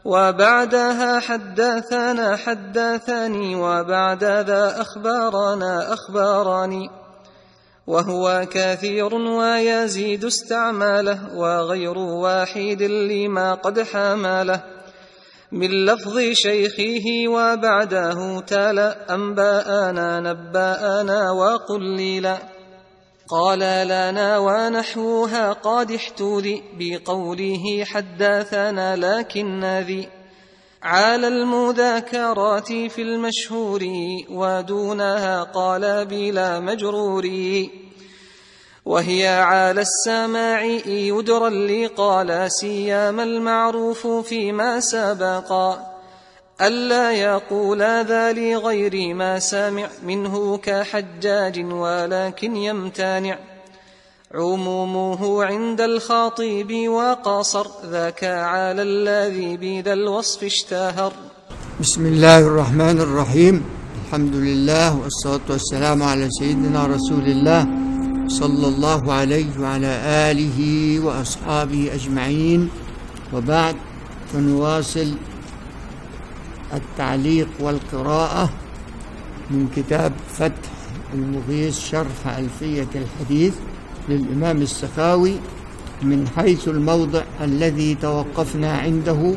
وبعدها حدثنا حدثني وبعد ذا أخبارنا أخباراني وهو كثير ويزيد استعماله وغير واحد لما قد حمله من لفظ شيخه وبعده تلا أنباءنا نباءنا وقليلا قال لنا ونحوها قادحت ذي بقوله حدثنا لكن ذي على المذاكرات في المشهور ودونها قال بلا مجرور وهي على السماع يدرى اللي قال سيام المعروف فيما سبقا ألا يقول ذا لغير ما سمع منه كحجاج ولكن يمتنع عمومه عند الخاطب وقصر ذاك على الذي بذا الوصف اشتهر بسم الله الرحمن الرحيم الحمد لله والصلاة والسلام على سيدنا رسول الله صلى الله عليه وعلى آله وأصحابه أجمعين وبعد فنواصل التعليق والقراءة من كتاب فتح المغيث شرح ألفية الحديث للإمام السخاوي من حيث الموضع الذي توقفنا عنده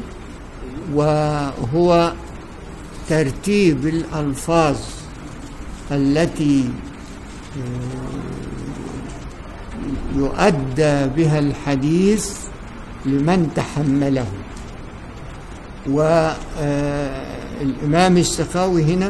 وهو ترتيب الألفاظ التي يؤدى بها الحديث لمن تحمله والإمام السخاوي هنا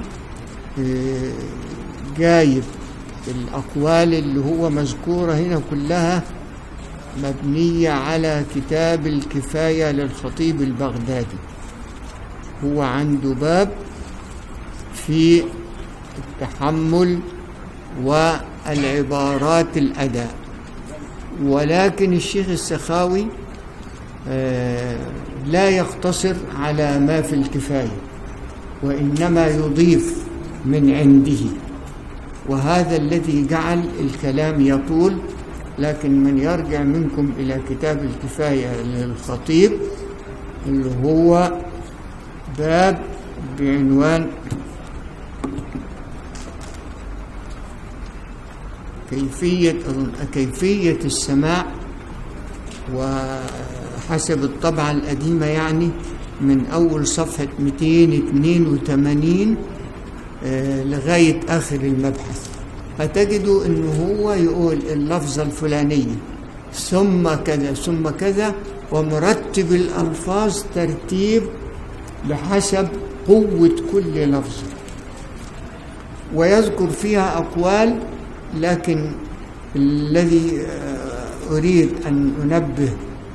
جايب الأقوال اللي هو مذكورة هنا كلها مبنية على كتاب الكفاية للخطيب البغدادي هو عنده باب في التحمل والعبارات الأداء ولكن الشيخ السخاوي لا يقتصر على ما في الكفاية وإنما يضيف من عنده وهذا الذي جعل الكلام يطول لكن من يرجع منكم إلى كتاب الكفاية للخطيب اللي هو باب بعنوان كيفية كيفية السماع وحسب الطبعة القديمة يعني من أول صفحة 282 لغاية آخر المبحث هتجدوا أنه هو يقول اللفظة الفلانية ثم كذا ثم كذا ومرتب الألفاظ ترتيب بحسب قوة كل لفظ ويذكر فيها أقوال لكن الذي أريد أن أنبه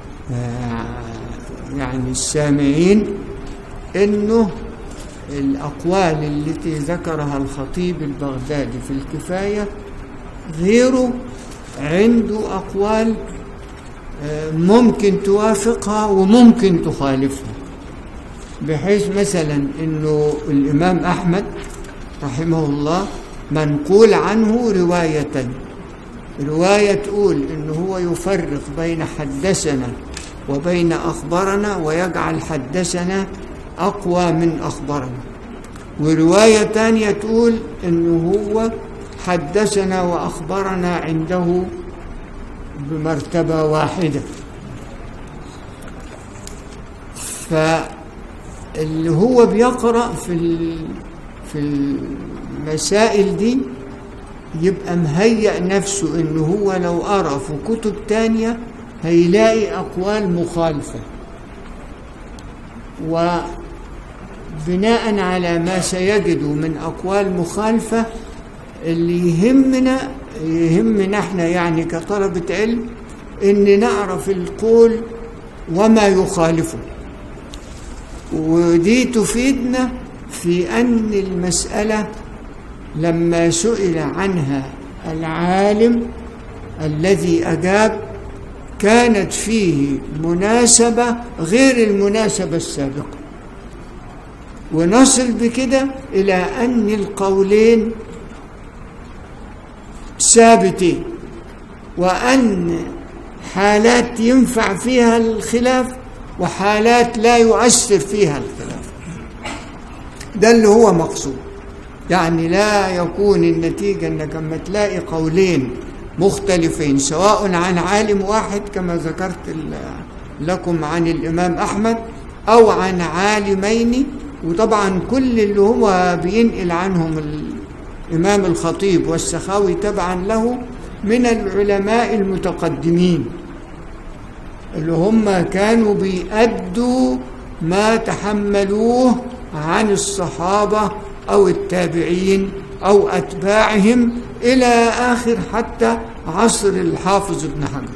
يعني السامعين أنه الأقوال التي ذكرها الخطيب البغدادي في الكفاية غيره عنده أقوال ممكن توافقها وممكن تخالفها بحيث مثلا أنه الإمام أحمد رحمه الله منقول عنه رواية رواية تقول إنه هو يفرق بين حدثنا وبين أخبرنا ويجعل حدثنا أقوى من أخبرنا ورواية تانية تقول إنه هو حدثنا وأخبرنا عنده بمرتبة واحدة فاللي هو بيقرأ في في المسائل دي يبقى مهيأ نفسه إنه هو لو قرأ في كتب تانية هيلاقي أقوال مخالفة وبناء على ما سيجد من أقوال مخالفة اللي يهمنا يهمنا احنا يعني كطلبة علم إن نعرف القول وما يخالفه ودي تفيدنا في أن المسألة لما سئل عنها العالم الذي أجاب كانت فيه مناسبة غير المناسبة السابقة ونصل بكده إلى أن القولين ثابتين وأن حالات ينفع فيها الخلاف وحالات لا يؤثر فيها الخلاف ده اللي هو مقصود يعني لا يكون النتيجة انك لما تلاقي قولين مختلفين سواء عن عالم واحد كما ذكرت ال- لكم عن الإمام أحمد أو عن عالمين وطبعا كل اللي هو بينقل عنهم الإمام الخطيب والسخاوي تبعا له من العلماء المتقدمين اللي هم كانوا بيأدوا ما تحملوه عن الصحابة أو التابعين أو أتباعهم إلى آخر حتى عصر الحافظ ابن حجر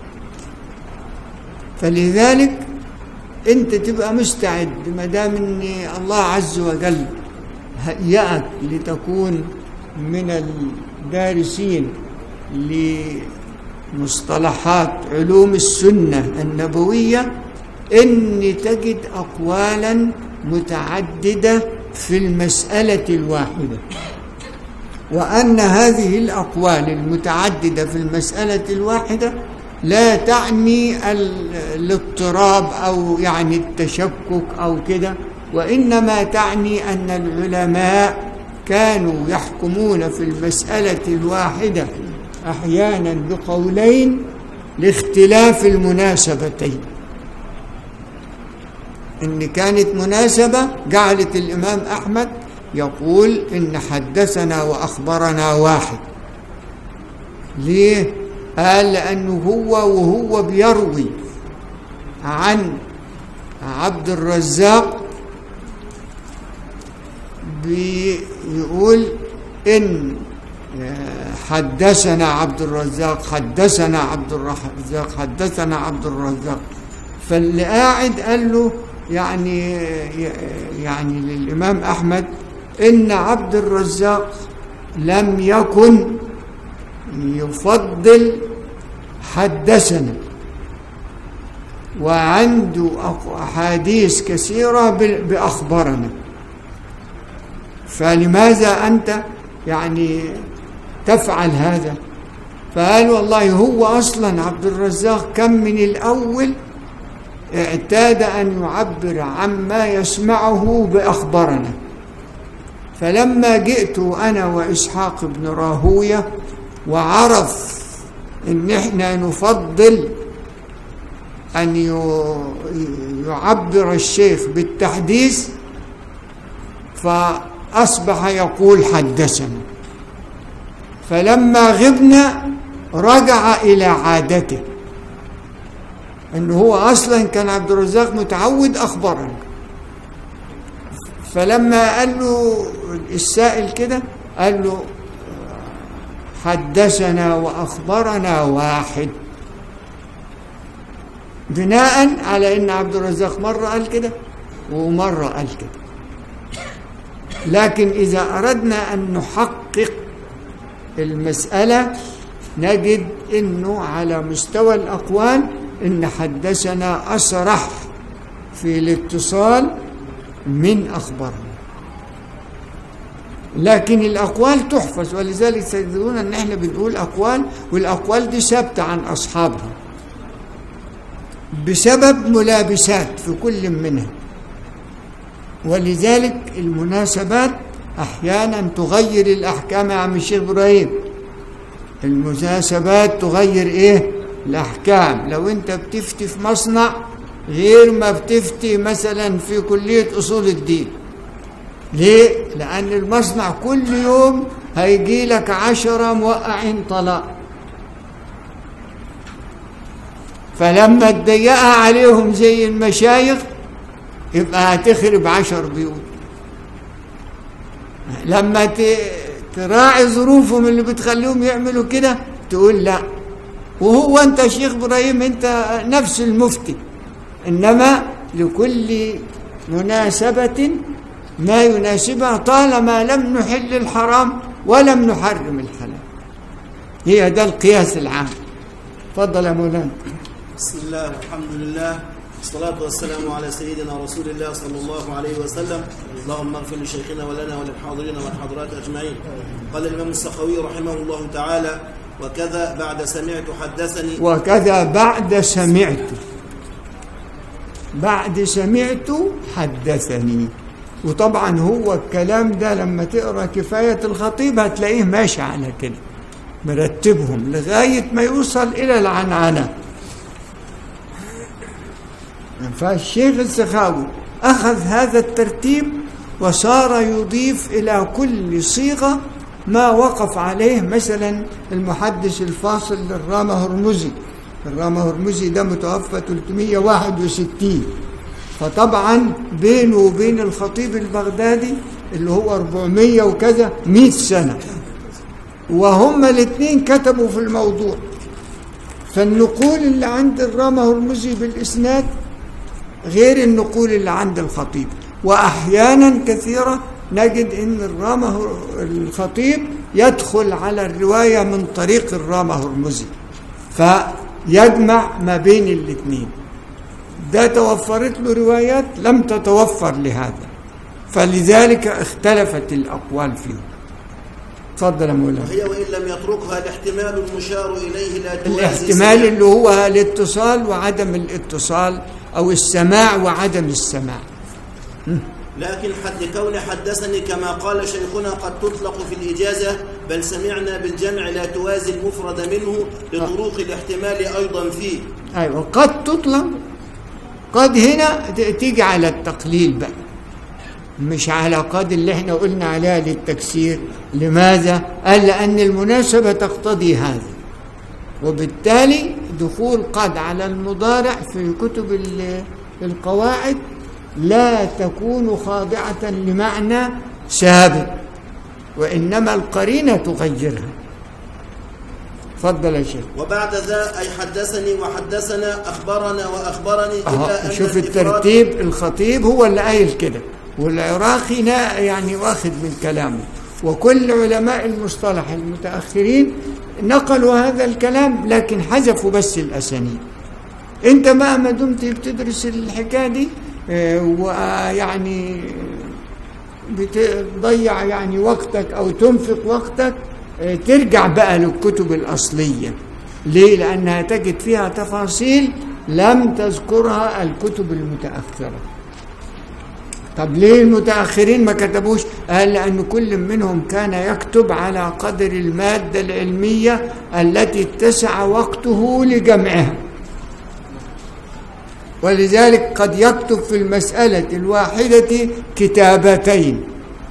فلذلك أنت تبقى مستعد ما دام أن الله عز وجل هيأك لتكون من الدارسين لمصطلحات علوم السنة النبوية أن تجد أقوالا متعددة في المسألة الواحدة وأن هذه الأقوال المتعددة في المسألة الواحدة لا تعني ال- الاضطراب أو يعني التشكك أو كده وإنما تعني أن العلماء كانوا يحكمون في المسألة الواحدة أحيانا بقولين لاختلاف المناسبتين إن كانت مناسبة جعلت الإمام أحمد يقول إن حدثنا وأخبرنا واحد ليه؟ قال لأنه هو وهو بيروي عن عبد الرزاق بيقول إن حدثنا عبد الرزاق حدثنا عبد الرزاق حدثنا عبد الرزاق فاللي قاعد قال له يعني يعني للإمام أحمد إن عبد الرزاق لم يكن يفضل حدثنا وعنده أق- أحاديث كثيرة ب- بأخبارنا فلماذا أنت يعني تفعل هذا فقال والله هو أصلا عبد الرزاق كم من الأول اعتاد أن يعبر عما يسمعه بأخبارنا فلما جئت أنا وإسحاق بن راهوية وعرف إن إحنا نفضل أن ي- يعبر الشيخ بالتحديث فأصبح يقول حدثنا فلما غبنا رجع إلى عادته أنه هو أصلا كان عبد الرزاق متعود أخبرنا فلما قال له السائل كده قال له حدثنا وأخبرنا واحد بناء على ان عبد الرزاق مره قال كده ومره قال كده لكن اذا اردنا ان نحقق المساله نجد انه على مستوى الاقوال ان حدثنا اصرح في الاتصال من اخبارنا لكن الاقوال تحفظ ولذلك تجدون ان احنا بنقول اقوال والاقوال دي ثابته عن اصحابها بسبب ملابسات في كل منها ولذلك المناسبات احيانا تغير الاحكام يا عم الشيخ ابراهيم المناسبات تغير ايه الاحكام لو انت بتفتي في مصنع غير ما بتفتي مثلا في كليه اصول الدين ليه لان المصنع كل يوم هيجي لك عشرة موقعين طلاق فلما تضيقها عليهم زي المشايخ يبقى هتخرب عشر بيوت لما ت- تراعي ظروفهم اللي بتخليهم يعملوا كده تقول لا وهو انت يا شيخ ابراهيم انت نفس المفتي انما لكل مناسبة ما يناسبها طالما لم نحل الحرام ولم نحرم الحلال هي ده القياس العام تفضل يا مولانا بسم الله والحمد لله والصلاة والسلام على سيدنا رسول الله صلى الله عليه وسلم اللهم اغفر لشيخنا ولنا وللحاضرين والحاضرات أجمعين قال الإمام السخوي رحمه الله تعالى وكذا بعد سمعت حدثني وكذا بعد سمعت بعد سمعت حدثني وطبعا هو الكلام ده لما تقرا كفايه الخطيب هتلاقيه ماشي على كده مرتبهم لغايه ما يوصل الى العنعنه فالشيخ السخاوي اخذ هذا الترتيب وصار يضيف الى كل صيغه ما وقف عليه مثلا المحدث الفاصل للرامة هرمزي الرامة هرمزي ده متوفى 361 فطبعا بينه وبين الخطيب البغدادي اللي هو 400 وكذا 100 سنة وهما الاثنين كتبوا في الموضوع فالنقول اللي عند الرامة هرمزي بالإسناد غير النقول اللي عند الخطيب وأحيانا كثيرة نجد ان الرامة الخطيب يدخل على الرواية من طريق الرامة هرمزي فيجمع ما بين الاثنين ده توفرت له روايات لم تتوفر لهذا فلذلك اختلفت الأقوال فيه تفضل يا مولانا وهي وإن لم يتركها الاحتمال المشار إليه لا توازي الاحتمال سماع. اللي هو الاتصال وعدم الاتصال أو السماع وعدم السماع لكن حد كون حدثني كما قال شيخنا قد تطلق في الإجازة بل سمعنا بالجمع لا توازي المفرد منه لطروق الاحتمال أيضا فيه أيوة قد تطلق قد هنا ت- تيجي على التقليل بقى مش على قد اللي احنا قلنا عليها للتكسير لماذا؟ قال لأن المناسبة تقتضي هذا وبالتالي دخول قد على المضارع في كتب ال- القواعد لا تكون خاضعة لمعنى سابق وإنما القرينة تغيرها تفضل يا شيخ وبعد ذا أي حدثني وحدثنا أخبرنا وأخبرني إلا أها أن شوف الإفراد- الترتيب الخطيب هو اللي قايل كده والعراقي نا- يعني واخد من كلامه وكل علماء المصطلح المتأخرين نقلوا هذا الكلام لكن حذفوا بس الأسانيد انت بقى ما دمت بتدرس الحكايه دي آه، ويعني بتضيع يعني وقتك او تنفق وقتك آه، ترجع بقى للكتب الاصليه ليه لانها تجد فيها تفاصيل لم تذكرها الكتب المتاخره طب ليه المتاخرين ما كتبوش قال لان كل منهم كان يكتب على قدر الماده العلميه التي اتسع وقته لجمعها ولذلك قد يكتب في المسألة الواحدة كتابتين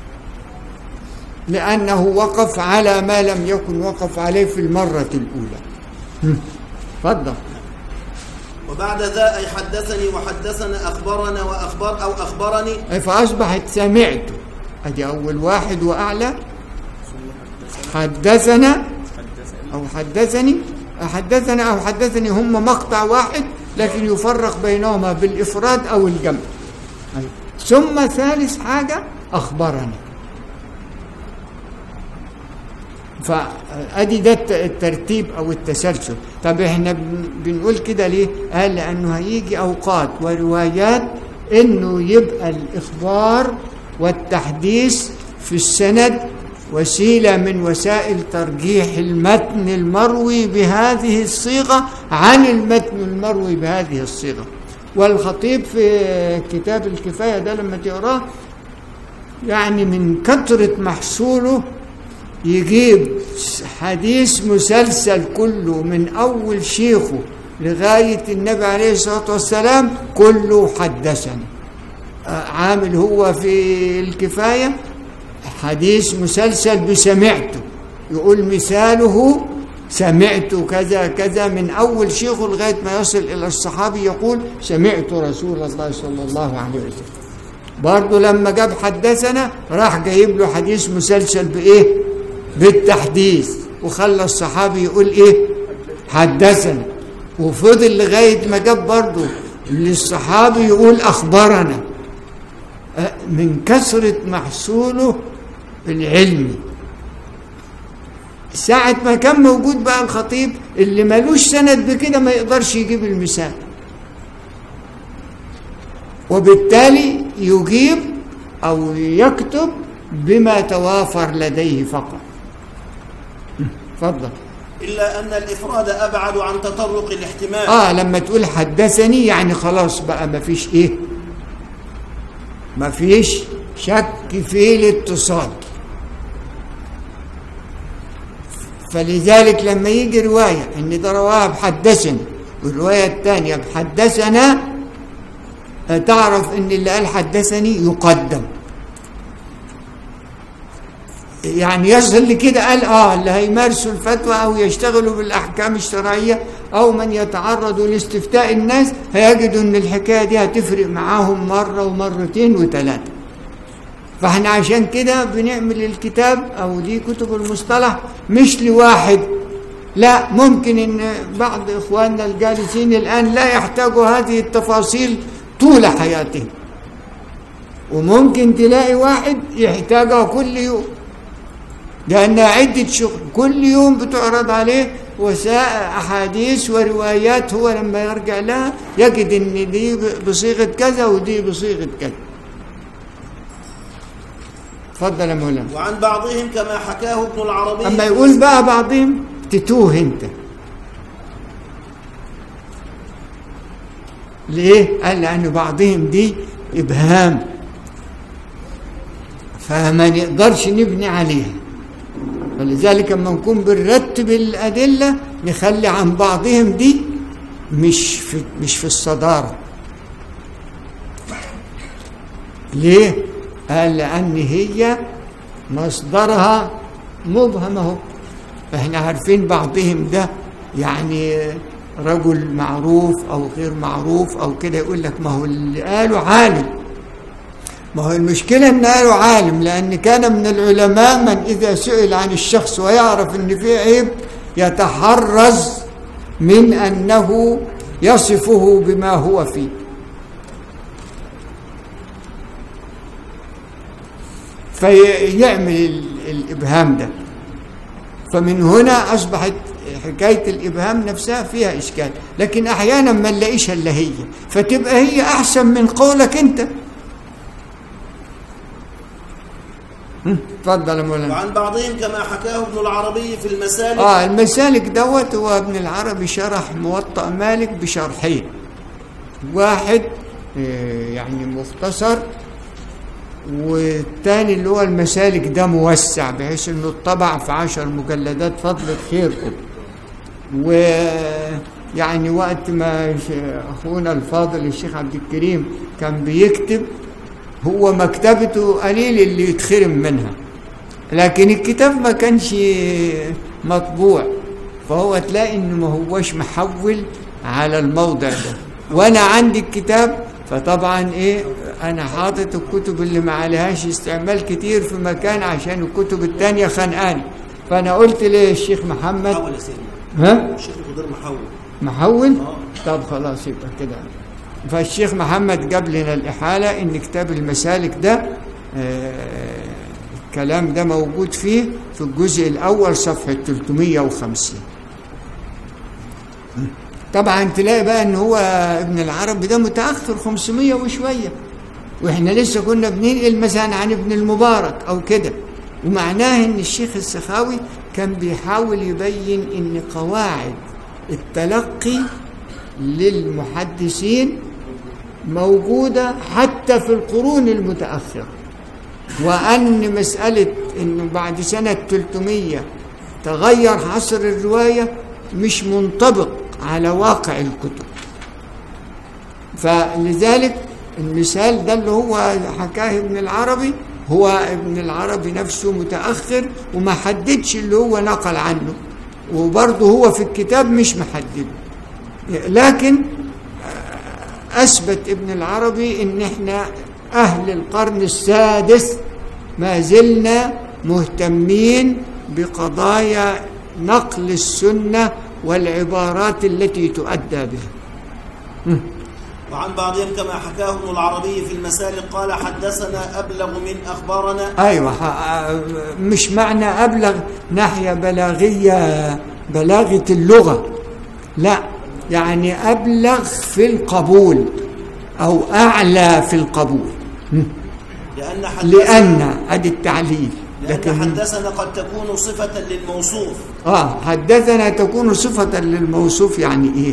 لأنه وقف على ما لم يكن وقف عليه في المرة الأولى هم. تفضل وبعد ذا أي حدثني وحدثنا أخبرنا وأخبر أو أخبرني أي فأصبحت سمعت أدي أول واحد وأعلى حدثنا أو حدثني حدثنا أو حدثني هم مقطع واحد لكن يفرق بينهما بالإفراد أو الجمع أيوة. ثم ثالث حاجة أخبرني فأدي ده الت- الترتيب أو التسلسل طب احنا بن- بنقول كده ليه؟ قال لأنه هيجي أوقات وروايات إنه يبقى الإخبار والتحديث في السند وسيلة من وسائل ترجيح المتن المروي بهذه الصيغة عن المتن المروي بهذه الصيغة والخطيب في كتاب الكفاية ده لما تقراه يعني من كثرة محصوله يجيب حديث مسلسل كله من أول شيخه لغاية النبي عليه الصلاة والسلام كله حدثني آه، عامل هو في الكفاية حديث مسلسل بسمعته يقول مثاله سمعت كذا كذا من أول شيخه لغاية ما يصل إلى الصحابي يقول سمعت رسول الله صلى الله عليه وسلم برضه لما جاب حدثنا راح جايب له حديث مسلسل بإيه بالتحديث وخلى الصحابي يقول إيه حدثنا وفضل لغاية ما جاب برضه للصحابي يقول أخبرنا أه، من كثرة محصوله العلمي ساعة ما كان موجود بقى الخطيب اللي ملوش سند بكده ما يقدرش يجيب المثال وبالتالي يجيب أو يكتب بما توافر لديه فقط تفضل إلا أن الإفراد أبعد عن تطرق الاحتمال اه لما تقول حدثني يعني خلاص بقى ما فيش ايه ما فيش شك في الاتصال فلذلك لما يجي رواية ان ده رواها بحدثني والرواية الثانية بحدثنا آه، تعرف ان اللي قال حدثني يقدم يعني يصل لكده قال اه اللي هيمارسوا الفتوى او يشتغلوا بالاحكام الشرعيه او من يتعرضوا لاستفتاء الناس هيجدوا ان الحكايه دي هتفرق معاهم مره ومرتين وثلاثه فاحنا عشان كده بنعمل الكتاب او دي كتب المصطلح مش لواحد لا ممكن ان بعض اخواننا الجالسين الان لا يحتاجوا هذه التفاصيل طول حياتهم وممكن تلاقي واحد يحتاجها كل يوم لأنها عدة شغل كل يوم بتعرض عليه وسائل أحاديث وروايات هو لما يرجع لها يجد إن دي بصيغة كذا ودي بصيغة كذا تفضل يا مولانا وعن بعضهم كما حكاه ابن العربي أما يقول بقى بعضهم تتوه أنت ليه؟ قال لأن بعضهم دي إبهام فما نقدرش نبني عليها فلذلك لما نكون بنرتب الأدلة نخلي عن بعضهم دي مش في مش في الصدارة ليه؟ قال لأن هي مصدرها مبهم اهو احنا عارفين بعضهم ده يعني رجل معروف او غير معروف او كده يقول لك ما هو اللي قاله عالم ما هو المشكلة ان قالوا عالم لان كان من العلماء من اذا سئل عن الشخص ويعرف ان فيه عيب يتحرز من انه يصفه بما هو فيه فيعمل ال- الابهام ده فمن هنا اصبحت حكايه الابهام نفسها فيها اشكال لكن احيانا ما نلاقيش الا هي فتبقى هي احسن من قولك انت هم، اتفضل يا مولانا وعن بعضهم كما حكاه ابن العربي في المسالك اه المسالك دوت هو ابن العربي شرح موطأ مالك بشرحين واحد آه، يعني مختصر والتاني اللي هو المسالك ده موسع بحيث انه اتطبع في عشر مجلدات فضل خيركم ويعني وقت ما ش- اخونا الفاضل الشيخ عبد الكريم كان بيكتب هو مكتبته قليل اللي يتخرم منها لكن الكتاب ما كانش مطبوع فهو تلاقي انه ما هوش محول على الموضع ده وانا عندي الكتاب فطبعا ايه انا حاطط الكتب اللي ما عليهاش استعمال كتير في مكان عشان الكتب التانية خانقاني فانا قلت للشيخ محمد محول يا سيدنا ها الشيخ الخضير محول محول آه. طب خلاص يبقى كده فالشيخ محمد جاب لنا الإحالة إن كتاب المسالك ده آه، الكلام ده موجود فيه في الجزء الأول صفحة 350 طبعا تلاقي بقى ان هو ابن العربي ده متاخر 500 وشويه واحنا لسه كنا بننقل مثلا عن ابن المبارك او كده ومعناه ان الشيخ السخاوي كان بيحاول يبين ان قواعد التلقي للمحدثين موجوده حتى في القرون المتاخره وان مساله انه بعد سنه 300 تغير حصر الروايه مش منطبق على واقع الكتب فلذلك المثال ده اللي هو حكاه ابن العربي هو ابن العربي نفسه متأخر وما حددش اللي هو نقل عنه وبرضه هو في الكتاب مش محدده لكن أثبت ابن العربي إن إحنا أهل القرن السادس ما زلنا مهتمين بقضايا نقل السنة والعبارات التي تؤدى بها وعن بعضهم كما حكاه ابن العربي في المسالك قال حدثنا أبلغ من أخبارنا أيوة ح- مش معنى أبلغ ناحية بلاغية بلاغة اللغة لا يعني أبلغ في القبول أو أعلى في القبول لأن حدثنا لأن أدي التعليل لأن لكن حدثنا قد تكون صفة للموصوف اه حدثنا تكون صفة للموصوف يعني ايه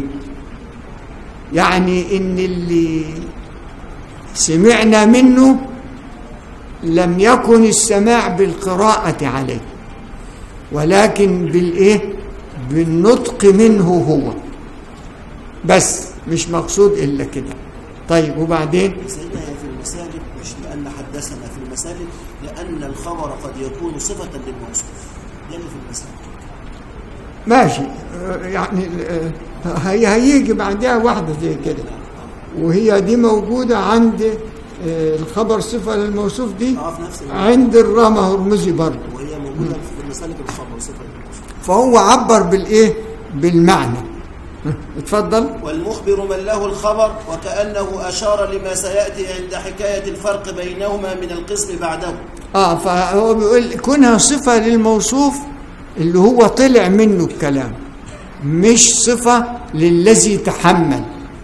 يعني ان اللي سمعنا منه لم يكن السماع بالقراءة عليه ولكن بالايه بالنطق منه هو بس مش مقصود الا كده طيب وبعدين سيدنا هي في المساجد مش لأن حدثنا في المساجد لأن الخبر قد يكون صفة للموصوف ده اللي في المساجد ماشي آه، يعني آه، هي هيجي بعدها واحدة زي كده وهي دي موجودة عند آه، الخبر صفة للموصوف دي اه في نفس الوقت عند الرامة هرمزي برضه وهي موجودة في المسالك الخبر صفة للموصوف فهو عبر بالايه بالمعنى اتفضل والمخبر من له الخبر وكأنه أشار لما سيأتي عند حكاية الفرق بينهما من القسم بعده اه فهو بيقول كونها صفة للموصوف اللي هو طلع منه الكلام مش صفة للذي تحمل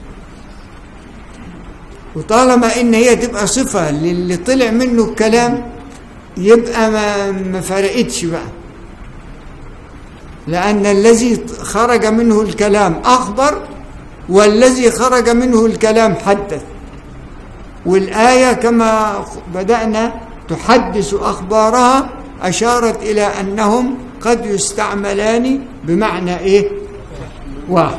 وطالما ان هي تبقى صفة للي طلع منه الكلام يبقى ما, ما فرقتش بقى لأن الذي خرج منه الكلام أخبر والذي خرج منه الكلام حدث والآية كما بدأنا تحدث أخبارها أشارت إلى أنهم قد يستعملان بمعنى إيه واحد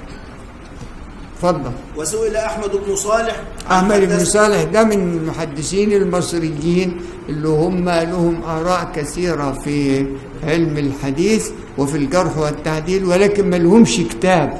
تفضل وسئل أحمد بن صالح عن أحمد بن حدث- صالح ده من المحدثين المصريين اللي هم لهم آراء كثيرة في علم الحديث وفي الجرح والتعديل ولكن ما لهمش كتاب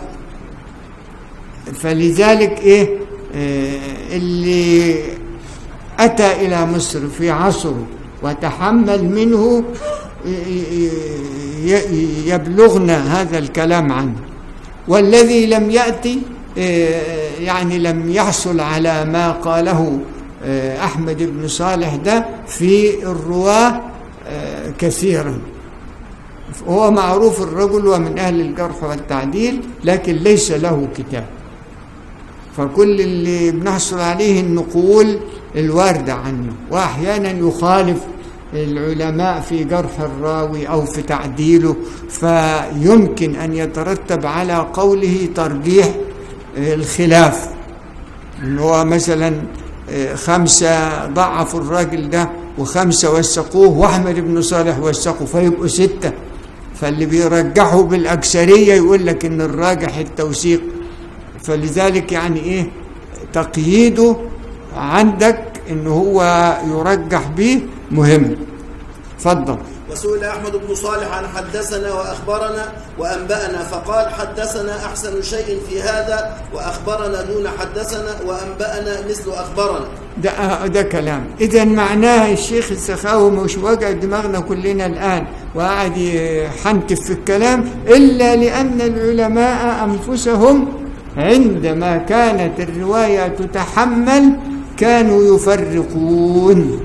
فلذلك إيه آه، اللي أتى إلى مصر في عصره وتحمل منه ي- ي- ي- يبلغنا هذا الكلام عنه والذي لم يأتي آه، يعني لم يحصل على ما قاله آه، أحمد بن صالح ده في الرواة آه، كثيرا هو معروف الرجل ومن أهل الجرح والتعديل لكن ليس له كتاب فكل اللي بنحصل عليه النقول الواردة عنه وأحيانا يخالف العلماء في جرح الراوي أو في تعديله فيمكن أن يترتب على قوله ترجيح آه، الخلاف إن هو مثلا آه، خمسة ضعفوا الراجل ده وخمسة وثقوه وأحمد بن صالح وثقه فيبقوا ستة فاللي بيرجحوا بالأكثرية يقول لك إن الراجح التوثيق فلذلك يعني إيه تقييده عندك إن هو يرجح به مهم تفضل وسئل أحمد بن صالح عن حدثنا وأخبرنا وأنبأنا فقال حدثنا أحسن شيء في هذا وأخبرنا دون حدثنا وأنبأنا مثل أخبرنا ده ده كلام اذا معناه الشيخ السخاوي مش واجع دماغنا كلنا الان وقاعد يحنتف في الكلام الا لان العلماء انفسهم عندما كانت الروايه تتحمل كانوا يفرقون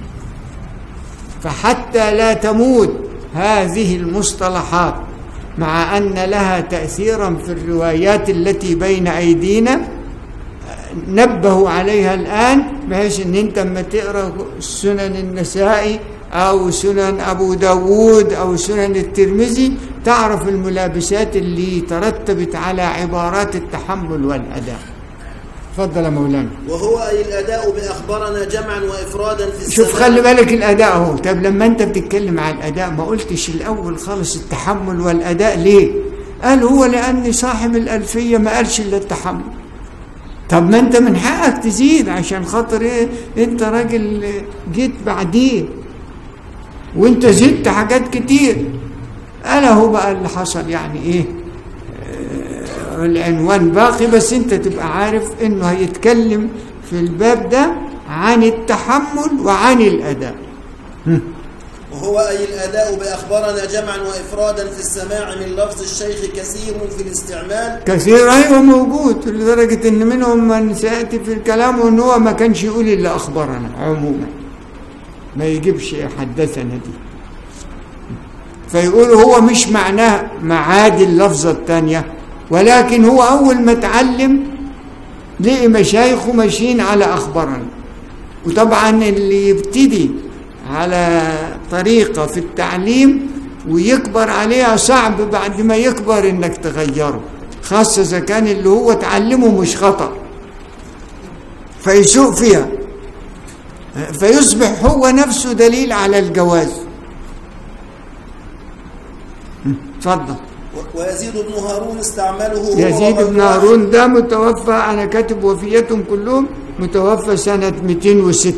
فحتى لا تموت هذه المصطلحات مع ان لها تاثيرا في الروايات التي بين ايدينا نبهوا عليها الآن بحيث أن أنت لما تقرأ سنن النسائي أو سنن أبو داود أو سنن الترمذي تعرف الملابسات اللي ترتبت على عبارات التحمل والأداء تفضل يا مولانا وهو أي الأداء بأخبرنا جمعا وإفرادا في شوف السماع خلي بالك الأداء اهو طب لما أنت بتتكلم عن الأداء ما قلتش الأول خالص التحمل والأداء ليه؟ قال هو لأن صاحب الألفية ما قالش إلا التحمل طب ما أنت من حقك تزيد عشان خاطر إيه؟ أنت راجل جيت بعديه وأنت زدت حاجات كتير قال اهو بقى اللي حصل يعني إيه؟ آه، العنوان باقي بس أنت تبقى عارف إنه هيتكلم في الباب ده عن التحمل وعن الأداء وهو أي الأداء بأخبرنا جمعا وإفرادا في السماع من لفظ الشيخ كثير في الاستعمال كثير أيوة موجود لدرجة إن منهم من سيأتي في الكلام وإن هو ما كانش يقول إلا أخبرنا عموما ما يجيبش حدثنا دي فيقول هو مش معناه معادي اللفظة الثانية ولكن هو أول ما اتعلم لقي مشايخه ماشيين على أخبرنا وطبعا اللي يبتدي على طريقة في التعليم ويكبر عليها صعب بعد ما يكبر انك تغيره خاصة اذا كان اللي هو تعلمه مش خطأ فيسوق فيها فيصبح هو نفسه دليل على الجواز اتفضل و- ويزيد بن هارون استعمله هو يزيد وغير بن واحد. هارون ده متوفى انا كاتب وفيتهم كلهم متوفى سنة 206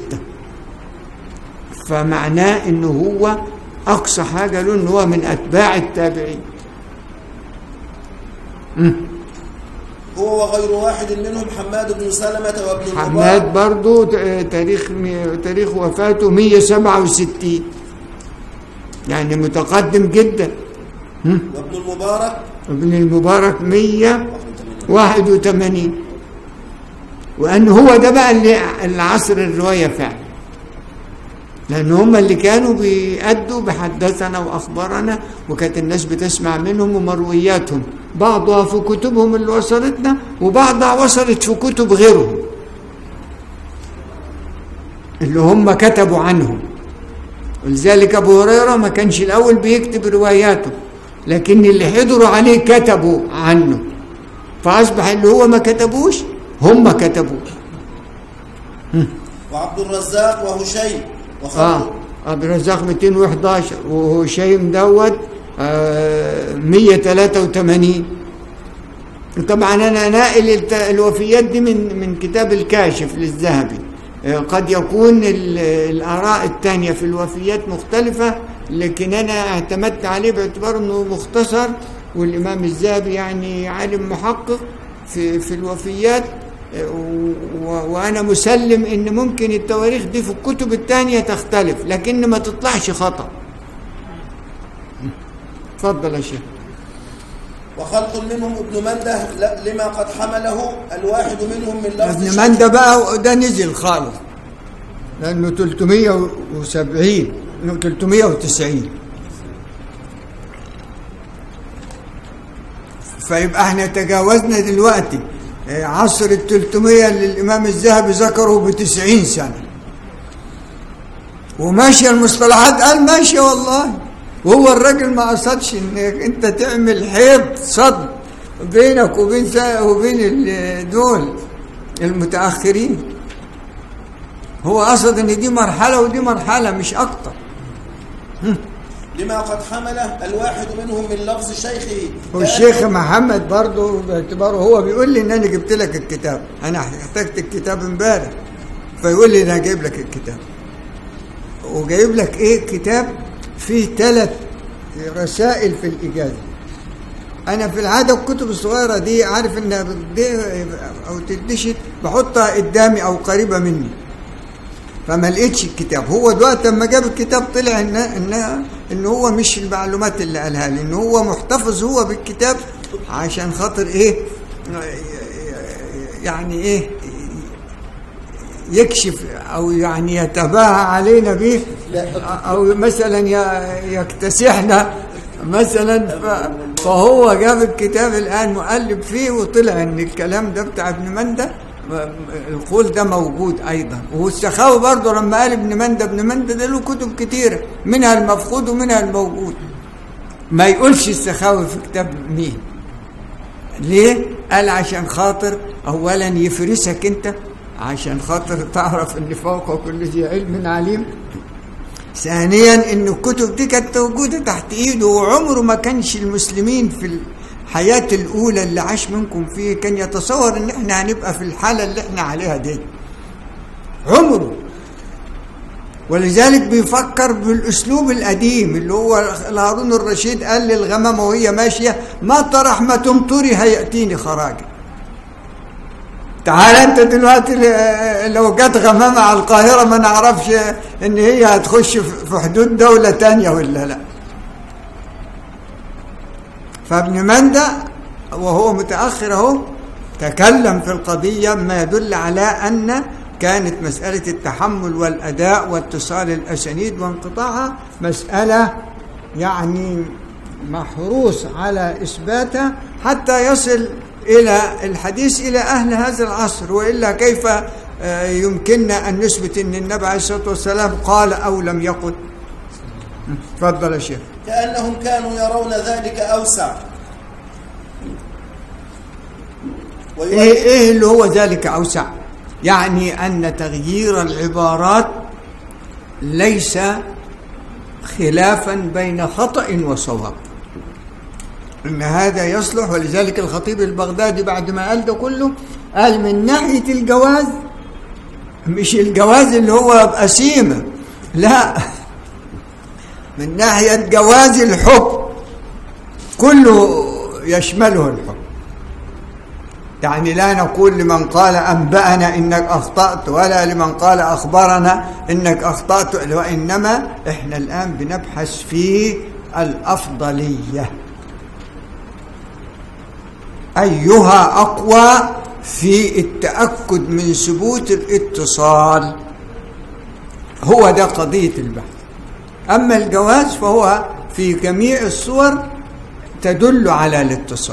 فمعناه انه هو اقصى حاجة له انه هو من اتباع التابعين هو وغير واحد منهم حماد بن سلمة وابن المبارك حماد برضو ت- تاريخ مي- تاريخ وفاته 167 يعني متقدم جدا وابن المبارك ابن المبارك 181 وأن هو ده بقى اللي العصر الرواية فعلا لأن هم اللي كانوا بيأدوا بحدثنا وأخبارنا وكانت الناس بتسمع منهم ومروياتهم بعضها في كتبهم اللي وصلتنا وبعضها وصلت في كتب غيرهم اللي هم كتبوا عنهم ولذلك أبو هريرة ما كانش الأول بيكتب رواياته لكن اللي حضروا عليه كتبوا عنه فأصبح اللي هو ما كتبوش هم كتبوه وعبد الرزاق وهشيم وخالد اه عبد الرزاق 211 وهشيم دوت آه 183 طبعا انا ناقل الت- الوفيات دي من من كتاب الكاشف للذهبي آه، قد يكون ال- الاراء الثانيه في الوفيات مختلفه لكن انا اعتمدت عليه باعتبار انه مختصر والامام الذهبي يعني عالم محقق في في الوفيات آه، و- وانا مسلم ان ممكن التواريخ دي في الكتب الثانيه تختلف لكن ما تطلعش خطا اتفضل يا شيخ وخلق منهم ابن منده ل- لما قد حمله الواحد منهم من لفظ ابن شيخ- مندى بقى ده نزل خالص لانه 370 إنه 390 فيبقى احنا تجاوزنا دلوقتي آه، عصر ال 300 اللي الامام الذهبي ذكره ب 90 سنه وماشيه المصطلحات قال ماشيه والله وهو الراجل ما قصدش انك انت تعمل حيط صد بينك وبين سا- وبين ال- دول المتاخرين هو قصد ان دي مرحله ودي مرحله مش اكتر لما قد حمله الواحد منهم من لفظ شيخه والشيخ محمد برضه باعتباره هو بيقول لي ان انا جبت لك الكتاب انا احتجت الكتاب امبارح فيقول لي انا جايب لك الكتاب وجايب لك ايه كتاب فيه ثلاث رسائل في الاجازه انا في العاده الكتب الصغيره دي عارف انها بتضيع او تدشت بحطها قدامي او قريبه مني فما لقيتش الكتاب هو دلوقتي لما جاب الكتاب طلع ان ان ان هو مش المعلومات اللي قالها لي ان هو محتفظ هو بالكتاب عشان خاطر ايه يعني ايه يكشف او يعني يتباهى علينا به او مثلا ي- يكتسحنا مثلا ف- فهو جاب الكتاب الان مؤلف فيه وطلع ان الكلام ده بتاع ابن منده القول ده موجود ايضا والسخاوي برضه لما قال ابن منده ابن منده ده له كتب كتيره منها المفقود ومنها الموجود ما يقولش السخاوي في كتاب مين ليه؟ قال عشان خاطر اولا يفرسك انت عشان خاطر تعرف ان فوق كل ذي علم عليم ثانيا ان الكتب دي كانت موجوده تحت ايده وعمره ما كانش المسلمين في الحياه الاولى اللي عاش منكم فيه كان يتصور ان احنا هنبقى في الحاله اللي احنا عليها دي عمره ولذلك بيفكر بالاسلوب القديم اللي هو هارون الرشيد قال للغمامه وهي ماشيه ما طرح ما تمطري هياتيني خراجا تعال انت دلوقتي ل- لو جت غمامه على القاهره ما نعرفش ان هي هتخش في حدود دوله تانية ولا لا فابن مندى وهو متاخر اهو تكلم في القضيه ما يدل على ان كانت مساله التحمل والاداء واتصال الاسانيد وانقطاعها مساله يعني محروس على اثباتها حتى يصل الى الحديث الى اهل هذا العصر والا كيف آه، يمكننا ان نثبت ان النبي عليه الصلاه والسلام قال او لم يقل تفضل يا شيخ كأنهم كانوا يرون ذلك أوسع ايه ويؤيد ايه اللي هو ذلك اوسع يعني ان تغيير العبارات ليس خلافا بين خطا وصواب ان هذا يصلح ولذلك الخطيب البغدادي بعد ما قال ده كله قال من ناحيه الجواز مش الجواز اللي هو بقسيمه لا من ناحيه جواز الحكم كله يشمله الحكم يعني لا نقول لمن قال أنبأنا إنك أخطأت ولا لمن قال أخبرنا إنك أخطأت وإنما إحنا الآن بنبحث في الأفضلية أيها أقوى في التأكد من ثبوت الاتصال هو ده قضية البحث أما الجواز فهو في جميع الصور تدل على الاتصال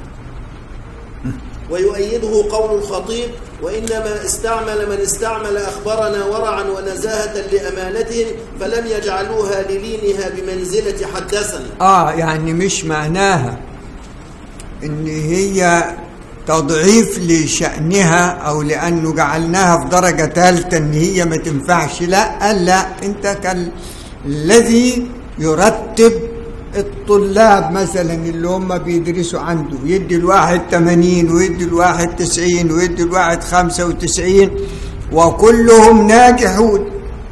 ويؤيده قول الخطيب وإنما استعمل من استعمل أخبرنا ورعا ونزاهة لأمانتهم فلم يجعلوها للينها بمنزلة حدثنا اه يعني مش معناها ان هي تضعيف لشأنها او لانه جعلناها في درجة ثالثة ان هي ما تنفعش لا قال لا انت كالذي يرتب الطلاب مثلا اللي هم بيدرسوا عنده يدي الواحد 80 ويدي الواحد 90 ويدي الواحد 95 وكلهم ناجحون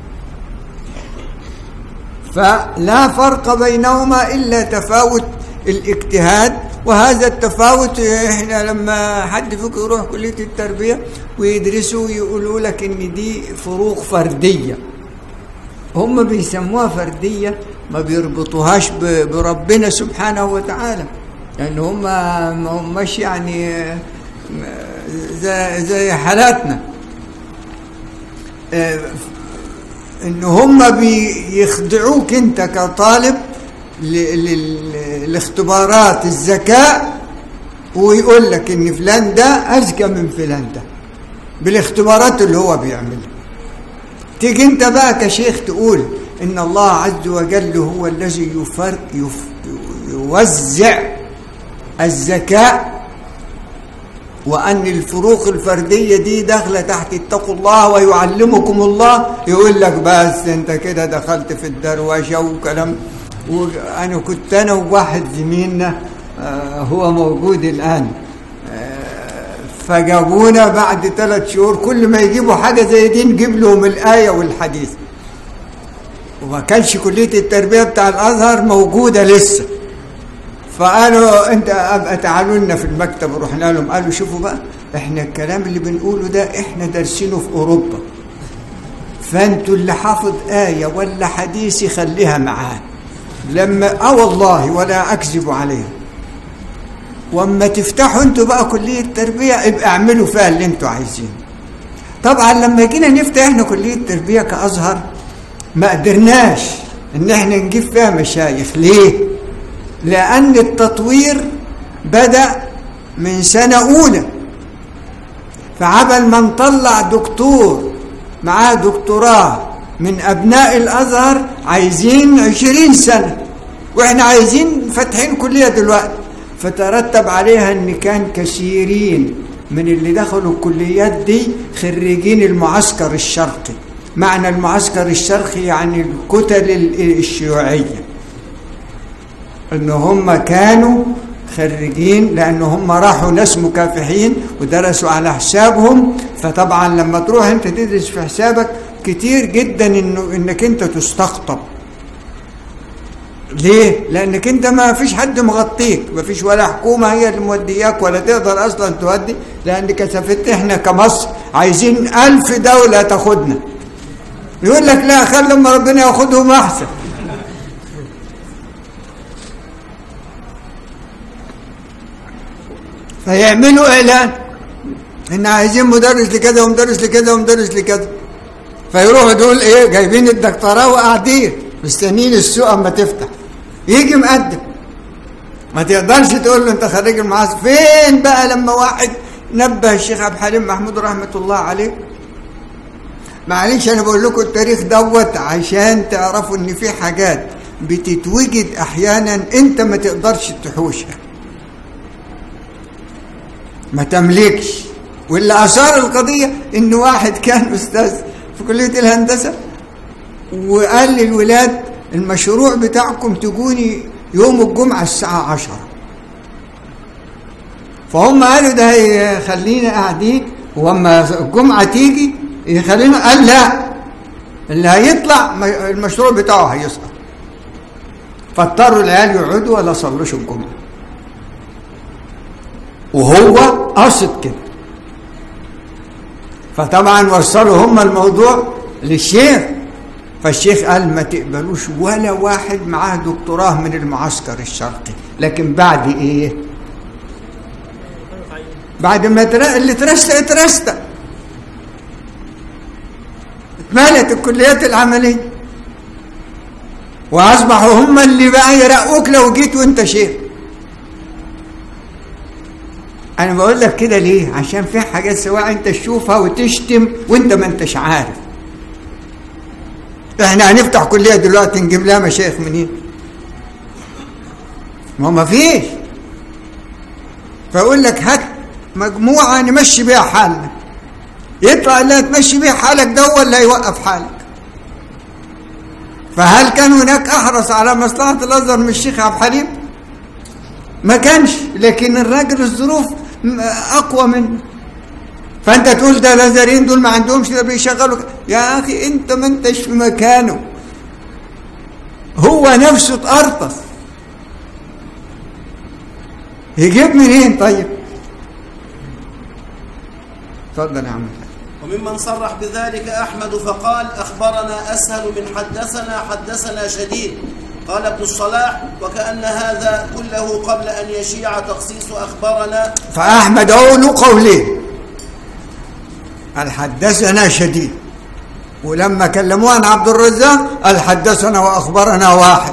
فلا فرق بينهما الا تفاوت الاجتهاد وهذا التفاوت احنا لما حد فيكم يروح كليه التربيه ويدرسوا يقولوا لك ان دي فروق فرديه هم بيسموها فرديه ما بيربطوهاش ب- بربنا سبحانه وتعالى لان هم ما هماش يعني زي, زي حالاتنا آه، ان هم بيخدعوك انت كطالب ل- لل- لاختبارات الذكاء ويقول لك ان فلان ده اذكى من فلان ده بالاختبارات اللي هو بيعملها تيجي انت بقى كشيخ تقول ان الله عز وجل هو الذي يفر يف يوزع الذكاء وان الفروق الفرديه دي داخله تحت اتقوا الله ويعلمكم الله يقول لك بس انت كده دخلت في الدروشه وكلام وانا كنت انا وواحد زميلنا آه، هو موجود الان فجابونا بعد ثلاث شهور كل ما يجيبوا حاجة زي دي نجيب لهم الآية والحديث وما كانش كلية التربية بتاع الأزهر موجودة لسه فقالوا انت ابقى تعالوا لنا في المكتب ورحنا لهم قالوا شوفوا بقى احنا الكلام اللي بنقوله ده احنا دارسينه في اوروبا فانتوا اللي حافظ آية ولا حديث يخليها معاه لما اه والله ولا اكذب عليه واما تفتحوا انتوا بقى كليه تربيه ابقى اعملوا فيها اللي انتوا عايزينه طبعا لما جينا نفتح احنا كليه تربيه كازهر ما قدرناش ان احنا نجيب فيها مشايخ ليه لان التطوير بدا من سنه اولى فعبل ما نطلع دكتور معاه دكتوراه من ابناء الازهر عايزين عشرين سنه واحنا عايزين فاتحين كليه دلوقتي فترتب عليها ان كان كثيرين من اللي دخلوا الكليات دي خريجين المعسكر الشرقي معنى المعسكر الشرقي يعني الكتل ال- الشيوعيه ان هم كانوا خريجين لان هم راحوا ناس مكافحين ودرسوا على حسابهم فطبعا لما تروح انت تدرس في حسابك كتير جدا انه انك انت تستقطب ليه؟ لأنك أنت ما فيش حد مغطيك، ما فيش ولا حكومة هي اللي مودياك ولا تقدر أصلا تودي، لأن كثافت إحنا كمصر عايزين ألف دولة تاخدنا. يقول لك لا خلي لما ربنا ياخدهم أحسن. فيعملوا إعلان إن عايزين مدرس لكذا ومدرس لكذا ومدرس لكذا. فيروحوا دول إيه جايبين الدكتوراه وقاعدين مستنيين السوق اما تفتح يجي مقدم ما تقدرش تقول له انت خريج المعاصر فين بقى لما واحد نبه الشيخ عبد الحليم محمود رحمه الله عليه معلش انا بقول لكم التاريخ دوت عشان تعرفوا ان في حاجات بتتوجد احيانا انت ما تقدرش تحوشها ما تملكش واللي اثار القضيه ان واحد كان استاذ في كليه الهندسه وقال للولاد المشروع بتاعكم تجوني يوم الجمعه الساعه عشرة فهم قالوا ده هيخلينا قاعدين واما الجمعه تيجي يخلينا قال لا اللي هيطلع المشروع بتاعه هيسقط فاضطروا العيال يقعدوا ولا صلوش الجمعه وهو قصد كده فطبعا وصلوا هم الموضوع للشيخ فالشيخ قال ما تقبلوش ولا واحد معاه دكتوراه من المعسكر الشرقي لكن بعد ايه بعد ما تر... اللي ترست اترست اتملت الكليات العمليه واصبحوا هم اللي بقى يرقوك لو جيت وانت شيخ انا بقول لك كده ليه عشان في حاجات سواء انت تشوفها وتشتم وانت ما انتش عارف احنا هنفتح كليه دلوقتي نجيب لها مشايخ منين ما ما فيش فاقول لك هات مجموعه نمشي بيها حالنا يطلع اللي هتمشي بيها حالك ده هو اللي هيوقف حالك فهل كان هناك احرص على مصلحه الازهر من الشيخ عبد الحليم ما كانش لكن الراجل الظروف اقوى منه فانت تقول ده الازهريين دول ما عندهمش ده بيشغلوا يا اخي انت ما انتش في مكانه هو نفسه اتقرطس يجيب منين طيب اتفضل يا عم وممن صرح بذلك أحمد فقال أخبرنا أسهل من حدثنا حدثنا شديد قال ابن الصلاح وكأن هذا كله قبل أن يشيع تخصيص أخبرنا فأحمد أول قولين قال حدثنا شديد ولما كلموه عن عبد الرزاق قال حدثنا وأخبرنا واحد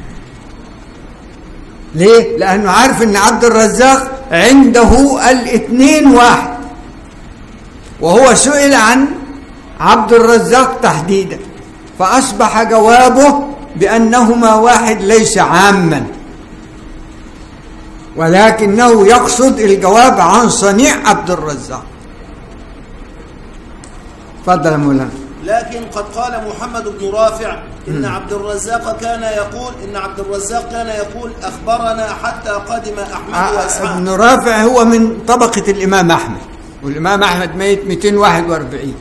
ليه؟ لأنه عارف أن عبد الرزاق عنده الاثنين واحد وهو سئل عن عبد الرزاق تحديدا فأصبح جوابه بأنهما واحد ليس عاما ولكنه يقصد الجواب عن صنيع عبد الرزاق تفضل يا مولانا لكن قد قال محمد بن رافع إن عبد الرزاق كان يقول إن عبد الرزاق كان يقول أخبرنا حتى قدم أحمد وإسحاق ابن رافع هو من طبقة الإمام أحمد والإمام أحمد ميت 241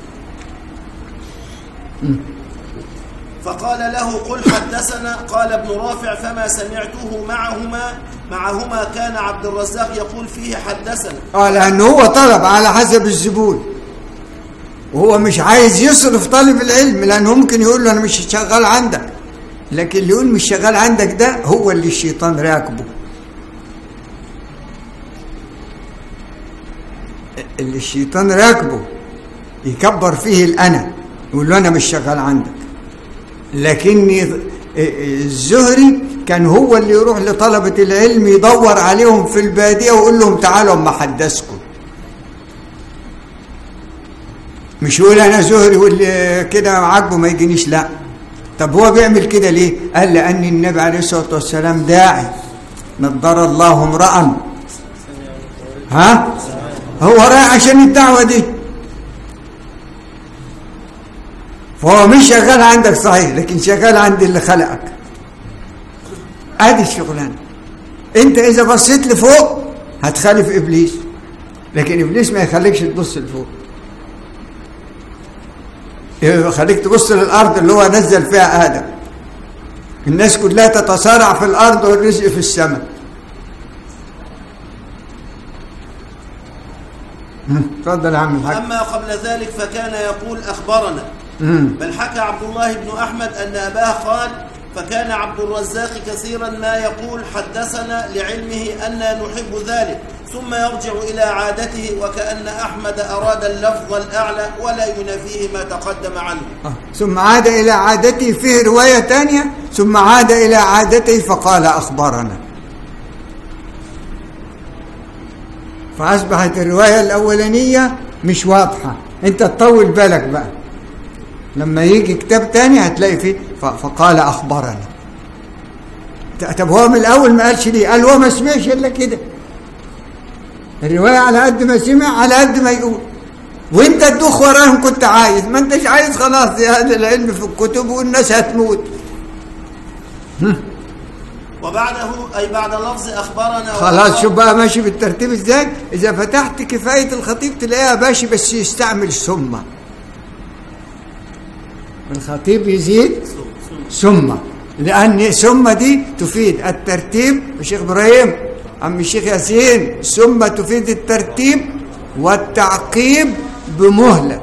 فقال له قل حدثنا قال ابن رافع فما سمعته معهما معهما كان عبد الرزاق يقول فيه حدثنا اه لأنه هو طلب على حسب الزبون وهو مش عايز يصرف طالب العلم لأنه ممكن يقول له أنا مش شغال عندك لكن اللي يقول مش شغال عندك ده هو اللي الشيطان راكبه اللي الشيطان راكبه يكبر فيه الأنا يقول له أنا مش شغال عندك لكن الزهري كان هو اللي يروح لطلبة العلم يدور عليهم في البادية ويقول لهم تعالوا اما احدثكم مش يقول انا زهري واللي كده عاجبه ما يجينيش لا طب هو بيعمل كده ليه قال لان النبي عليه الصلاه والسلام داعي نضر الله امرا ها هو رايح عشان الدعوه دي فهو مش شغال عندك صحيح لكن شغال عند اللي خلقك ادي الشغلانه انت اذا بصيت لفوق هتخالف ابليس لكن ابليس ما يخليكش تبص لفوق يخليك تبص للارض اللي هو نزل فيها ادم الناس كلها تتصارع في الارض والرزق في السماء اتفضل يا عم الحاج أما قبل ذلك فكان يقول أخبرنا بل حكى عبد الله بن أحمد أن أباه قال فكان عبد الرزاق كثيرا ما يقول حدثنا لعلمه أنا نحب ذلك ثم يرجع إلى عادته وكأن أحمد أراد اللفظ الأعلى ولا ينافيه ما تقدم عنه آه. ثم عاد إلى عادته فيه رواية تانية ثم عاد إلى عادته فقال أخبرنا فأصبحت الرواية الأولانية مش واضحة أنت تطول بالك بقى لما يجي كتاب تاني هتلاقي فيه ف- فقال أخبرنا طب هو من الاول ما قالش ليه قال هو ما سمعش الا كده الروايه على قد ما سمع على قد ما يقول وانت تدوخ وراهم كنت عايز ما انتش عايز خلاص يا هذا العلم في الكتب والناس هتموت وبعده أي بعد لفظ أخبرنا خلاص وأخبر- شوف بقى ماشي بالترتيب ازاي اذا فتحت كفايه الخطيب تلاقيها ماشي بس يستعمل ثم الخطيب يزيد ثم لان ثم دي تفيد الترتيب الشيخ ابراهيم عم الشيخ ياسين ثم تفيد الترتيب والتعقيب بمهله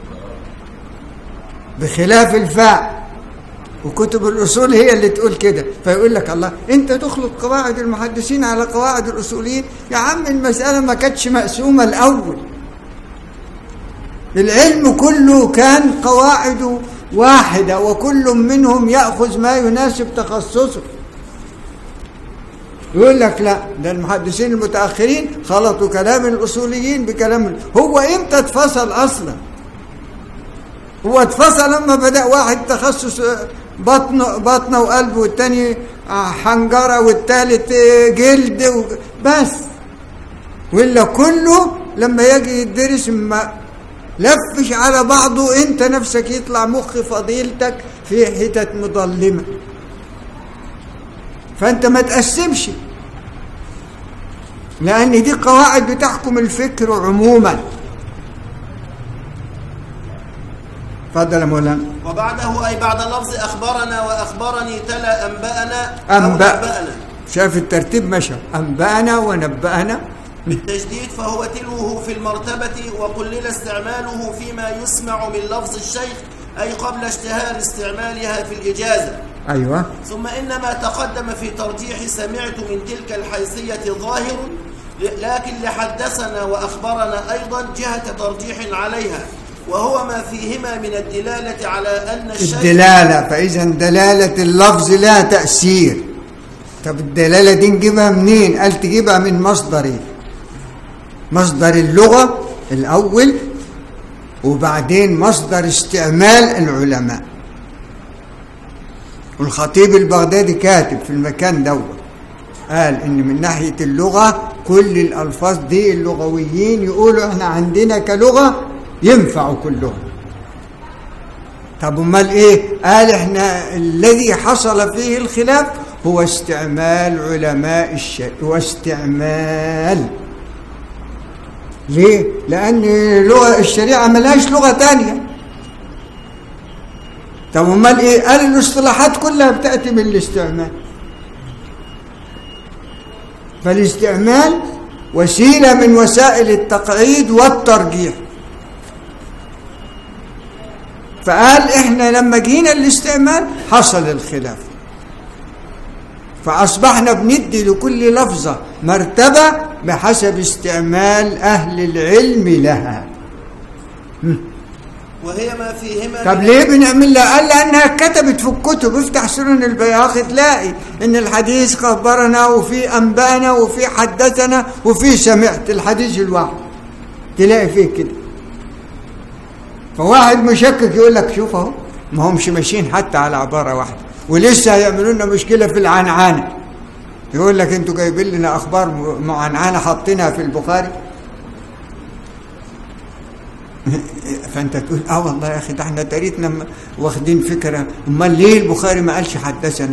بخلاف الفاء وكتب الاصول هي اللي تقول كده فيقول لك الله انت تخلط قواعد المحدثين على قواعد الاصوليين يا عم المساله ما كانتش مقسومه الاول العلم كله كان قواعده واحده وكل منهم ياخذ ما يناسب تخصصه يقول لك لا ده المحدثين المتاخرين خلطوا كلام الاصوليين بكلام ال- هو امتى اتفصل اصلا هو اتفصل لما بدا واحد تخصص بطن بطنه وقلب والتاني حنجره والتالت جلد و- بس ولا كله لما يجي يدرس ما لفش على بعضه انت نفسك يطلع مخ فضيلتك في حتت مظلمه فانت ما تقسمش لان دي قواعد بتحكم الفكر عموما اتفضل يا مولانا وبعده أي بعد لفظ أخبرنا وأخبرني تلا أنبأنا أو أنبأ نبأنا شاف الترتيب مشى أنبأنا ونبأنا بالتجديد فهو تلوه في المرتبة وقلل استعماله فيما يسمع من لفظ الشيخ أي قبل اشتهار استعمالها في الإجازة أيوة ثم إن ما تقدم في ترجيح سمعت من تلك الحيثية ظاهر لكن لحدثنا وأخبرنا أيضا جهة ترجيح عليها وهو ما فيهما من الدلالة على أن الشيء الدلالة فإذا دلالة اللفظ لها تأثير طب الدلالة دي نجيبها منين؟ قال تجيبها من مصدرين مصدر اللغة الأول وبعدين مصدر استعمال العلماء والخطيب البغدادي كاتب في المكان دوت قال ان من ناحيه اللغه كل الالفاظ دي اللغويين يقولوا احنا عندنا كلغه ينفعوا كلهم طب امال ايه قال احنا الذي حصل فيه الخلاف هو استعمال علماء الشيء واستعمال ليه لان لغه الشريعه ملهاش لغه تانية طب امال ايه قال الاصطلاحات كلها بتاتي من الاستعمال فالاستعمال وسيله من وسائل التقعيد والترجيح فقال احنا لما جينا الاستعمال حصل الخلاف فاصبحنا بندي لكل لفظه مرتبه بحسب استعمال اهل العلم لها وهي ما فيهما طب من- ليه بنعمل لها؟ قال لانها كتبت في الكتب افتح سنن البياقي تلاقي ان الحديث خبرنا وفي انبانا وفي حدثنا وفي سمعت الحديث الواحد تلاقي فيه كده فواحد مشكك يقول لك شوف اهو ما همش ماشيين حتى على عباره واحده ولسه هيعملوا لنا مشكله في العنعنه يقول لك انتوا جايبين لنا اخبار م- معنعنه حاطينها في البخاري فانت تقول اه والله يا اخي ده احنا تاريتنا م- واخدين فكره امال ليه البخاري ما قالش حدثنا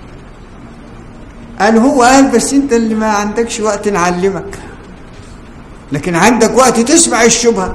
قال هو قال بس انت اللي ما عندكش وقت نعلمك لكن عندك وقت تسمع الشبهه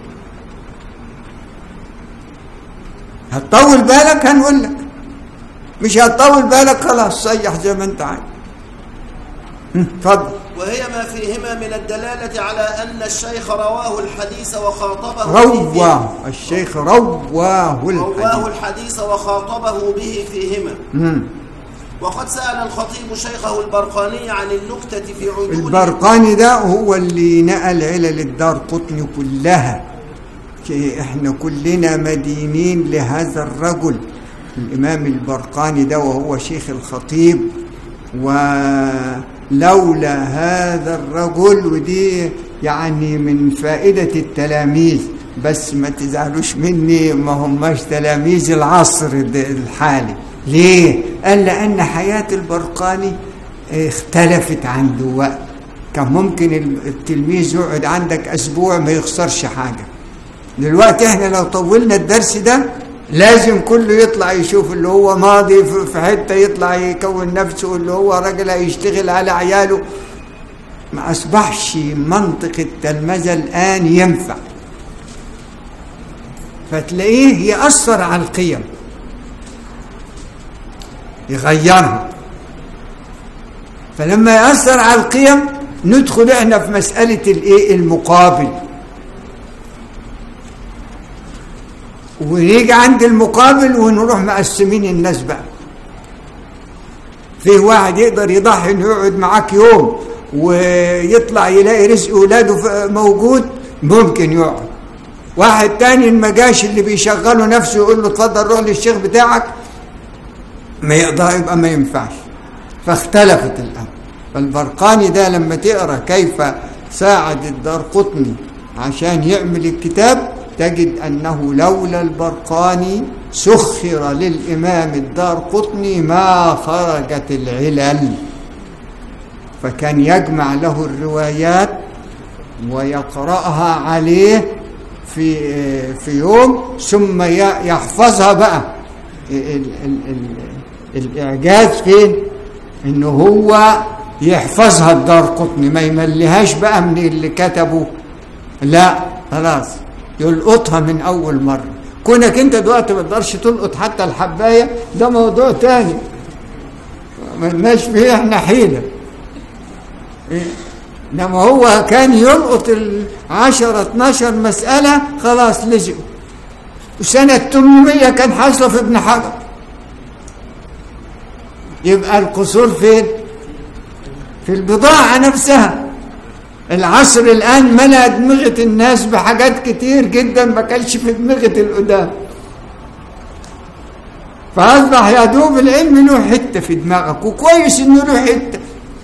هتطول بالك هنقول لك مش هتطول بالك خلاص صيح زي ما انت عايز هم، اتفضل وهي ما فيهما من الدلالة على أن الشيخ رواه الحديث وخاطبه به فيه- رواه الشيخ رواه رواه الحديث الحديث وخاطبه به فيهما مم. وقد سأل الخطيب شيخه البرقاني عن النكتة في عدول البرقاني ده هو اللي نقل علل الدار قطن كلها شيء احنا كلنا مدينين لهذا الرجل الامام البرقاني ده وهو شيخ الخطيب ولولا هذا الرجل ودي يعني من فائدة التلاميذ بس ما تزعلوش مني ما هماش تلاميذ العصر ده الحالي ليه؟ قال لأن حياة البرقاني اختلفت عن دلوقتي كان ممكن التلميذ يقعد عندك أسبوع ما يخسرش حاجة دلوقتي احنا لو طولنا الدرس ده لازم كله يطلع يشوف اللي هو ماضي في حتة يطلع يكون نفسه اللي هو راجل هيشتغل على عياله ما أصبحش منطق التلمذة الآن ينفع فتلاقيه يأثر على القيم يغيرها فلما يأثر على القيم ندخل احنا في مسألة الايه المقابل ونيجي عند المقابل ونروح مقسمين الناس بقى فيه واحد يقدر يضحي انه يقعد معاك يوم ويطلع يلاقي رزق ولاده موجود ممكن يقعد واحد تاني ما جاش اللي بيشغله نفسه يقول له اتفضل روح للشيخ بتاعك ما يقدر يبقى ما ينفعش فاختلفت الامر فالبرقاني ده لما تقرا كيف ساعد الدار قطني عشان يعمل الكتاب تجد أنه لولا البرقاني سخر للإمام الدار قطني ما خرجت العلل فكان يجمع له الروايات ويقرأها عليه في في يوم ثم يحفظها بقى ال ال ال الإعجاز فين؟ إنه هو يحفظها الدار قطني ما يمليهاش بقى من اللي كتبه لا خلاص يلقطها من أول مرة كونك أنت دلوقتي ما تقدرش تلقط حتى الحباية ده موضوع تاني ملناش فيه احنا حيلة انما هو كان يلقط العشرة 12 مسألة خلاص لجئوا وسنة 800 كان حاصله في ابن حجر يبقى القصور فين؟ في البضاعة نفسها العصر الآن ملأ دماغة الناس بحاجات كتير جدا ما كانش في دماغة القدام فأصبح يا دوب العلم له حتة في دماغك وكويس إنه له حتة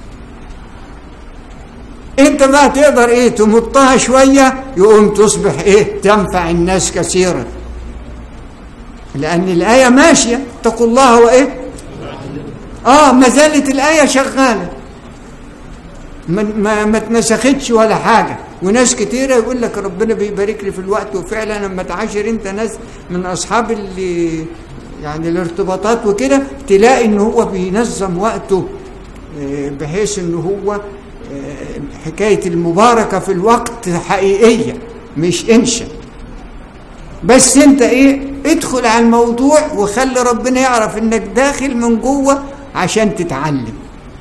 أنت بقى تقدر إيه تمطها شوية يقوم تصبح إيه تنفع الناس كثيرا لأن الآية ماشية اتقوا الله وإيه آه ما زالت الآية شغالة ما ما, ما اتنسختش ولا حاجة وناس كتيرة يقول لك ربنا بيبارك لي في الوقت وفعلا لما تعاشر انت ناس من اصحاب اللي يعني الارتباطات وكده تلاقي ان هو بينظم وقته بحيث ان هو حكاية المباركة في الوقت حقيقية مش انشا بس انت ايه ادخل على الموضوع وخلي ربنا يعرف انك داخل من جوه عشان تتعلم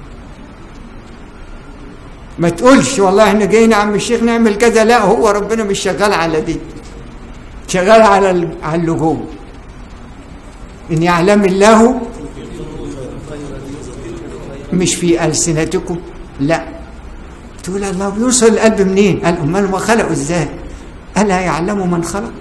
ما تقولش والله احنا جايين يا عم الشيخ نعمل كذا لا هو ربنا مش شغال على دي شغال على على اللي جوه ان يعلم الله مش في السنتكم لا تقول الله بيوصل القلب منين قال امال ما خلقوا ازاي الا يعلم من خلق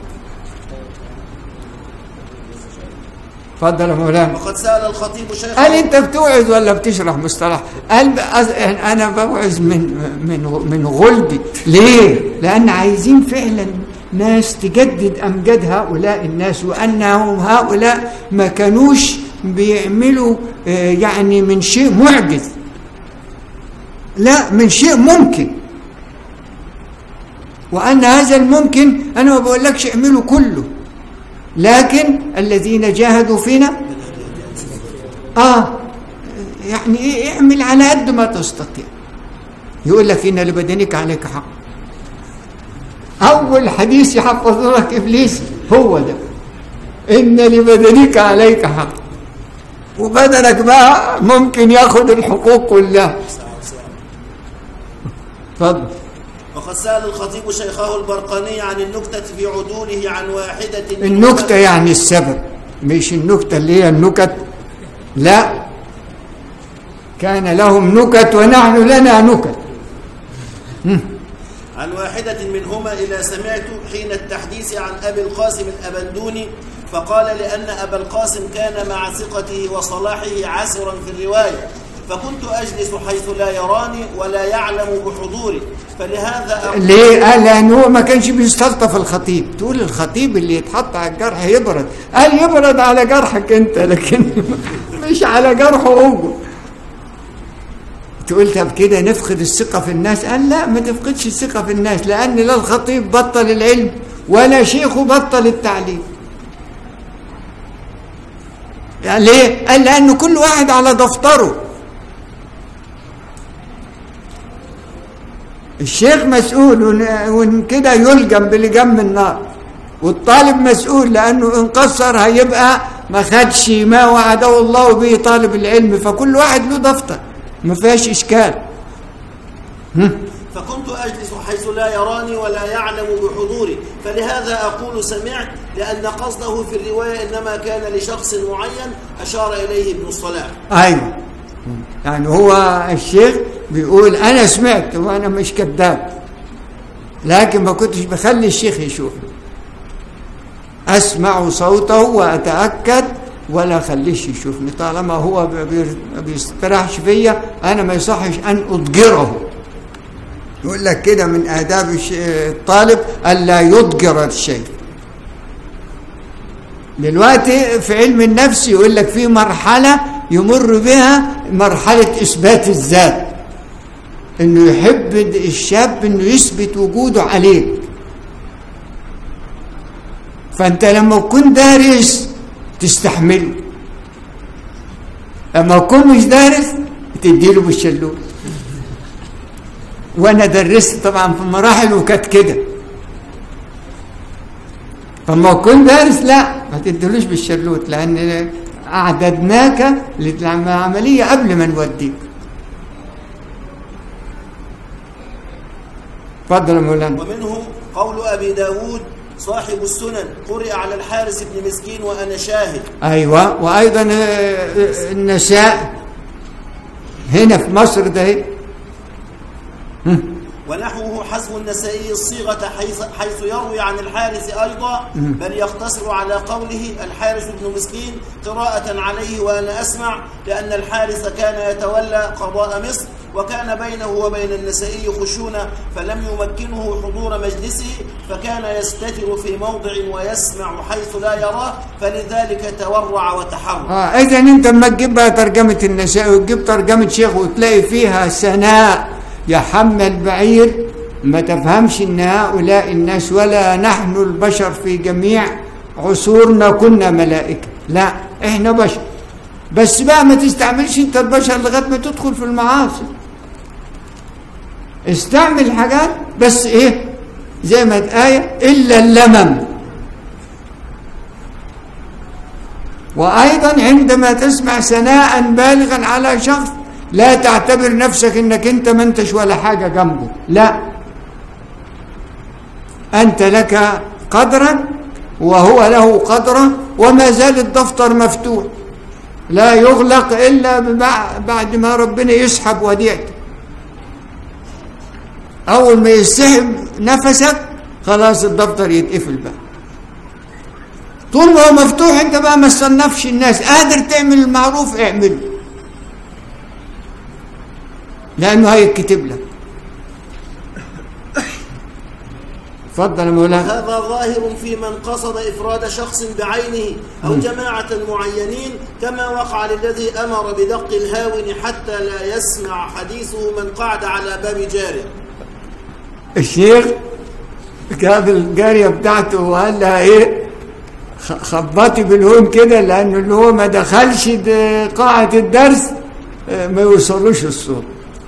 اتفضل يا مولانا وقد سأل الخطيب شيخ قال انت بتوعظ ولا بتشرح مصطلح قال انا بوعظ من من من غلبي ليه لان عايزين فعلا ناس تجدد امجاد هؤلاء الناس وانهم هؤلاء ما كانوش بيعملوا يعني من شيء معجز لا من شيء ممكن وان هذا الممكن انا ما بقولكش اعملوا كله لكن الذين جاهدوا فينا اه يعني ايه اعمل على قد ما تستطيع يقول لك ان لبدنك عليك حق اول حديث يحفظ لك ابليس هو ده ان لبدنك عليك حق وبدنك بقى ممكن ياخد الحقوق كلها اتفضل وقد سأل الخطيب شيخه البرقاني عن النكتة في عدوله عن واحدة من النكتة يعني السبب مش النكتة اللي هي النكت لا كان لهم نكت ونحن لنا نكت عن واحدة منهما إذا سمعت حين التحديث عن أبي القاسم الأبندوني فقال لأن أبا القاسم كان مع ثقته وصلاحه عسرا في الرواية فكنت أجلس حيث لا يراني ولا يعلم بحضوري فلهذا أقول ليه؟ قال لأن هو ما كانش بيستلطف الخطيب تقول الخطيب اللي يتحط على الجرح يبرد قال يبرد على جرحك أنت لكن مش على جرحه هو تقول طب كده نفقد الثقة في الناس قال لا ما تفقدش الثقة في الناس لأن لا الخطيب بطل العلم ولا شيخه بطل التعليم يعني ليه؟ قال لأن كل واحد على دفتره الشيخ مسؤول ون- وإن كده يلجم بلجم النار والطالب مسؤول لأنه إن قصر هيبقى ما خدش ما وعده الله به طالب العلم فكل واحد له دفتر ما فيهاش إشكال فكنت أجلس حيث لا يراني ولا يعلم بحضوري فلهذا أقول سمعت لأن قصده في الرواية إنما كان لشخص معين أشار إليه ابن الصلاح أيوه يعني هو الشيخ بيقول أنا سمعت وأنا مش كذاب لكن ما كنتش بخلي الشيخ يشوفني أسمع صوته وأتأكد ولا أخليش يشوفني طالما هو بي- ما بيستريحش فيا أنا ما يصحش أن أضجره يقول لك كده من آداب الش- الطالب ألا يضجر الشيء دلوقتي في علم النفس يقول لك في مرحلة يمر بها مرحلة إثبات الذات إنه يحب الشاب إنه يثبت وجوده عليك فأنت لما تكون دارس تستحمله لما تكون مش دارس تديله بالشلوت وأنا درست طبعا في مراحل وكانت كده فما تكون دارس لا ما تدلوش بالشلوت لان اعددناك للعمليه قبل ما نوديك اتفضل يا مولانا ومنه قول أبي داود صاحب السنن قرئ على الحارس بن مسكين وأنا شاهد ايوه وايضا آه، آه، النساء هنا في مصر ده هي. ونحوه حسب النسائي الصيغة حيث, حيث يروي عن الحارث أيضا بل يقتصر على قوله الحارث بن مسكين قراءة عليه وأنا أسمع لأن الحارث كان يتولى قضاء مصر وكان بينه وبين النسائي خشونة فلم يمكنه حضور مجلسه فكان يستتر في موضع ويسمع حيث لا يراه فلذلك تورع وتحرك اه اذا انت لما تجيب بقى ترجمه النساء وتجيب ترجمه شيخ وتلاقي فيها ثناء يحمل بعير ما تفهمش ان هؤلاء الناس ولا نحن البشر في جميع عصورنا كنا ملائكه لا احنا بشر بس بقى ما تستعملش انت البشر لغايه ما تدخل في المعاصي استعمل حاجات بس ايه زي ما آية إلا اللمم وأيضا عندما تسمع ثناء بالغا على شخص لا تعتبر نفسك انك انت ما انتش ولا حاجة جنبه لا أنت لك قدرا وهو له قدرا وما زال الدفتر مفتوح لا يغلق إلا ببع- بعد ما ربنا يسحب وديعته أول ما يسحب نفسك خلاص الدفتر يتقفل بقى طول ما هو مفتوح انت بقى ما تصنفش الناس قادر تعمل المعروف اعمله لانه هيتكتب لك اتفضل يا مولانا هذا ظاهر في من قصد إفراد شخص بعينه أو جماعة معينين كما وقع للذي أمر بدق الهاون حتى لا يسمع حديثه من قعد على باب جاره الشيخ جاب الجارية بتاعته وقال لها ايه خ- خبطي بالهون كده لانه اللي هو ما دخلش د- قاعة الدرس آه، ما يوصلوش الصوت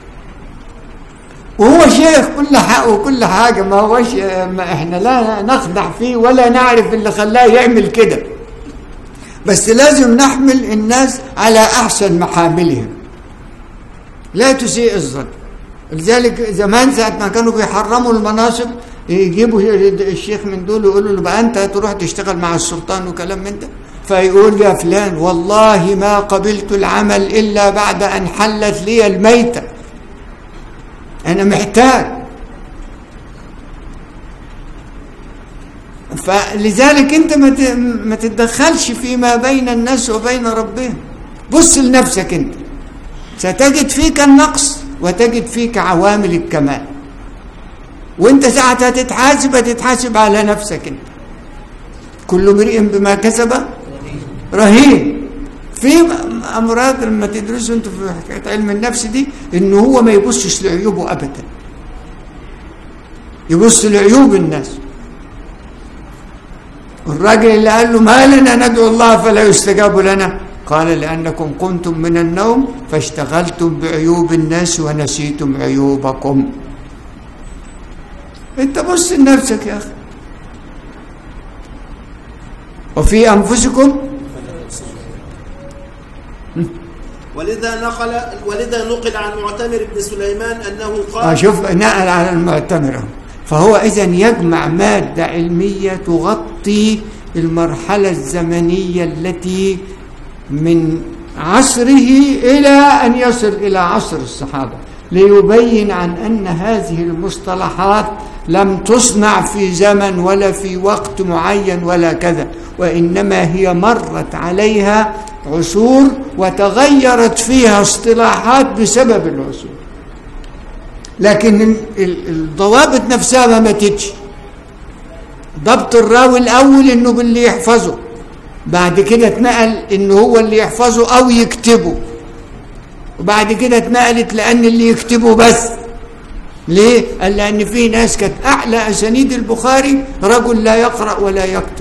وهو شيخ كل حق وكل حاجة ما هوش آه، ما احنا لا نخدع فيه ولا نعرف اللي خلاه يعمل كده بس لازم نحمل الناس على احسن محاملهم لا تسيء الظن لذلك زمان ساعة ما كانوا بيحرموا المناصب يجيبوا الشيخ من دول ويقولوا له بقى انت هتروح تشتغل مع السلطان وكلام من ده فيقول يا فلان والله ما قبلت العمل الا بعد ان حلت لي الميتة انا محتاج فلذلك انت ما ت- ما تتدخلش فيما بين الناس وبين ربهم بص لنفسك انت ستجد فيك النقص وتجد فيك عوامل الكمال وانت ساعتها تتحاسب هتتحاسب على نفسك انت كل امرئ بما كسب رهين في امراض لما تدرسوا انتوا في حكايه علم النفس دي ان هو ما يبصش لعيوبه ابدا يبص لعيوب الناس الراجل اللي قال له ما لنا ندعو الله فلا يستجاب لنا قال لأنكم قمتم من النوم فاشتغلتم بعيوب الناس ونسيتم عيوبكم انت بص لنفسك يا أخي وفي أنفسكم ولذا نقل ولذا نقل عن معتمر بن سليمان انه آه قال شوف نقل على المعتمر أهو. فهو إذا يجمع مادة علمية تغطي المرحلة الزمنية التي من عصره إلى أن يصل إلى عصر الصحابة ليبين عن أن هذه المصطلحات لم تصنع في زمن ولا في وقت معين ولا كذا وإنما هي مرت عليها عصور وتغيرت فيها اصطلاحات بسبب العصور لكن ال- ال- الضوابط نفسها ما ماتتش ضبط الراوي الاول انه باللي يحفظه بعد كده اتنقل انه هو اللي يحفظه او يكتبه وبعد كده اتنقلت لان اللي يكتبه بس ليه؟ قال لان في ناس كانت اعلى اسانيد البخاري رجل لا يقرا ولا يكتب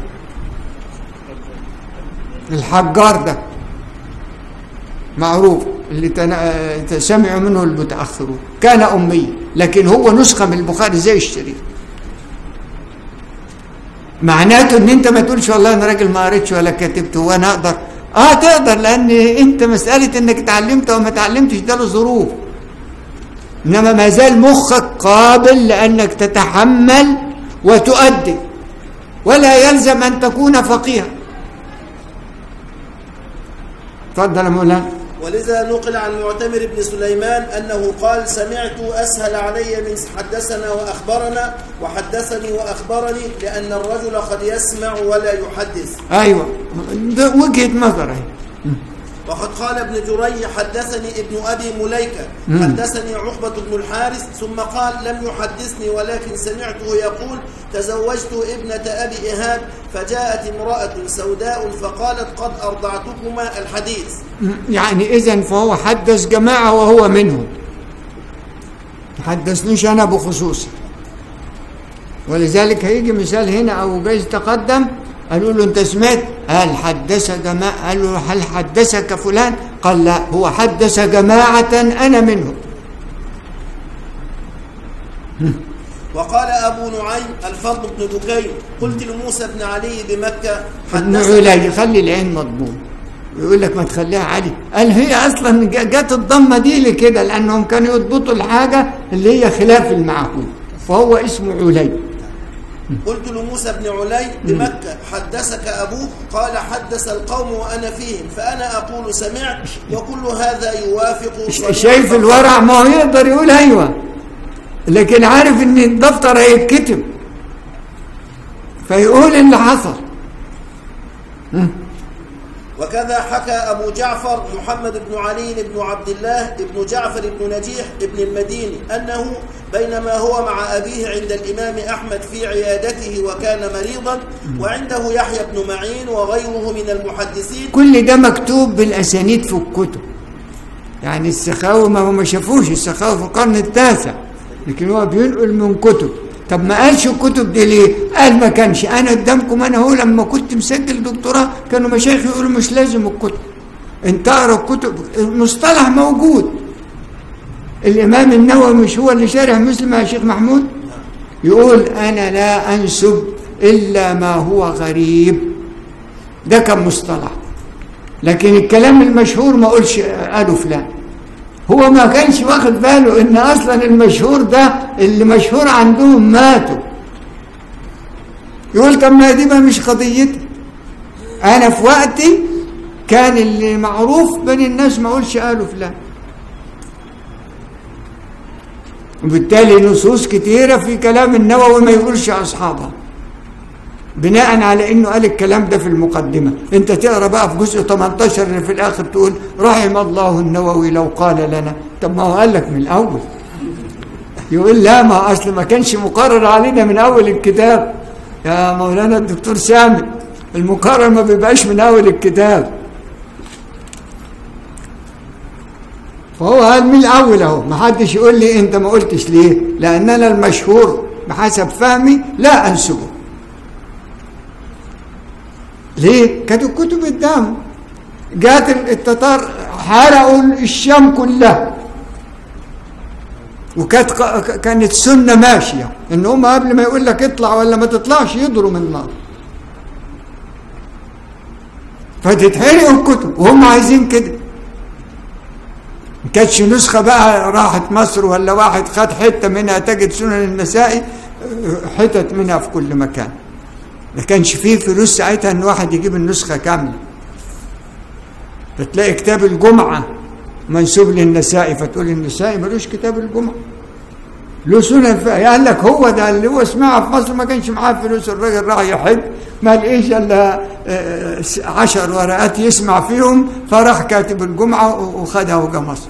الحجار ده معروف اللي تنا- سمعوا منه المتاخرون كان امي لكن هو نسخه من البخاري زي الشريف معناته ان انت ما تقولش والله انا راجل ما قريتش ولا كتبت وانا اقدر اه تقدر لان انت مساله انك اتعلمت او ما اتعلمتش ده له ظروف انما ما زال مخك قابل لانك تتحمل وتؤدي ولا يلزم ان تكون فقيها تفضل يا مولانا ولذا نقل عن معتمر بن سليمان أنه قال سمعت أسهل علي من حدثنا وأخبرنا وحدثني وأخبرني لأن الرجل قد يسمع ولا يحدث ايوه ده وجهه نظر اهي وقد قال ابن جري حدثني ابن أبي مليكة مم. حدثني عقبة بن الحارث ثم قال لم يحدثني ولكن سمعته يقول تزوجت ابنة أبي إيهاب فجاءت امرأة سوداء فقالت قد أرضعتكما الحديث يعني اذا فهو حدث جماعه وهو منهم حدثنيش انا بخصوصي ولذلك هيجي مثال هنا او جايز تقدم قالوا له انت سمعت هل حدث جماعه قالوا له هل حدثك فلان قال لا هو حدث جماعه انا منهم وقال أبو نعيم الفضل بن دكين قلت لموسى بن علي بمكة ابن حدثني علي خلي العين مضمون يقول لك ما تخليها علي قال هي اصلا ج- جت الضمه دي لكده لانهم كانوا يضبطوا الحاجه اللي هي خلاف المعقول فهو اسمه علي قلت لموسى بن علي بمكة حدثك أبوك قال حدث القوم وأنا فيهم فأنا أقول سمعت وكل هذا يوافق ش- صريح شايف الفضل. الورع ما هو يقدر يقول ايوه لكن عارف ان الدفتر هيتكتب فيقول اللي حصل وكذا حكى أبو جعفر محمد بن علي بن عبد الله بن جعفر بن نجيح بن المديني أنه بينما هو مع أبيه عند الإمام أحمد في عيادته وكان مريضا وعنده يحيى بن معين وغيره من المحدثين كل ده مكتوب بالاسانيد في الكتب يعني السخاوي ما هو ما شافوش السخاوي في القرن التاسع لكن هو بينقل من كتب طب ما قالش الكتب دي ليه؟ قال ما كانش انا قدامكم انا هو لما كنت مسجل دكتوراه كانوا مشايخ يقولوا مش لازم الكتب انت اقرا الكتب المصطلح موجود الامام النووي مش هو اللي شارح مسلم يا شيخ محمود يقول انا لا انسب الا ما هو غريب ده كان مصطلح لكن الكلام المشهور ما اقولش قالوا فلان هو ما كانش واخد باله ان اصلا المشهور ده اللي مشهور عندهم ماتوا يقول طب ما دي ما مش قضيتي انا في وقتي كان اللي معروف بين الناس ما اقولش قالوا فلان وبالتالي نصوص كتيرة في كلام النووي ما يقولش أصحابها بناء على انه قال الكلام ده في المقدمه انت تقرا بقى في جزء 18 اللي في الاخر تقول رحم الله النووي لو قال لنا طب ما هو قال لك من الاول يقول لا ما اصل ما كانش مقرر علينا من اول الكتاب يا مولانا الدكتور سامي المقرر ما بيبقاش من اول الكتاب فهو قال من الاول اهو ما حدش يقول لي انت ما قلتش ليه لان انا المشهور بحسب فهمي لا انسبه ليه كانت الكتب قدامه جات التتار حرقوا الشام كلها وكانت كانت سنه ماشيه ان هم قبل ما يقول لك اطلع ولا ما تطلعش يضروا من النار فتتحرق الكتب وهم عايزين كده ما كانتش نسخه بقى راحت مصر ولا واحد خد حته منها تجد سنن النسائي حتت منها في كل مكان ما كانش فيه فلوس ساعتها ان واحد يجيب النسخه كامله فتلاقي كتاب الجمعه منسوب للنسائي فتقول النسائي ملوش كتاب الجمعه له سنن قال لك هو ده اللي هو سمعها في مصر ما كانش معاه فلوس الراجل راح يحج ما لقيش الا عشر ورقات يسمع فيهم فراح كاتب الجمعه وخدها وجا مصر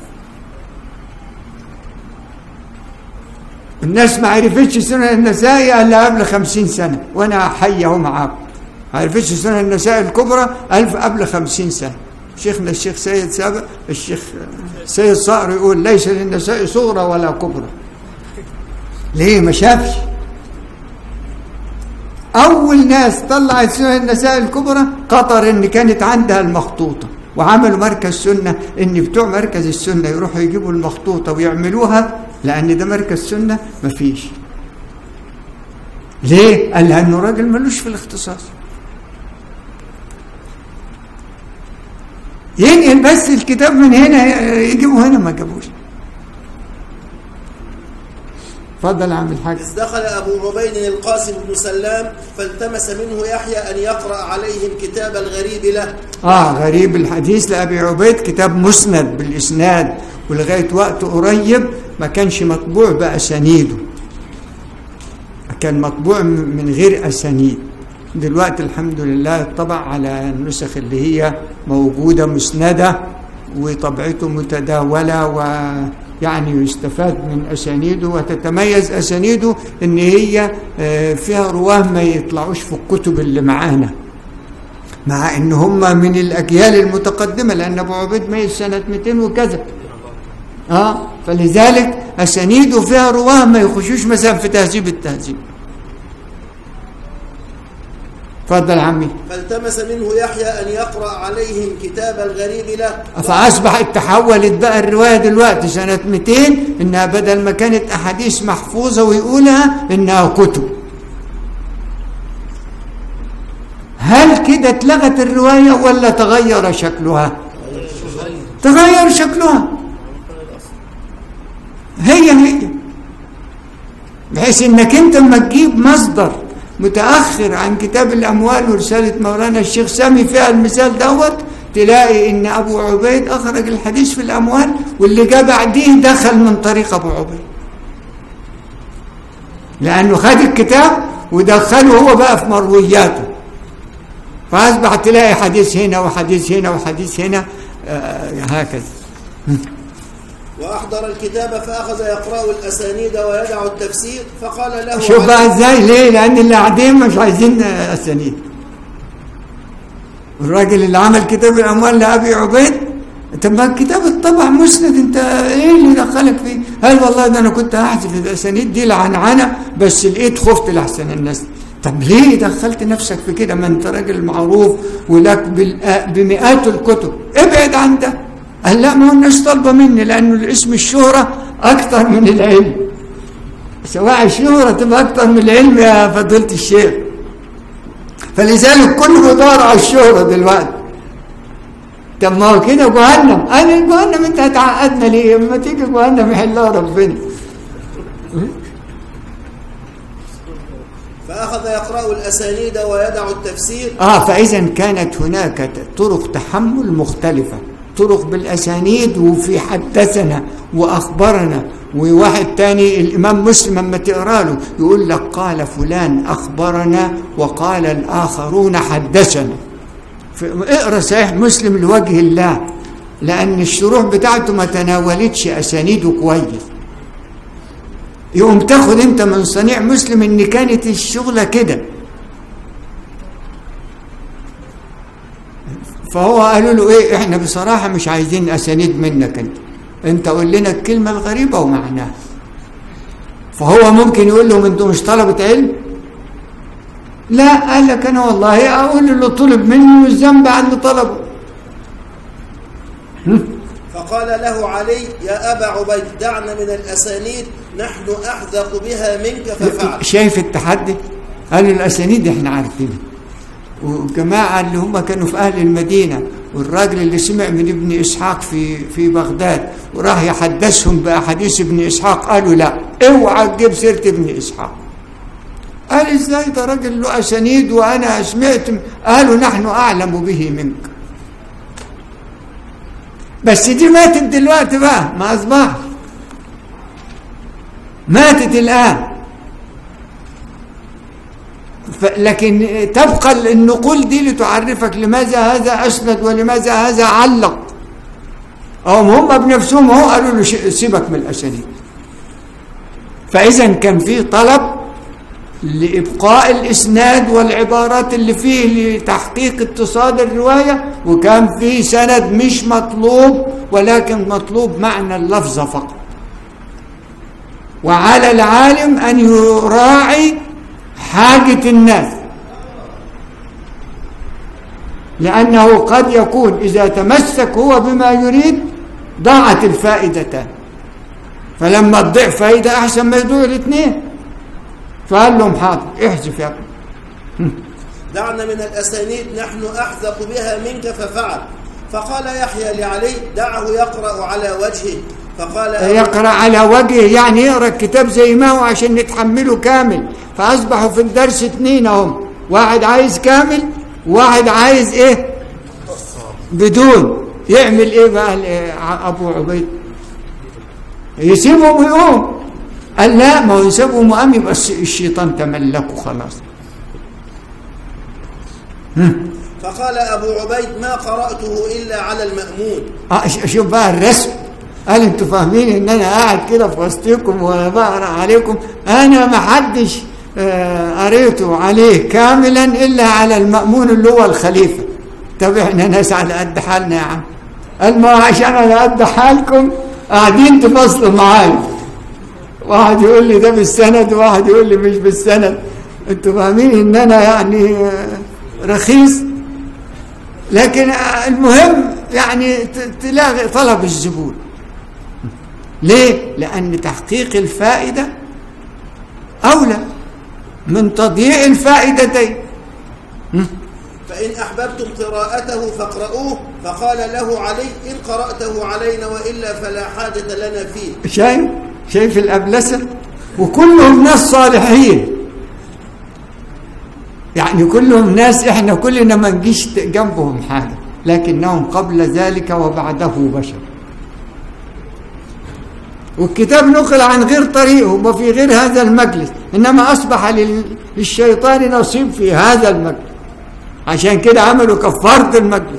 الناس ما عرفتش سنن النسائي الا قبل خمسين سنه وانا حي اهو معاكم ما عرفتش سنن النسائي الكبرى ألف قبل خمسين سنه شيخنا الشيخ سيد سابق الشيخ سيد صقر يقول ليس للنساء صغرى ولا كبرى ليه ما شافش اول ناس طلعت سنن النساء الكبرى قطر ان كانت عندها المخطوطه وعملوا مركز سنه ان بتوع مركز السنه يروحوا يجيبوا المخطوطه ويعملوها لان ده مركز سنه مفيش ليه قال لانه راجل ملوش في الاختصاص ينقل بس الكتاب من هنا يجيبه هنا ما جابوش اتفضل يا عم الحاج إذ دخل أبو عبيد القاسم بن سلام فالتمس منه يحيى أن يقرأ عليه الكتاب الغريب له اه غريب الحديث لأبي عبيد كتاب مسند بالإسناد ولغاية وقت قريب ما كانش مطبوع بأسانيده كان مطبوع من غير أسانيد دلوقتي الحمد لله طبع على النسخ اللي هي موجودة مسندة وطبعته متداولة ويعني يستفاد من أسانيده وتتميز أسانيده إن هي فيها رواه ما يطلعوش في الكتب اللي معانا مع إن هم من الأجيال المتقدمة لأن أبو عبيد ميت سنة 200 وكذا اه فلذلك أسانيده فيها رواه ما يخشوش مثلا في تهذيب التهذيب تفضل عمي فالتمس منه يحيى أن يقرأ عليهم كتاب الغريب له فأصبحت تحولت بقى الرواية دلوقتي سنة 200 إنها بدل ما كانت أحاديث محفوظة ويقولها إنها كتب هل كده اتلغت الرواية ولا تغير شكلها تغير شكلها هي هي بحيث انك انت لما تجيب مصدر متأخر عن كتاب الأموال ورسالة مولانا الشيخ سامي فيها المثال دوت تلاقي إن أبو عبيد أخرج الحديث في الأموال واللي جاء بعديه دخل من طريق أبو عبيد لأنه خد الكتاب ودخله هو بقى في مروياته فأصبح تلاقي حديث هنا وحديث هنا وحديث هنا آه هكذا وأحضر الكتاب فأخذ يقرأ الأسانيد ويدع التفسير فقال له شوف بقى ازاي ليه لأن اللي قاعدين مش عايزين أسانيد الراجل اللي عمل كتاب الأموال لأبي عبيد طب ما الكتاب الطبع مسند انت ايه اللي دخلك فيه؟ قال والله ده انا كنت هحذف الاسانيد دي لعنعنه بس لقيت خفت لاحسن الناس طب ليه دخلت نفسك في كده ما انت راجل معروف ولك بمئات الكتب ابعد عن ده قال لا ما هو الناس طالبه مني لانه الاسم الشهره اكثر من العلم سواء الشهره تبقى اكثر من العلم يا فضيله الشيخ فلذلك كله بيدور على الشهره دلوقتي طب ما هو كده جهنم انا جهنم انت هتعقدنا ليه اما تيجي جهنم يحلها ربنا فأخذ يقرأ الأسانيد ويدع التفسير اه فاذا كانت هناك طرق تحمل مختلفه طرق بالأسانيد وفي حدثنا وأخبرنا وواحد تاني الإمام مسلم لما تقرأ له يقول لك قال فلان أخبرنا وقال الآخرون حدثنا اقرأ صحيح مسلم لوجه الله لأن الشروح بتاعته ما تناولتش أسانيده كويس يقوم تاخد انت من صنيع مسلم ان كانت الشغلة كده فهو قالوا له ايه احنا بصراحة مش عايزين اسانيد منك انت انت قول لنا الكلمة الغريبة ومعناها فهو ممكن يقول لهم انتوا مش طلبة علم لا قال لك انا والله اقول اللي طلب مني والذنب عن اللي طلبه فقال له علي يا أبا عبيد دعنا من الأسانيد نحن أحذق بها منك ففعل شايف التحدي قالوا الاسانيد احنا عارفينها والجماعة اللي هم كانوا في أهل المدينة والراجل اللي سمع من ابن إسحاق في في بغداد وراح يحدثهم بأحاديث ابن إسحاق قالوا لا اوعى تجيب سيرة ابن إسحاق قال ازاي ده راجل له أسانيد وأنا سمعت قالوا نحن أعلم به منك بس دي ماتت دلوقتي بقى ما أصبحش ماتت الآن ف- لكن تبقى النقول دي لتعرفك لماذا هذا أسند ولماذا هذا علق أو هم بنفسهم هو قالوا له ش- سيبك من الأسانيد فإذا كان في طلب لإبقاء الإسناد والعبارات اللي فيه لتحقيق اتصال الرواية وكان في سند مش مطلوب ولكن مطلوب معنى اللفظ فقط وعلى العالم أن يراعي حاجة الناس لأنه قد يكون إذا تمسك هو بما يريد ضاعت الفائدتان فلما تضيع فائدة أحسن ما يضيع الاثنين فقال لهم حاضر احذف يا ابني دعنا من الأسانيد نحن أحذق بها منك ففعل فقال يحيى لعلي دعه يقرأ على وجهه فقال يقرأ على وجهه يعني يقرأ الكتاب زي ما هو عشان نتحمله كامل فأصبحوا في الدرس اتنين اهم واحد عايز كامل وواحد عايز ايه بدون يعمل ايه بقى ال- ابو عبيد يسيبهم ويقوم قال لا ما هو يسيبهم وقام يبقى الش- الشيطان تملكه خلاص فقال أبو عبيد ما قرأته إلا على المأمون آه، ش- شوف بقى الرسم قال انتوا فاهمين ان انا قاعد كده في وسطكم وانا بقرا عليكم انا ما حدش آه، قريته عليه كاملا الا على المامون اللي هو الخليفه طب احنا ناس على قد حالنا يا عم قال ما عشان على قد حالكم قاعدين تفصلوا معايا واحد يقول لي ده بالسند وواحد يقول لي مش بالسند انتوا فاهمين ان انا يعني آه، رخيص لكن المهم يعني ت- تلاقي طلب الزبون ليه؟ لأن تحقيق الفائدة أولى من تضييع الفائدتين فإن أحببتم قراءته فاقرؤوه فقال له علي إن قرأته علينا وإلا فلا حاجة لنا فيه شايف شايف الأبلسة وكلهم ناس صالحين يعني كلهم ناس احنا كلنا ما نجيش جنبهم حاجة لكنهم قبل ذلك وبعده بشر والكتاب نقل عن غير طريقه وفي غير هذا المجلس إنما أصبح لل- للشيطان نصيب في هذا المجلس عشان كده عملوا كفارة المجلس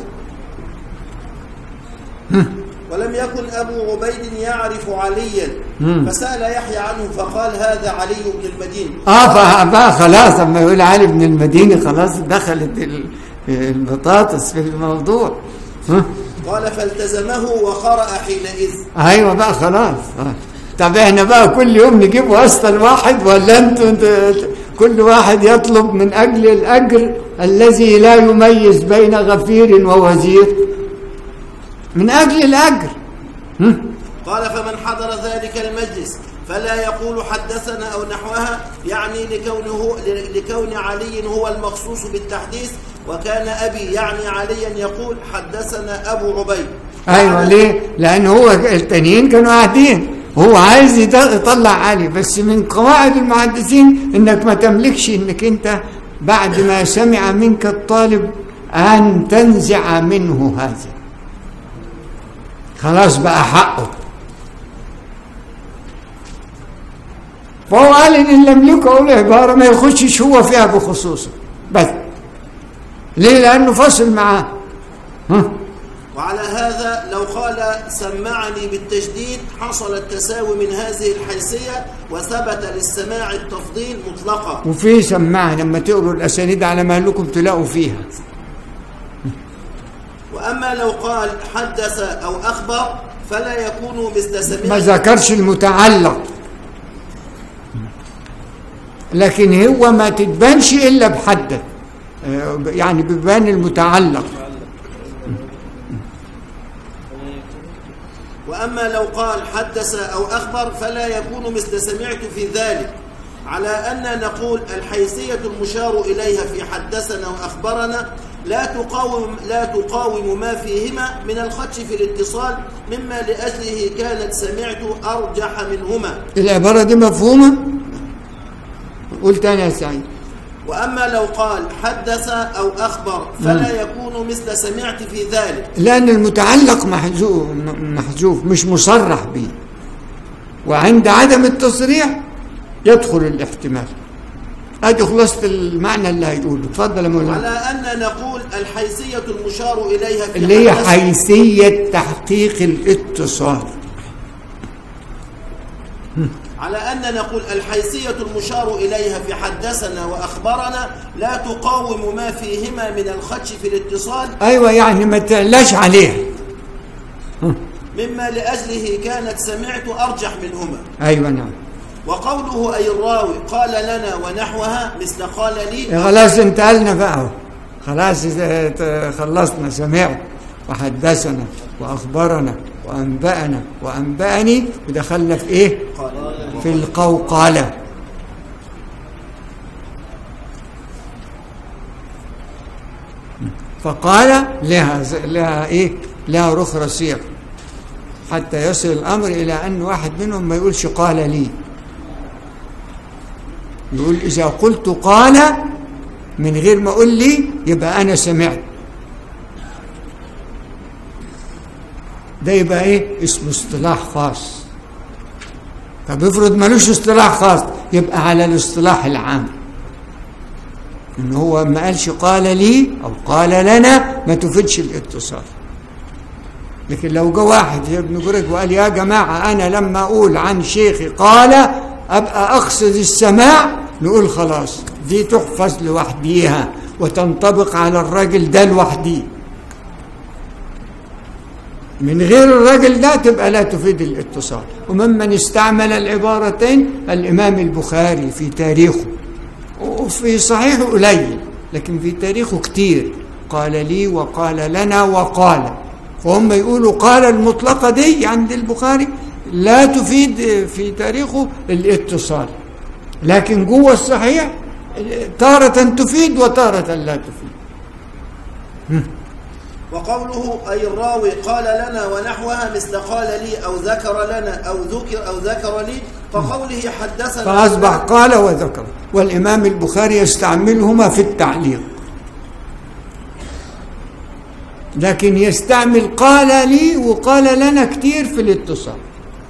ولم يكن أبو عبيد يعرف عليا فسأل يحيى عنه فقال هذا علي بن المدين اه ف- بقى خلاص اما يقول علي بن المديني خلاص دخلت ال- البطاطس في الموضوع ها؟ قال فالتزمه وقرأ حينئذ ايوه بقى خلاص آه. طب احنا بقى كل يوم نجيب واسطه الواحد ولا انتوا انت- كل واحد يطلب من اجل الاجر الذي لا يميز بين غفير ووزير من اجل الاجر قال فمن حضر ذلك المجلس فلا يقول حدثنا أو نحوها يعني لكونه لكون علي هو المخصوص بالتحديث وكان أبي يعني عليا يقول حدثنا أبو عبيد ايوه ليه لان هو التانيين كانوا قاعدين هو عايز يط- يطلع علي بس من قواعد المحدثين انك ما تملكش انك انت بعد ما سمع منك الطالب ان تنزع منه هذا خلاص بقى حقه فهو قال ان اللي يملكه العباره ما يخشش هو فيها بخصوصه بس ليه لانه فصل معاه ها وعلى هذا لو قال سمعني بالتجديد حصل التساوي من هذه الحيثية وثبت للسماع التفضيل مطلقا وفي سماعه لما تقروا الاسانيد على مهلكم تلاقوا فيها وأما لو قال حدث أو أخبر فلا يكون مثل ما سمع ذكرش المتعلق لكن هو ما تتبانش الا بحدث آه، يعني بيبان المتعلق وأما لو قال حدث أو أخبر فلا يكون مثل سمعت في ذلك على أن نقول الحيثية المشار إليها في حدثنا وأخبرنا لا تقاوم لا تقاوم ما فيهما من الخدش في الاتصال مما لأجله كانت سمعت أرجح منهما العباره دي مفهومه قول تاني يا سعيد وأما لو قال حدث أو أخبر فلا يكون مثل سمعت في ذلك لأن المتعلق محذوف محذوف مش مصرح به وعند عدم التصريح يدخل الاحتمال ادي خلاصة المعنى اللي هيقوله اتفضل يا مولانا على أن نقول الحيثية المشار إليها في اللي هي حدث- حيثية تحقيق الاتصال على أن نقول الحيثية المشار إليها في حدثنا وأخبرنا لا تقاوم ما فيهما من الخدش في الاتصال ايوه يعني ما تعلاش عليها مما لأجله كانت سمعت أرجح منهما ايوه نعم وقوله أي الراوي قال لنا ونحوها مثل قال لي خلاص انتقلنا بقى اهو. خلاص اه، ت- خلصنا سمعت وحدثنا واخبرنا وانبانا وانباني ودخلنا في ايه قال في القوقله فقال لها ز- لها ايه لها رخرة صيغ حتى يصل الامر الى ان واحد منهم ما يقولش قال لي يقول اذا قلت قال من غير ما اقول لي يبقى انا سمعت ده يبقى ايه اسمه اصطلاح خاص طب افرض ملوش اصطلاح خاص يبقى على الاصطلاح العام ان هو ما قالش قال لي او قال لنا ما تفيدش الاتصال لكن لو جه واحد زي ابن جريج وقال يا جماعه انا لما اقول عن شيخي قال ابقى اقصد السماع نقول خلاص دي تحفظ لوحديها وتنطبق على الراجل ده لوحديه من غير الرجل ده تبقى لا تفيد الاتصال وممن استعمل العبارتين الإمام البخاري في تاريخه وفي صحيحه قليل لكن في تاريخه كتير قال لي وقال لنا وقال فهم يقولوا قال المطلقة دي عند البخاري لا تفيد في تاريخه الاتصال لكن جوه الصحيح تارة تفيد وتارة لا تفيد وقوله أي الراوي قال لنا ونحوها مثل قال لي أو ذكر لنا أو ذكر أو ذكر لي كقوله حدثنا فأصبح قال وذكر والإمام البخاري يستعملهما في التعليق لكن يستعمل قال لي وقال لنا كتير في الاتصال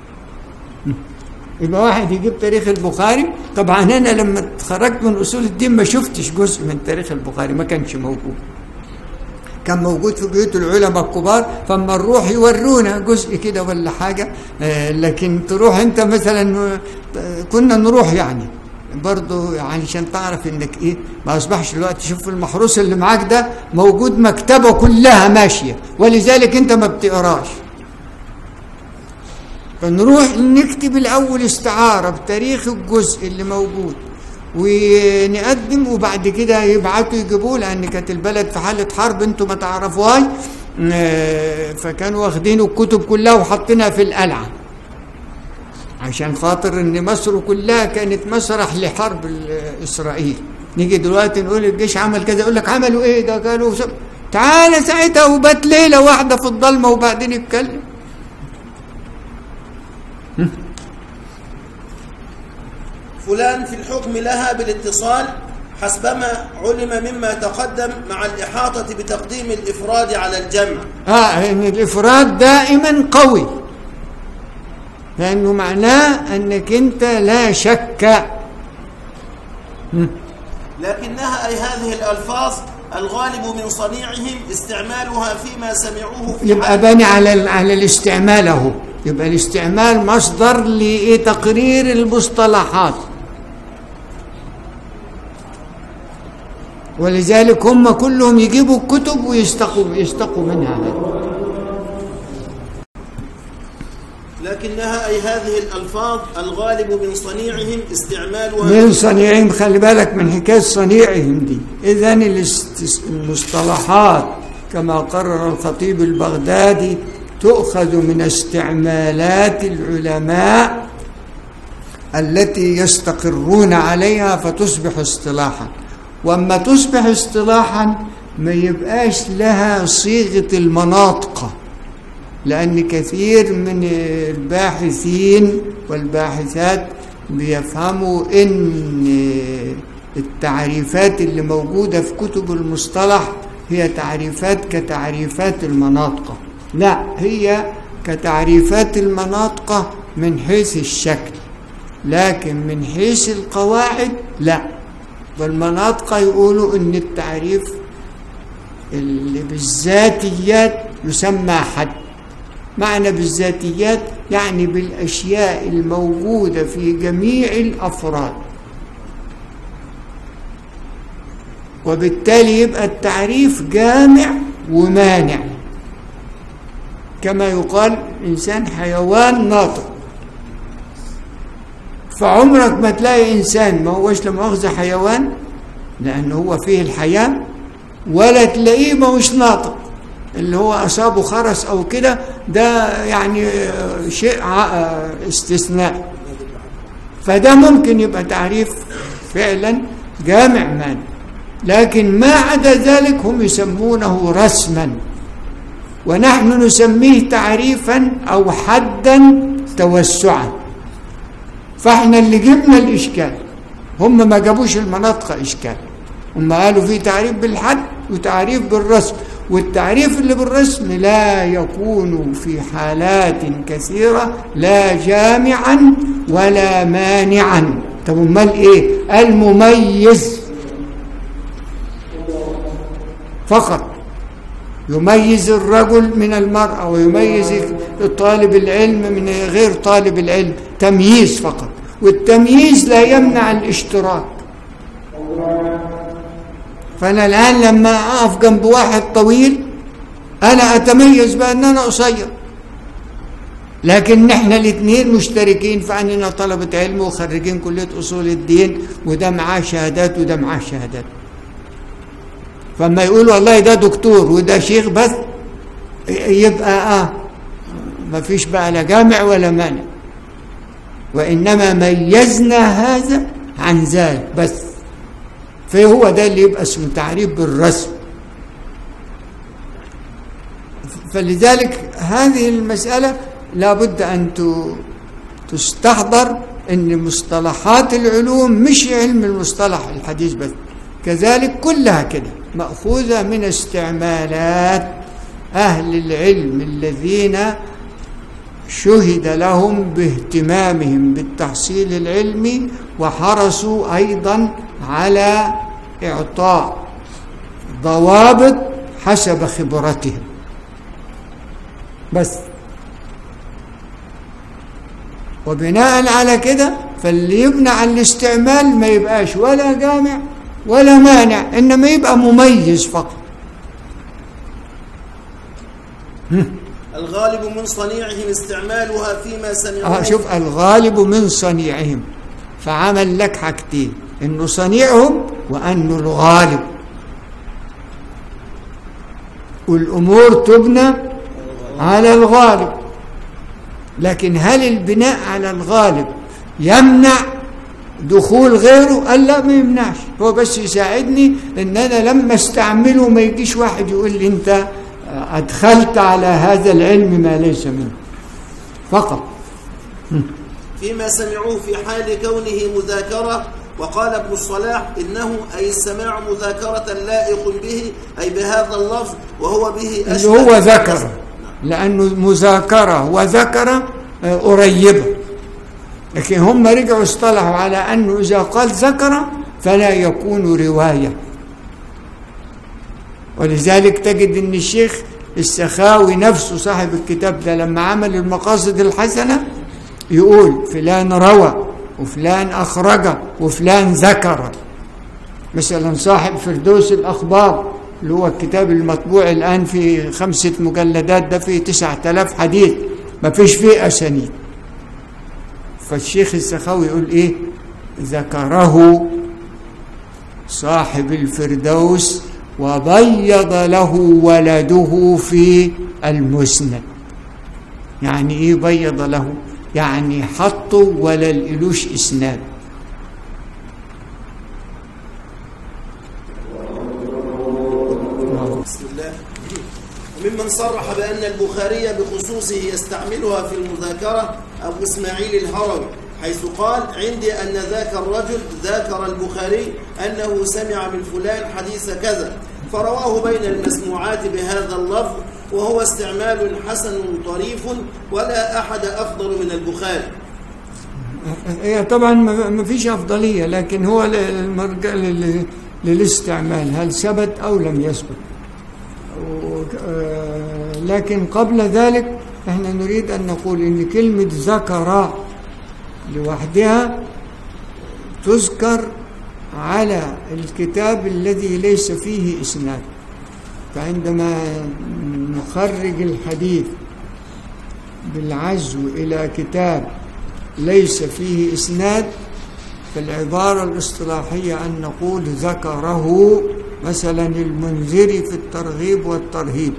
يبقى واحد يجيب تاريخ البخاري طبعا انا لما اتخرجت من اصول الدين ما شفتش جزء من تاريخ البخاري ما كانش موجود كان موجود في بيوت العلماء الكبار فاما نروح يورونا جزء كده ولا حاجه آه، لكن تروح انت مثلا آه، كنا نروح يعني برضه علشان تعرف انك ايه ما اصبحش دلوقتي شوف المحروس اللي معاك ده موجود مكتبه كلها ماشيه ولذلك انت ما بتقراش فنروح نكتب الاول استعاره بتاريخ الجزء اللي موجود ونقدم وبعد كده يبعتوا يجيبوه لان كانت البلد في حاله حرب انتوا ما تعرفوهاش آه، فكانوا واخدين الكتب كلها وحاطينها في القلعه عشان خاطر ان مصر كلها كانت مسرح لحرب ال- اسرائيل نيجي دلوقتي نقول الجيش عمل كذا يقول لك عملوا ايه ده قالوا سب... تعالى ساعتها وبات ليله واحده في الضلمه وبعدين يتكلم فلان في الحكم لها بالاتصال حسبما علم مما تقدم مع الإحاطة بتقديم الإفراد على الجمع اه ان الافراد دائما قوي لانه معناه انك انت لا شك لكنها أي هذه الألفاظ الغالب من صنيعهم استعمالها فيما سمعوه في يبقى حال- باني على ال- على الاستعمال اهو يبقى الاستعمال مصدر لتقرير المصطلحات ولذلك هم كلهم يجيبوا الكتب ويستقوا يستقوا منها لكنها أي هذه الألفاظ الغالب من صنيعهم استعمالها من صنيعهم خلي بالك من حكاية صنيعهم دي إذا المصطلحات كما قرر الخطيب البغدادي تؤخذ من استعمالات العلماء التي يستقرون عليها فتصبح اصطلاحا واما تصبح اصطلاحا ما يبقاش لها صيغه المناطق لأن كثير من الباحثين والباحثات بيفهموا إن التعريفات اللي موجودة في كتب المصطلح هي تعريفات كتعريفات المناطق لا هي كتعريفات المناطق من حيث الشكل لكن من حيث القواعد لا والمناطق يقولوا إن التعريف اللي بالذاتيات يسمى حد معنى بالذاتيات يعني بالأشياء الموجودة في جميع الأفراد وبالتالي يبقى التعريف جامع ومانع كما يقال إنسان حيوان ناطق فعمرك ما تلاقي إنسان ما هوش لمؤاخذة حيوان لأنه هو فيه الحياة ولا تلاقيه ما هوش ناطق اللي هو أصابه خرس أو كده ده يعني شيء استثناء فده ممكن يبقى تعريف فعلا جامع مانع لكن ما عدا ذلك هم يسمونه رسما ونحن نسميه تعريفا أو حدا توسعا فاحنا اللي جبنا الإشكال هم ما جابوش المناطق إشكال هم قالوا في تعريف بالحد وتعريف بالرسم والتعريف اللي بالرسم لا يكون في حالات كثيرة لا جامعا ولا مانعا طب امال ايه المميز فقط يميز الرجل من المرأة ويميز طالب العلم من غير طالب العلم تمييز فقط والتمييز لا يمنع الاشتراك فأنا الآن لما أقف جنب واحد طويل أنا أتميز بأن أنا قصير لكن نحن الاثنين مشتركين في أننا طلبة علم وخريجين كلية أصول الدين وده معاه شهادات وده معاه شهادات فما يقول والله ده دكتور وده شيخ بس يبقى آه ما فيش بقى لا جامع ولا مانع وإنما ميزنا هذا عن ذلك بس فهو ده اللي يبقى اسمه تعريف بالرسم فلذلك هذه المسألة لابد أن تستحضر أن مصطلحات العلوم مش علم المصطلح الحديث بس كذلك كلها كده مأخوذة من استعمالات أهل العلم الذين شهد لهم باهتمامهم بالتحصيل العلمي وحرصوا أيضا على إعطاء ضوابط حسب خبرتهم بس وبناء على كده فاللي يبنى على الاستعمال ما يبقاش ولا جامع ولا مانع إنما يبقى مميز فقط الغالب من صنيعهم استعمالها فيما سمعوه آه شوف الغالب من صنيعهم فعمل لك حاجتين انه صنيعهم وانه الغالب والامور تبنى على الغالب لكن هل البناء على الغالب يمنع دخول غيره قال لا ما يمنعش هو بس يساعدني ان انا لما استعمله ما يجيش واحد يقول لي انت ادخلت على هذا العلم ما ليس منه فقط فيما سمعوه في حال كونه مذاكرة وقال ابن الصلاح إنه أي السماع مذاكرة لائق به أي بهذا اللفظ وهو به اللي أشبه هو بالكسر. ذكر لأنه مذاكرة وذكر آه، قريبة لكن هم رجعوا اصطلحوا على أنه إذا قال ذكر فلا يكون رواية ولذلك تجد أن الشيخ السخاوي نفسه صاحب الكتاب ده لما عمل المقاصد الحسنة يقول فلان روى وفلان أخرج وفلان ذكر مثلا صاحب فردوس الأخبار اللي هو الكتاب المطبوع الآن في خمسة مجلدات ده فيه تسعة آلاف حديث ما فيش فيه أسانيد فالشيخ السخاوي يقول إيه ذكره صاحب الفردوس وبيض له ولده في المسند يعني ايه بيض له يعني حطه ولا الالوش اسناد بسم الله وممن صرح بأن البخاري بخصوصه يستعملها في المذاكرة أبو إسماعيل الهروي حيث قال عندي أن ذاك الرجل ذاكر البخاري أنه سمع من فلان حديث كذا فرواه بين المسموعات بهذا اللفظ وهو استعمال حسن طريف ولا أحد أفضل من البخاري هي طبعا ما ما فيش افضليه لكن هو ل- المرجع لل- للاستعمال هل ثبت او لم يثبت و- آه، لكن قبل ذلك احنا نريد ان نقول ان كلمه ذكر لوحدها تذكر على الكتاب الذي ليس فيه اسناد فعندما نخرج الحديث بالعزو الى كتاب ليس فيه إسناد فالعبارة الاصطلاحية أن نقول ذكره مثلا المنذري في الترغيب والترهيب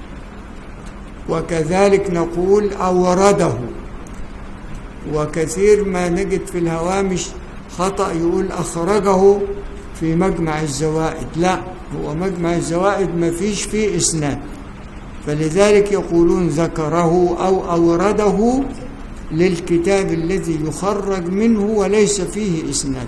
وكذلك نقول أورده وكثير ما نجد في الهوامش خطأ يقول أخرجه في مجمع الزوائد لا هو مجمع الزوائد ما فيش فيه إسناد فلذلك يقولون ذكره أو أورده للكتاب الذي يخرج منه وليس فيه إسناد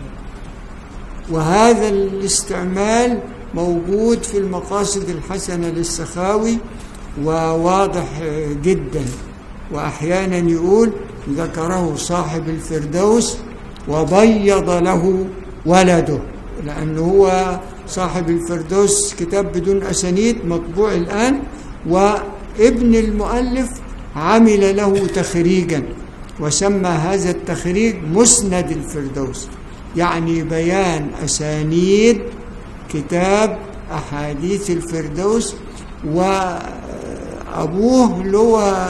وهذا الاستعمال موجود في المقاصد الحسنة للسخاوي وواضح جدا وأحيانا يقول ذكره صاحب الفردوس وبيض له ولده لأنه هو صاحب الفردوس كتاب بدون أسانيد مطبوع الآن وابن المؤلف عمل له تخريجا وسمى هذا التخريج مسند الفردوس يعني بيان أسانيد كتاب أحاديث الفردوس وأبوه اللي هو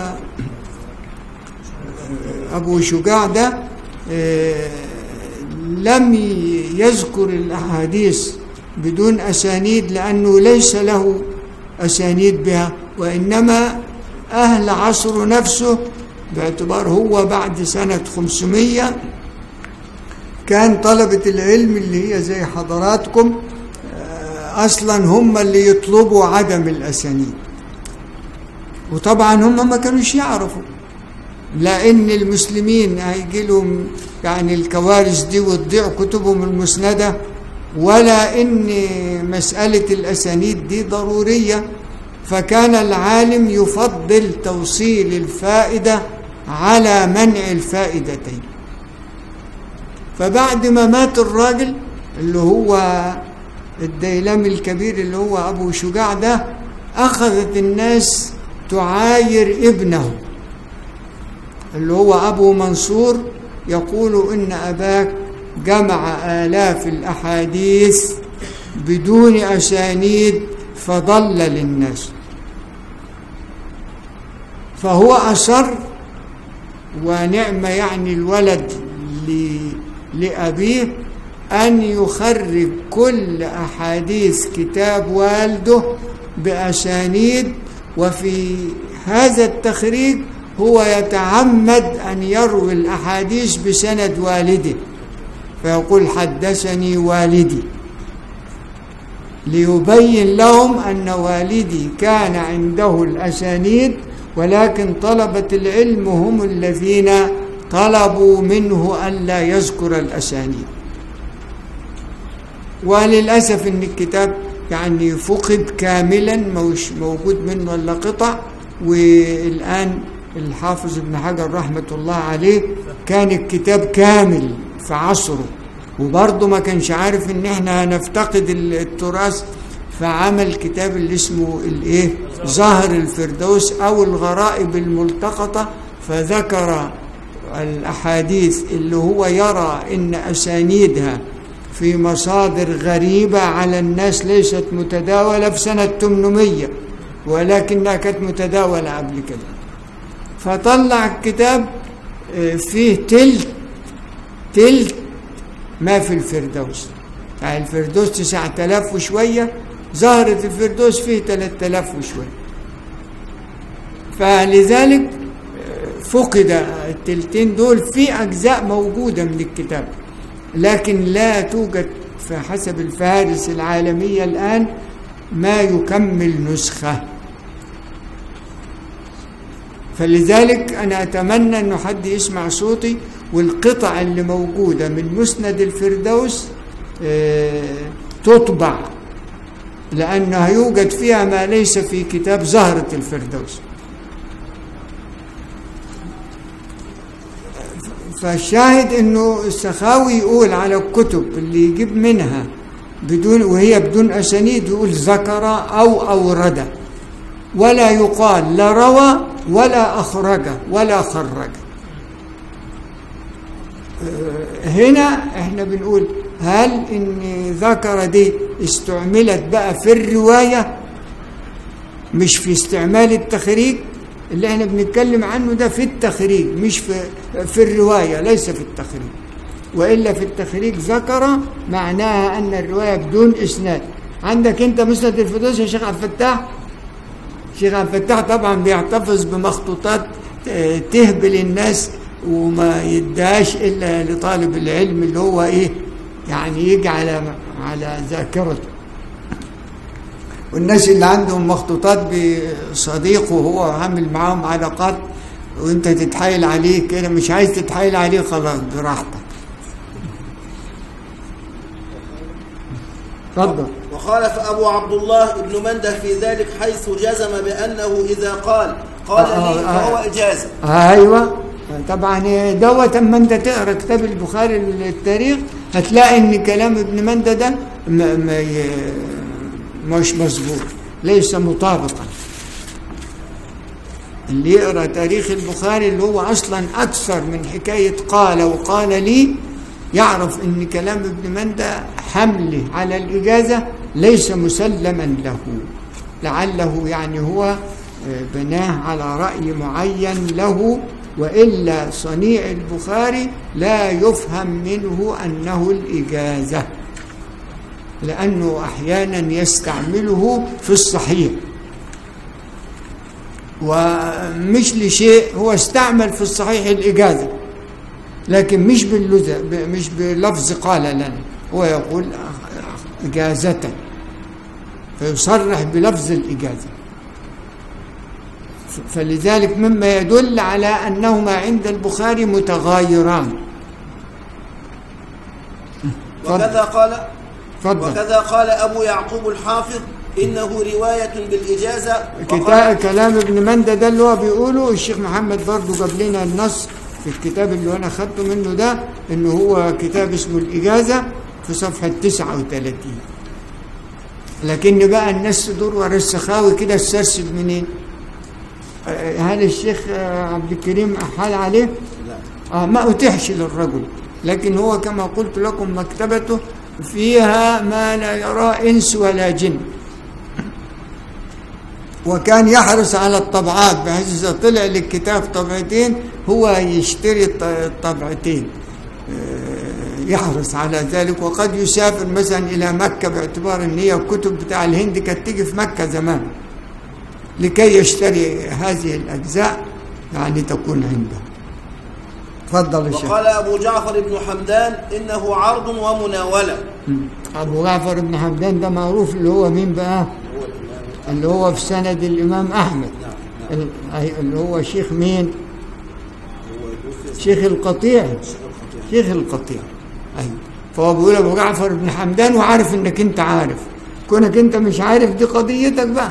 أبو شجاع ده آه، لم يذكر الأحاديث بدون أسانيد لأنه ليس له أسانيد بها وإنما أهل عصره نفسه باعتبار هو بعد سنة 500 كان طلبة العلم اللي هي زي حضراتكم آه، أصلا هم اللي يطلبوا عدم الأسانيد وطبعا هم ما كانوش يعرفوا لأن المسلمين هيجي لهم يعني الكوارث دي وتضيع كتبهم المسندة ولا إن مسألة الأسانيد دي ضرورية فكان العالم يفضل توصيل الفائدة على منع الفائدتين فبعد ما مات الراجل اللي هو الديلمي الكبير اللي هو أبو شجاع ده أخذت الناس تعاير ابنه اللي هو أبو منصور يقول إن أباك جمع آلاف الأحاديث بدون أسانيد فضل للناس فهو أصر ونعم يعني الولد ل- لأبيه أن يخرج كل أحاديث كتاب والده بأسانيد وفي هذا التخريج هو يتعمد أن يروي الأحاديث بسند والده فيقول حدثني والدي ليبين لهم أن والدي كان عنده الأسانيد ولكن طلبة العلم هم الذين طلبوا منه ألا يذكر الأسانيد وللأسف إن الكتاب يعني فقد كاملا مش موجود منه إلا قطع والآن الحافظ ابن حجر رحمة الله عليه كان الكتاب كامل في عصره وبرضه ما كانش عارف ان احنا هنفتقد التراث فعمل كتاب اللي اسمه الايه ظهر الفردوس او الغرائب الملتقطه فذكر الاحاديث اللي هو يرى ان اسانيدها في مصادر غريبه على الناس ليست متداوله في سنه 800 ولكنها كانت متداوله قبل كده فطلع الكتاب آه، فيه تلت تلت ما في الفردوس يعني الفردوس تسعة آلاف وشوية ظهرة الفردوس فيه ثلاثة آلاف وشوية فلذلك آه، فقد التلتين دول في أجزاء موجودة من الكتاب لكن لا توجد في حسب الفهارس العالمية الآن ما يكمل نسخة فلذلك أنا أتمنى أنه حد يسمع صوتي والقطع اللي موجودة من مسند الفردوس آه، تطبع لأنها يوجد فيها ما ليس في كتاب زهرة الفردوس فالشاهد انه السخاوي يقول على الكتب اللي يجيب منها بدون وهي بدون اسانيد يقول ذكر او اورد ولا يقال لا روى ولا اخرج ولا خرج آه، هنا احنا بنقول هل ان ذكر دي استعملت بقى في الروايه مش في استعمال التخريج اللي احنا بنتكلم عنه ده في التخريج مش في في الروايه ليس في التخريج والا في التخريج ذكر معناها ان الروايه بدون اسناد عندك انت مسند الفردوس يا شيخ عبد الفتاح شيخ عبد الفتاح طبعا بيحتفظ بمخطوطات آه، تهبل الناس وما يداش الا لطالب العلم اللي هو ايه يعني يجي على على ذاكرته والناس اللي عندهم مخطوطات بصديقه وهو عامل معاهم علاقات وانت تتحايل عليه كده مش عايز تتحايل عليه خلاص براحتك اتفضل وخالف أبو عبد الله بن منده في ذلك حيث جزم بأنه إذا قال قال آه، لي آه، فهو آه. إجازة ايوه طبعا دوت اما انت تقرا كتاب البخاري التاريخ هتلاقي ان كلام ابن منده ده ما ما ي- مش مظبوط ليس مطابقا اللي يقرا تاريخ البخاري اللي هو اصلا اكثر من حكايه قال وقال لي يعرف ان كلام ابن منده حمله على الاجازه ليس مسلما له لعله يعني هو آه، بناه على راي معين له والا صنيع البخاري لا يفهم منه انه الاجازه لانه احيانا يستعمله في الصحيح ومش لشيء هو استعمل في الصحيح الإجازة لكن مش باللزة مش بلفظ قال لنا هو يقول إجازة فيصرح بلفظ الإجازة ف- فلذلك مما يدل على أنهما عند البخاري متغايران وكذا قال تفضل وكذا قال أبو يعقوب الحافظ إنه رواية بالإجازة كتاب وقال كلام ابن مندة ده اللي هو بيقوله الشيخ محمد برضو جاب لنا النص في الكتاب اللي انا خدته منه ده انه هو كتاب اسمه الاجازه في صفحه 39 لكن بقى الناس تدور ورا السخاوي كده استرسل منين؟ آه، هل الشيخ آه، عبد الكريم احال عليه؟ آه ما اتيحش للرجل لكن هو كما قلت لكم مكتبته فيها ما لا يراه انس ولا جن وكان يحرص على الطبعات بحيث اذا طلع للكتاب طبعتين هو يشتري الط- الطبعتين آه، يحرص على ذلك وقد يسافر مثلا الى مكه باعتبار ان هي الكتب بتاع الهند كانت تيجي في مكه زمان لكي يشتري هذه الاجزاء يعني تكون عنده تفضل يا شيخ وقال أبو جعفر بن حمدان إنه عرض ومناولة ابو جعفر بن حمدان ده معروف اللي هو مين بقى اللي هو في سند الامام احمد ال- أي- اللي هو شيخ مين شيخ القطيع شيخ القطيع ايوه فهو بيقول ابو جعفر بن حمدان وعارف انك انت عارف كونك انت مش عارف دي قضيتك بقى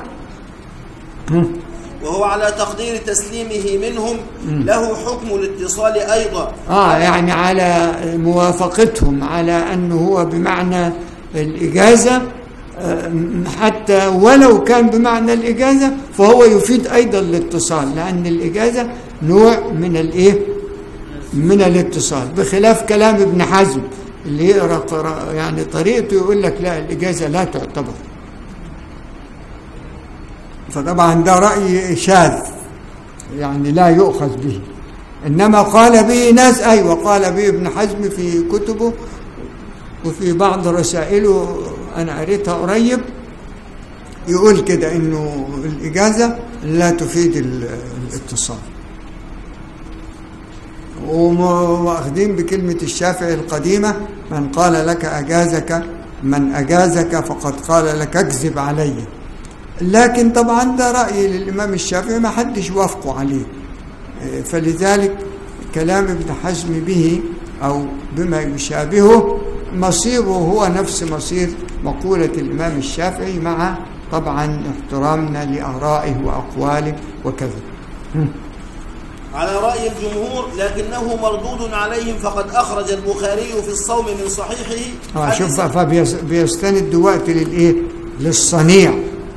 وهو على تقدير تسليمه منهم له حكم الاتصال أيضا اه يعني على موافقتهم على انه هو بمعنى الاجازه آه، حتى ولو كان بمعنى الاجازه فهو يفيد ايضا الاتصال لان الاجازه نوع من الايه من الاتصال بخلاف كلام ابن حزم اللي يقرا قراءة يعني طريقته يقول لك لا الاجازه لا تعتبر فطبعا ده راي شاذ يعني لا يؤخذ به انما قال به ناس ايوه قال به ابن حزم في كتبه وفي بعض رسائله انا قريتها قريب يقول كده انه الاجازه لا تفيد ال- الاتصال واخذين بكلمة الشافعي القديمة من قال لك أجازك من أجازك فقد قال لك اكذب علي لكن طبعا ده رأي للإمام الشافعي ما حدش وافقه عليه فلذلك كلام ابن حزم به أو بما يشابهه مصيره هو نفس مصير مقولة الإمام الشافعي مع طبعا احترامنا لآرائه وأقواله وكذا على رأي الجمهور لكنه مردود عليهم فقد أخرج البخاري في الصوم من صحيحه اه حديث- شوف فبيستند دلوقتي للايه للصنيع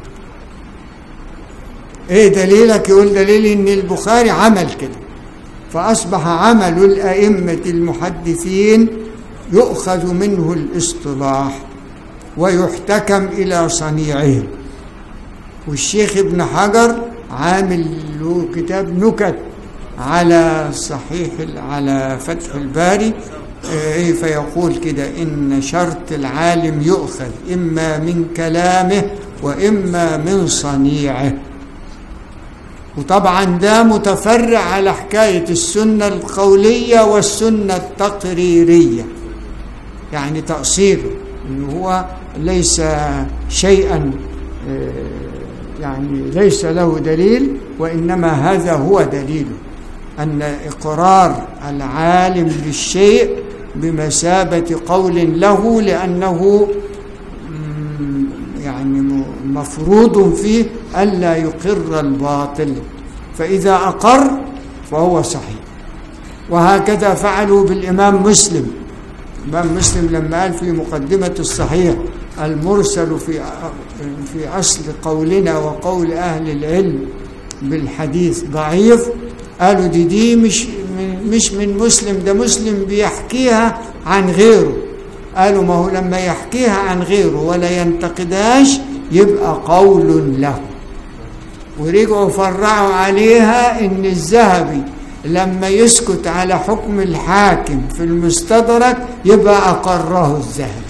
ايه دليلك يقول دليل ان البخاري عمل كده فاصبح عمل الائمه المحدثين يؤخذ منه الاصطلاح ويحتكم الى صنيعهم والشيخ ابن حجر عامل له كتاب نكت على صحيح على فتح الباري إيه فيقول كده إن شرط العالم يؤخذ إما من كلامه وإما من صنيعه وطبعا ده متفرع على حكاية السنة القولية والسنة التقريرية يعني تأصيله إنه هو ليس شيئا آه، يعني ليس له دليل وإنما هذا هو دليله أن إقرار العالم للشيء بمثابة قول له لأنه مم، يعني م- مفروض فيه ألا يقر الباطل فإذا أقر فهو صحيح وهكذا فعلوا بالإمام مسلم الإمام مسلم لما قال في مقدمة الصحيح المرسل في في أصل قولنا وقول أهل العلم بالحديث ضعيف قالوا دي دي مش من مش من مسلم ده مسلم بيحكيها عن غيره قالوا ما هو لما يحكيها عن غيره ولا ينتقدهاش يبقى قول له ورجعوا فرعوا عليها ان الذهبي لما يسكت على حكم الحاكم في المستدرك يبقى اقره الذهبي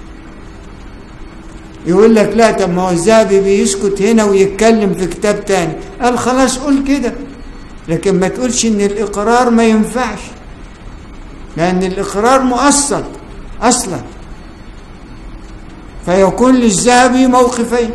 يقول لك لا طب ما هو الذهبي بيسكت هنا ويتكلم في كتاب تاني قال خلاص قول كده لكن ما تقولش ان الاقرار ما ينفعش لان الاقرار مؤصل اصلا فيكون للذهبي موقفين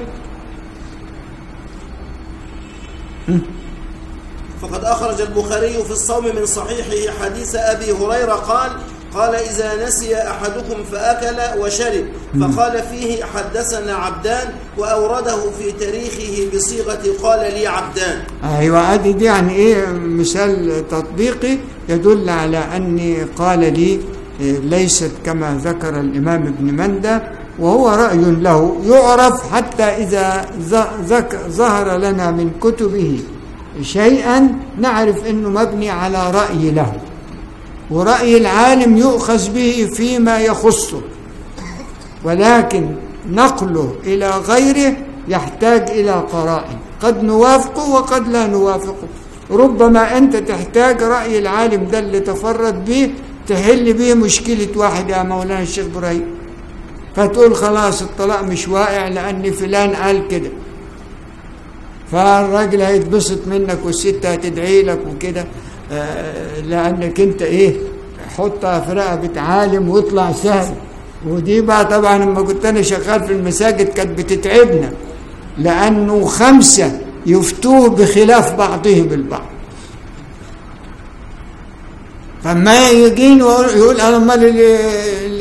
فقد أخرج البخاري في الصوم من صحيحه حديث أبي هريرة قال قال إذا نسي أحدكم فأكل وشرب فقال فيه حدثنا عبدان وأورده في تاريخه بصيغة قال لي عبدان ايوه ادي دي يعني ايه مثال تطبيقي يدل على اني قال لي إيه، ليست كما ذكر الامام ابن مندى وهو راي له يعرف حتى اذا ظ- ذك- ظهر لنا من كتبه شيئا نعرف انه مبني على راي له ورأي العالم يؤخذ به فيما يخصه ولكن نقله إلى غيره يحتاج إلى قرائن قد نوافقه وقد لا نوافقه ربما أنت تحتاج رأي العالم ده اللي تفرد به تحل به مشكلة واحد يا مولانا الشيخ إبراهيم فتقول خلاص الطلاق مش واقع لأن فلان قال كده فالراجل هيتبسط منك والست هتدعي لك وكده آه، لانك انت ايه حطها في رقبه عالم واطلع سهل ودي بقى طبعا لما كنت انا شغال في المساجد كانت بتتعبنا لانه خمسه يفتوه بخلاف بعضهم البعض فما يجين ويقول- يقول انا امال اللي,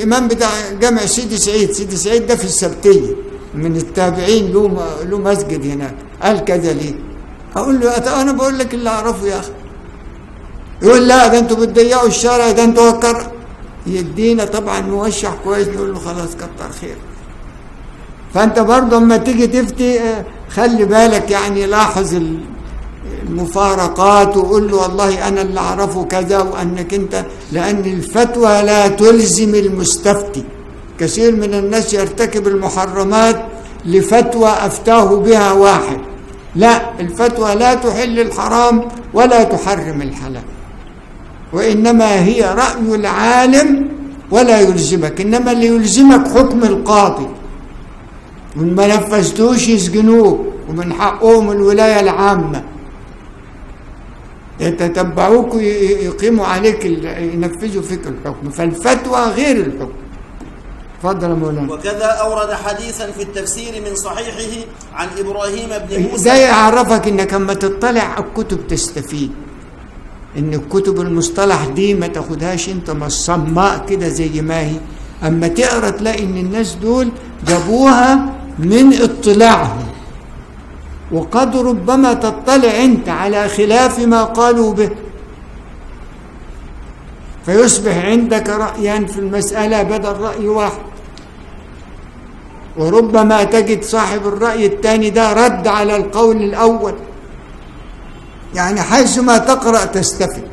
الإمام بتاع جامع سيدي سعيد سيدي سعيد ده في السبتية من التابعين له له مسجد هناك قال كذا ليه أقول له "أت- أنا بقول لك اللي أعرفه يا أخي يقول لا ده أنتوا بتضيعوا الشارع ده أنتوا هكر يدينا طبعا موشح كويس نقول له خلاص كتر خير فأنت برضه اما تيجي تفتي آه، خلي بالك يعني لاحظ ال- المفارقات وقول له والله أنا اللي أعرفه كذا وأنك أنت لأن الفتوى لا تلزم المستفتي كثير من الناس يرتكب المحرمات لفتوى أفتاه بها واحد لا الفتوى لا تحل الحرام ولا تحرم الحلال وإنما هي رأي العالم ولا يلزمك إنما اللي يلزمك حكم القاضي وإن ما نفذتوش يسجنوك ومن حقهم الولاية العامة يتتبعوك ويقيموا عليك ال- ينفذوا فيك الحكم فالفتوى غير الحكم تفضل يا مولانا وكذا أورد حديثا في التفسير من صحيحه عن إبراهيم بن موسى ده يعرفك انك اما تطلع على الكتب تستفيد ان الكتب المصطلح دي ما تاخدهاش انت مصماء كده زي ما هي اما تقرا تلاقي ان الناس دول جابوها من اطلاعهم وقد ربما تطلع انت على خلاف ما قالوا به فيصبح عندك رأيان في المسألة بدل رأي واحد وربما تجد صاحب الرأي الثاني ده رد على القول الأول يعني حيثما تقرأ تستفد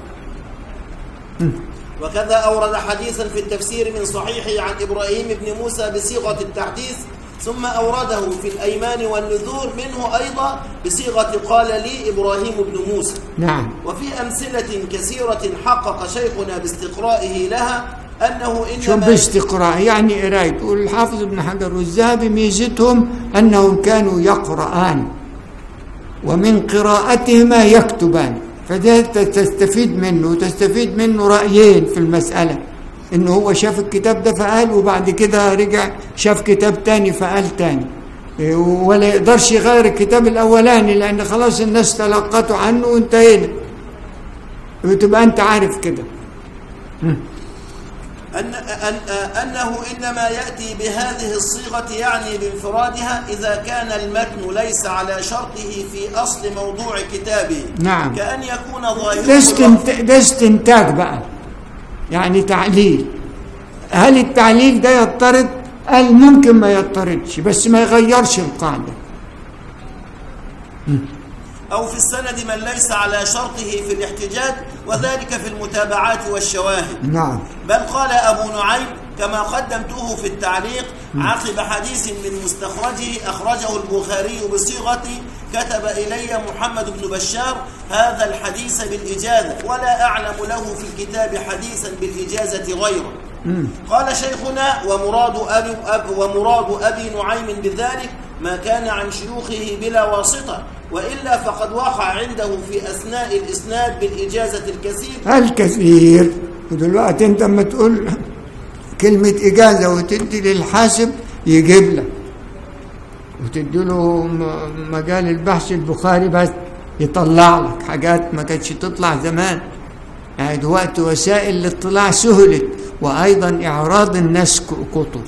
وكذا أورد حديثا في التفسير من صحيحه عن إبراهيم بن موسى بصيغة التحديث ثم أورده في الأيمان والنذور منه أيضا بصيغة قال لي إبراهيم بن موسى نعم وفي أمثلة كثيرة حقق شيخنا باستقرائه لها أنه شو إنما باستقراء يعني قراية يقول الحافظ ابن حجر والذهبي ميزتهم أنهم كانوا يقرآن ومن قراءتهما يكتبان فده ت- تستفيد منه وتستفيد منه رأيين في المسألة إنه هو شاف الكتاب ده فقال وبعد كده رجع شاف كتاب تاني فقال تاني إيه، ولا يقدرش يغير الكتاب الأولاني لأن خلاص الناس تلقته عنه وانتهينا وتبقى أنت عارف كده أن أن أنه إنما يأتي بهذه الصيغة يعني بانفرادها إذا كان المتن ليس على شرطه في أصل موضوع كتابه نعم. كأن يكون ده ظاهره استنت- ده استنتاج بقى يعني تعليل هل التعليل ده يضطرد قال ممكن ما يضطردش بس ما يغيرش القاعدة أو في السند من ليس على شرطه في الاحتجاج وذلك في المتابعات والشواهد نعم بل قال أبو نعيم كما قدمته في التعليق عقب حديث من مستخرجه أخرجه البخاري بصيغة كتب إلي محمد بن بشار هذا الحديث بالإجازة ولا أعلم له في الكتاب حديثا بالإجازة غيره قال شيخنا ومراد أبي, أب ومراد أبي نعيم بذلك ما كان عن شيوخه بلا واسطة وإلا فقد وقع عنده في أثناء الإسناد بالإجازة الكثير الكثير ودلوقتي انت اما تقول كلمة إجازة وتدي للحاسب يجيب لك وتدي له م- مجال البحث البخاري بس يطلع لك حاجات ما كانتش تطلع زمان يعني دلوقتي وسائل الاطلاع سهلت وأيضا إعراض الناس ك- كتب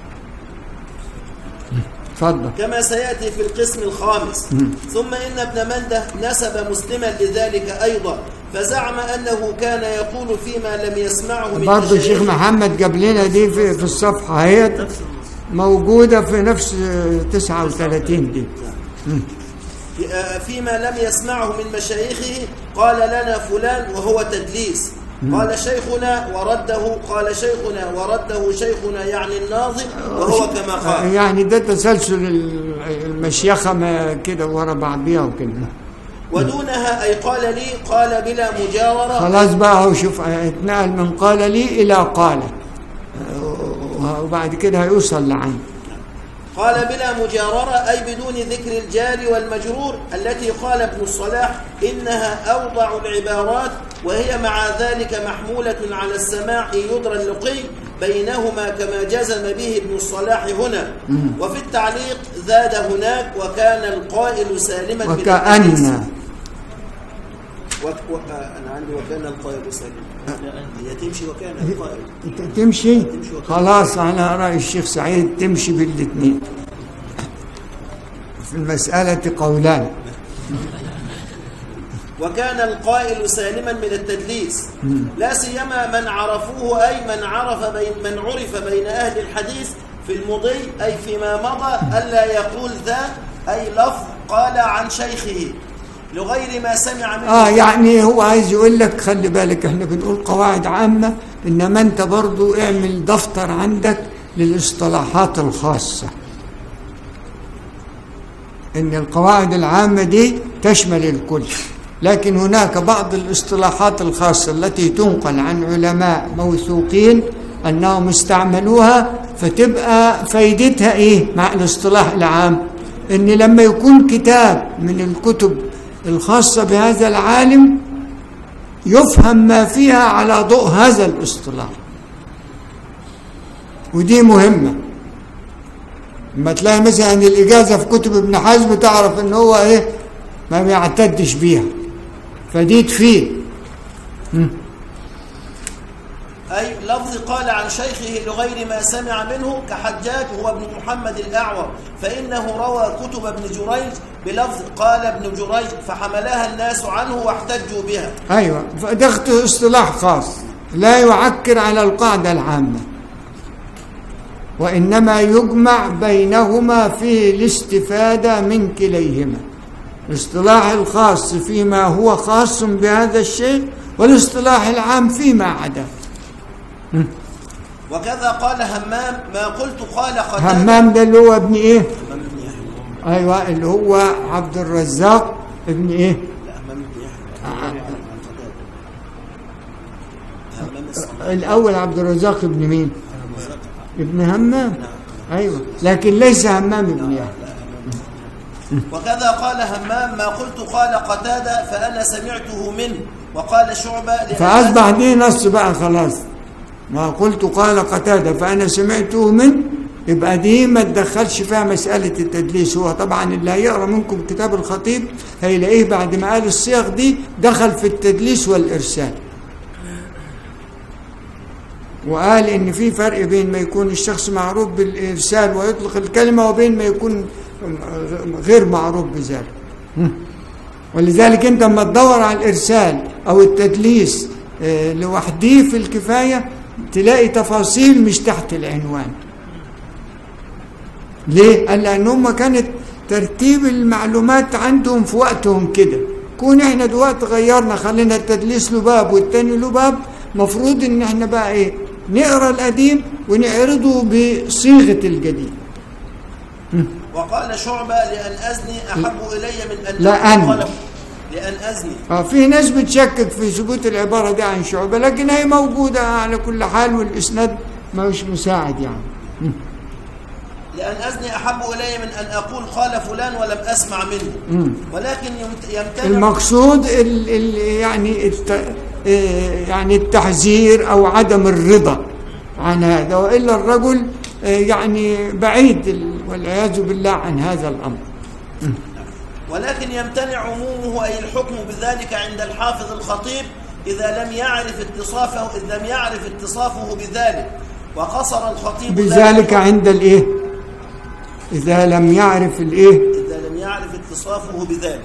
اتفضل كما سيأتي في القسم الخامس ثم إن ابن منده نسب مسلما لذلك أيضا فزعم أنه كان يقول فيما لم يسمعه من برضه الشيخ مشايخه محمد جاب لنا دي في, في الصفحة هي موجودة في نفس 39 دي في- فيما لم يسمعه من مشايخه قال لنا فلان وهو تدليس قال شيخنا ورده قال شيخنا ورده شيخنا يعني الناظم وهو كما قال يعني ده تسلسل ال- المشيخة ما كده ورا بعضيها وكده ودونها أي قال لي قال بلا مجاورة خلاص بقى هو شوف اتنقل من قال لي إلى قال وبعد كده هيوصل لعين قال بلا مجاررة أي بدون ذكر الجار والمجرور التي قال ابن الصلاح إنها أوضع العبارات وهي مع ذلك محمولة على السماع يدرى اللقي بينهما كما جزم به ابن الصلاح هنا وفي التعليق زاد هناك وكان القائل سالما من التدليس. وكأن وك... وك... انا عندي وكان القائل سالما هي تمشي وكان القائل ت- تمشي خلاص على رأي الشيخ سعيد تمشي بالاثنين في المسألة قولان وكان القائل سالما من التدليس لا سيما من عرفوه أي من عرف بين من عرف بين أهل الحديث في المضي أي فيما مضى ألا يقول ذا أي لفظ قال عن شيخه لغير ما سمع منه اه يعني هو عايز يقول لك خلي بالك احنا بنقول قواعد عامة انما انت برضو اعمل دفتر عندك للاصطلاحات الخاصة ان القواعد العامة دي تشمل الكل لكن هناك بعض الاصطلاحات الخاصة التي تنقل عن علماء موثوقين انهم استعملوها فتبقى فايدتها ايه مع الاصطلاح العام ان لما يكون كتاب من الكتب الخاصة بهذا العالم يفهم ما فيها على ضوء هذا الاصطلاح ودي مهمة لما تلاقي مثلا الإجازة في كتب ابن حزم تعرف ان هو ايه ما بيعتدش بيها فدي تفيد أي لفظ قال عن شيخه لغير ما سمع منه كحجاج هو ابن محمد الأعور فإنه روى كتب ابن جريج بلفظ قال ابن جريج فحملها الناس عنه واحتجوا بها ايوه فده اصطلاح خاص لا يعكر على القاعدة العامة وإنما يجمع بينهما في الاستفادة من كليهما الاصطلاح الخاص فيما هو خاص بهذا الشيء والاصطلاح العام فيما عداه وكذا قال همام ما قلت قال قتادة همام ده اللي هو ابن ايه همام بن يحيى ايوه اللي هو عبد الرزاق ابن ايه لا همام بن يحيى عن قتادة. همام الصنعاني الاول عبد الرزاق ابن مين ابن همام ايوه لكن ليس همام ابن يحيى وكذا قال همام ما قلت قال قتادة فأنا سمعته منه وقال شعبة لأن فاصبح دي نص بقى خلاص ما قلت قال قتاده فانا سمعته من يبقى دي ما تدخلش فيها مسألة التدليس هو طبعا اللي هيقرأ منكم كتاب الخطيب هيلاقيه بعد ما قال الصيغ دي دخل في التدليس والإرسال وقال إن في فرق بين ما يكون الشخص معروف بالإرسال ويطلق الكلمة وبين ما يكون غير معروف بذلك ولذلك أنت لما تدور على الإرسال أو التدليس آه، لوحده في الكفاية تلاقي تفاصيل مش تحت العنوان ليه؟ قال لأن هم كانت ترتيب المعلومات عندهم في وقتهم كده كون احنا دلوقتي غيرنا خلينا التدليس له باب والتاني له باب مفروض ان احنا بقى ايه نقرا القديم ونعرضه بصيغه الجديد وقال شعبة لأن أزني أحب إلي من أن لا أن. قال لأن أزني اه في ناس بتشكك في ثبوت العباره دي عن شعبه لكن هي موجوده على كل حال والاسناد مش مساعد يعني لأن أزني أحب إلي من أن أقول قال فلان ولم أسمع منه ولكن يمت- يمتنع المقصود ال ال يعني الت آه، يعني التحذير او عدم الرضا عن هذا والا الرجل آه، يعني بعيد ال- والعياذ بالله عن هذا الامر ولكن يمتنع عمومه أي الحكم بذلك عند الحافظ الخطيب إذا لم يعرف اتصافه إذ لم يعرف اتصافه بذلك وقصر الخطيب بذلك عند الايه اذا لم يعرف الايه إذا لم يعرف اتصافه بذلك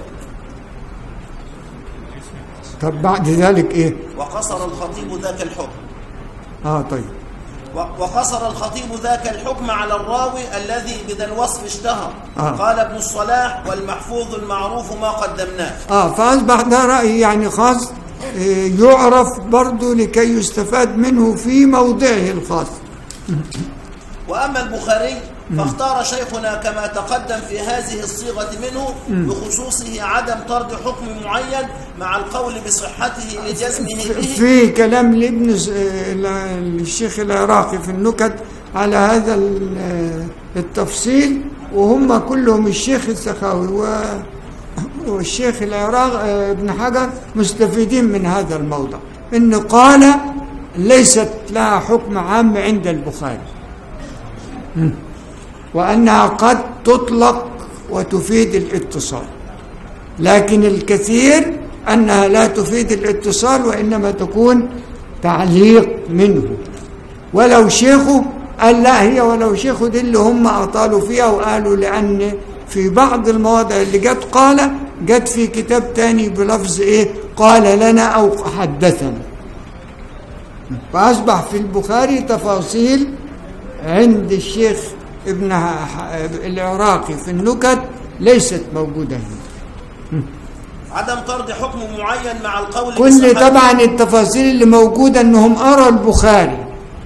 طب بعد ذلك ايه وقصر الخطيب ذاك الحكم اه طيب و- وقصر الخطيب ذاك الحكم على الراوي الذي بذا الوصف اشتهر آه. قال ابن الصلاح والمحفوظ المعروف ما قدمناه اه فاصبح ده راي يعني خاص آه، يعرف برضه لكي يستفاد منه في موضعه الخاص وأما البخاري فاختار شيخنا كما تقدم في هذه الصيغة منه بخصوصه عدم طرد حكم معين مع القول بصحته لجزمه به في كلام لابن س- ال- الشيخ العراقي في النكت على هذا ال- التفصيل وهم كلهم الشيخ السخاوي و- والشيخ العراق ابن حجر مستفيدين من هذا الموضع ان قال ليست لها حكم عام عند البخاري م. وانها قد تطلق وتفيد الاتصال لكن الكثير أنها لا تفيد الاتصال وإنما تكون تعليق منه ولو شيخه قال لا هي ولو شيخه دي اللي هم أطالوا فيها وقالوا لأن في بعض المواضع اللي جت قال جت في كتاب تاني بلفظ إيه قال لنا أو حدثنا فأصبح في البخاري تفاصيل عند الشيخ ابن العراقي في النكت ليست موجودة هنا عدم طرد حكم معين مع القول كل بصحته. طبعا التفاصيل اللي موجودة انهم قرأوا البخاري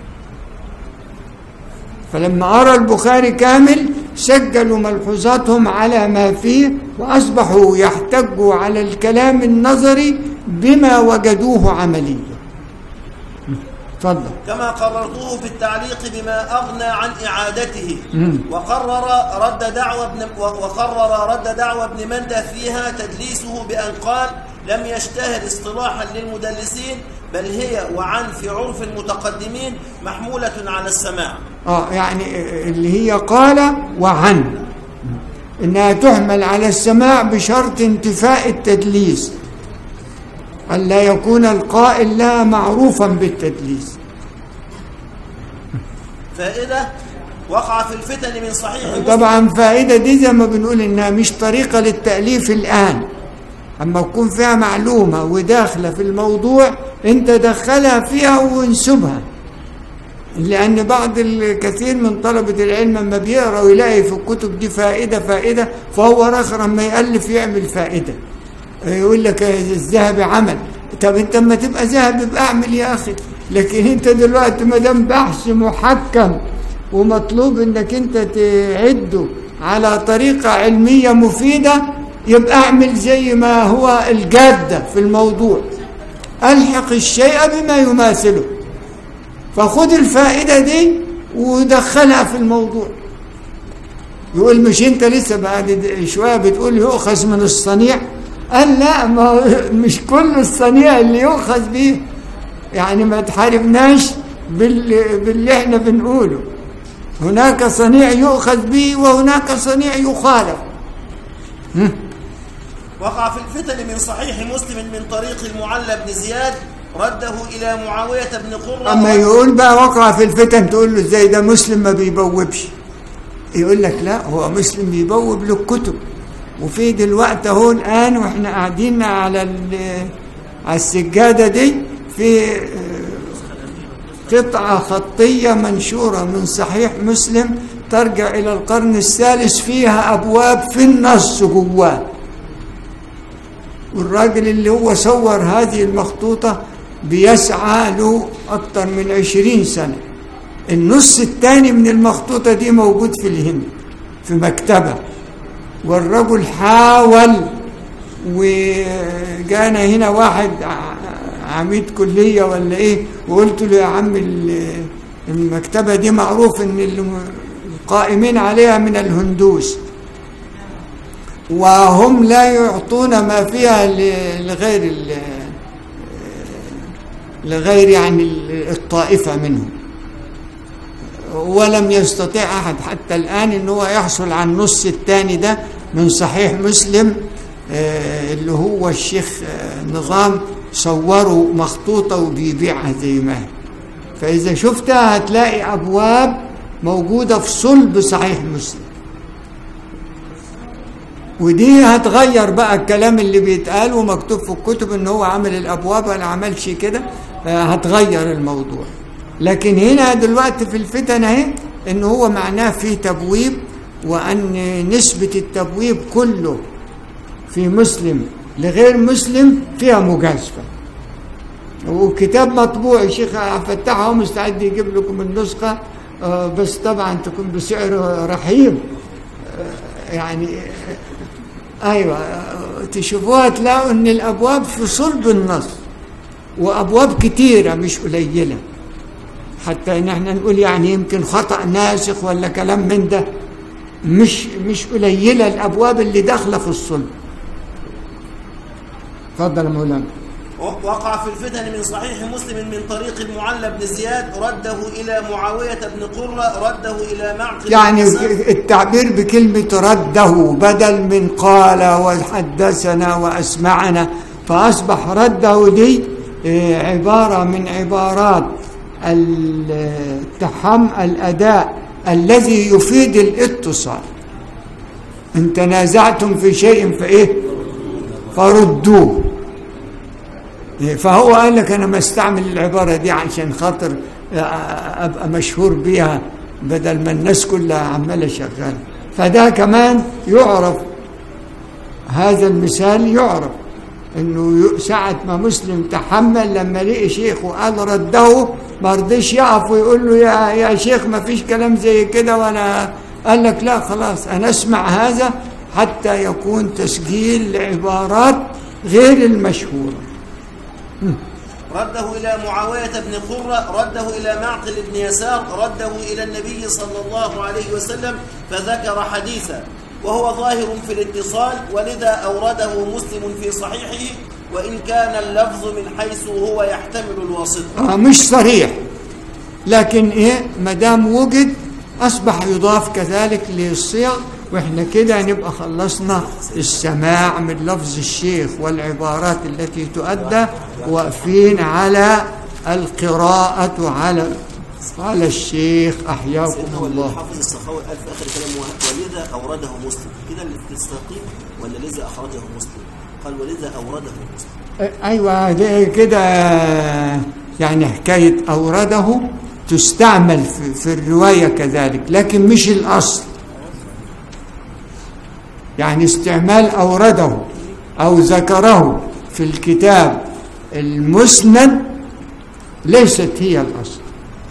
فلما قرأ البخاري كامل سجلوا ملحوظاتهم على ما فيه وأصبحوا يحتجوا على الكلام النظري بما وجدوه عمليا اتفضل كما قررته في التعليق بما أغنى عن إعادته وقرر رد دعوى ابن وقرر رد دعوى ابن منده فيها تدليسه بأن قال لم يشتهر اصطلاحا للمدلسين بل هي وعن في عرف المتقدمين محمولة على السماع اه يعني اللي هي قال وعن انها تحمل على السماع بشرط انتفاء التدليس ألا يكون القائل لها معروفا بالتدليس فائدة وقع في الفتن من صحيح مسلم طبعا فائدة دي زي ما بنقول إنها مش طريقة للتأليف الآن أما يكون فيها معلومة وداخلة في الموضوع أنت دخلها فيها وانسبها لأن بعض الكثير من طلبة العلم لما بيقرأ ويلاقي في الكتب دي فائدة فائدة فهو آخر لما يألف يعمل فائدة يقول لك الذهبي عمل طب انت اما تبقى ذهبي يبقى اعمل يا اخي لكن انت دلوقتي ما دام بحث محكم ومطلوب انك انت تعده على طريقة علمية مفيدة يبقى اعمل زي ما هو الجادة في الموضوع الحق الشيء بما يماثله فخد الفائدة دي ودخلها في الموضوع يقول مش انت لسه بعد شوية بتقول يؤخذ من الصنيع قال لا ما هو مش كل الصنيع اللي يؤخذ به يعني ما تحاربناش باللي, باللي احنا بنقوله هناك صنيع يؤخذ به وهناك صنيع يخالف وقع في الفتن من صحيح مسلم من طريق المعلى بن زياد رده إلى معاوية بن قرة اما يقول بقى وقع في الفتن تقول له ازاي ده مسلم ما بيبوبش يقول لك لا هو مسلم بيبوب له الكتب وفي دلوقتي اهو الان واحنا قاعدين على على السجاده دي في قطعه خطيه منشوره من صحيح مسلم ترجع الى القرن الثالث فيها ابواب في النص جواه والراجل اللي هو صور هذه المخطوطه بيسعى له اكثر من عشرين سنه النص الثاني من المخطوطه دي موجود في الهند في مكتبه والرجل حاول وجانا هنا واحد عميد كلية ولا ايه وقلت له يا عم المكتبة دي معروف ان القائمين عليها من الهندوس وهم لا يعطون ما فيها لغير لغير يعني الطائفة منهم ولم يستطيع أحد حتى الآن أن هو يحصل على النص الثاني ده من صحيح مسلم اللي هو الشيخ نظام صوره مخطوطة وبيبيعها زي ما هي فإذا شفتها هتلاقي أبواب موجودة في صلب صحيح مسلم ودي هتغير بقى الكلام اللي بيتقال ومكتوب في الكتب ان هو عمل الابواب ولا عملش كده هتغير الموضوع لكن هنا دلوقتي في الفتن اهي ان هو معناه في تبويب وان نسبة التبويب كله في مسلم لغير مسلم فيها مجازفة وكتاب مطبوع الشيخ عبد الفتاح هو مستعد يجيب لكم النسخة بس طبعا تكون بسعر رحيم يعني ايوه تشوفوها تلاقوا ان الابواب في صلب النص وابواب كتيره مش قليله حتى ان احنا نقول يعني يمكن خطا ناسخ ولا كلام من ده مش مش قليله الابواب اللي داخله في الصلب اتفضل يا مولانا وقع في الفتن من صحيح مسلم من طريق المعلى بن زياد رده إلى معاوية بن قرة رده إلى معقل يعني بن نصر. التعبير بكلمة رده بدل من قال وحدثنا وأسمعنا فأصبح رده دي آه، عبارة من عبارات التحم الأداء الذي يفيد الاتصال إن تنازعتم في شيء فإيه فردوه إيه، فهو قال لك أنا ما استعمل العبارة دي عشان خاطر آه، أبقى مشهور بيها بدل ما الناس كلها عمالة شغالة فده كمان يعرف هذا المثال يعرف انه ي- ساعة ما مسلم تحمل لما لقي شيخ وقال رده ما رضيش يقف ويقول له يا يا شيخ ما فيش كلام زي كده ولا قال لك لا خلاص انا اسمع هذا حتى يكون تسجيل لعبارات غير المشهوره رده إلى معاوية بن قرة رده إلى معقل بن يسار رده إلى النبي صلى الله عليه وسلم فذكر حديثا وهو ظاهر في الاتصال ولذا أورده مسلم في صحيحه وإن كان اللفظ من حيث هو يحتمل الواسطة آه مش صريح لكن ايه ما دام وجد اصبح يضاف كذلك للصيغ واحنا كده نبقى خلصنا السماع من لفظ الشيخ والعبارات التي تؤدى واقفين على القراءة على على الشيخ احياكم سيدنا الله والحافظ السخاوي قال في آخر كلامه ولذا أورده مسلم كده الاستقيم ولا لذا أخرجه مسلم قال ولذا أورده مسلم ايوه ده كده يعني حكايه اورده تستعمل في, في الروايه كذلك لكن مش الاصل يعني استعمال اورده او ذكره في الكتاب المسند ليست هي الاصل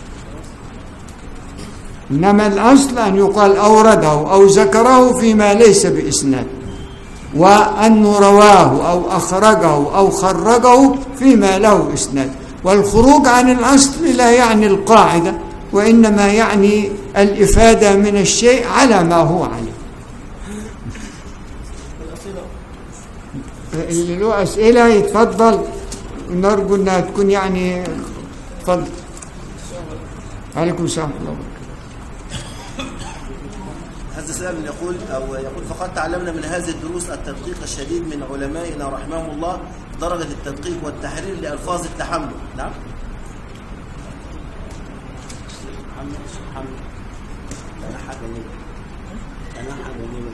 انما الاصل ان يقال اورده او ذكره فيما ليس باسناد وأنه رواه أو أخرجه أو خرجه فيما له إسناد والخروج عن الأصل لا يعني القاعدة وإنما يعني الإفادة من الشيء على ما هو عليه اللي له أسئلة يتفضل نرجو أنها تكون يعني تفضل عليكم السلام ورحمة الله وبركاته. هذا سائل يقول أو يقول فقد تعلمنا من هذه الدروس التدقيق الشديد من علمائنا رحمهم الله درجة التدقيق والتحرير لألفاظ التحمل نعم محمد محمد أنا حاجة جميلة أنا حاجة جميلة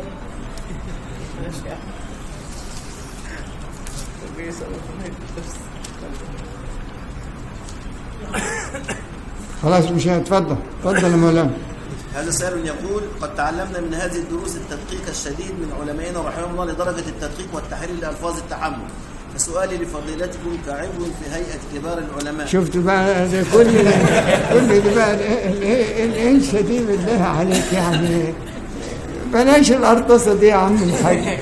خلاص مش هتفضل تفضل يا مولانا هذا سائل يقول قد تعلمنا من هذه الدروس التدقيق الشديد من علمائنا رحمهم الله لدرجة التدقيق والتحرير لألفاظ التحمل فسؤالي لفضيلتكم كعضو في هيئة كبار العلماء شفت بقى ده كل ده كل ده بقى ال- ال- الانشا دي بالله عليك يعني بلاش الارطسه دي يا عم الحاج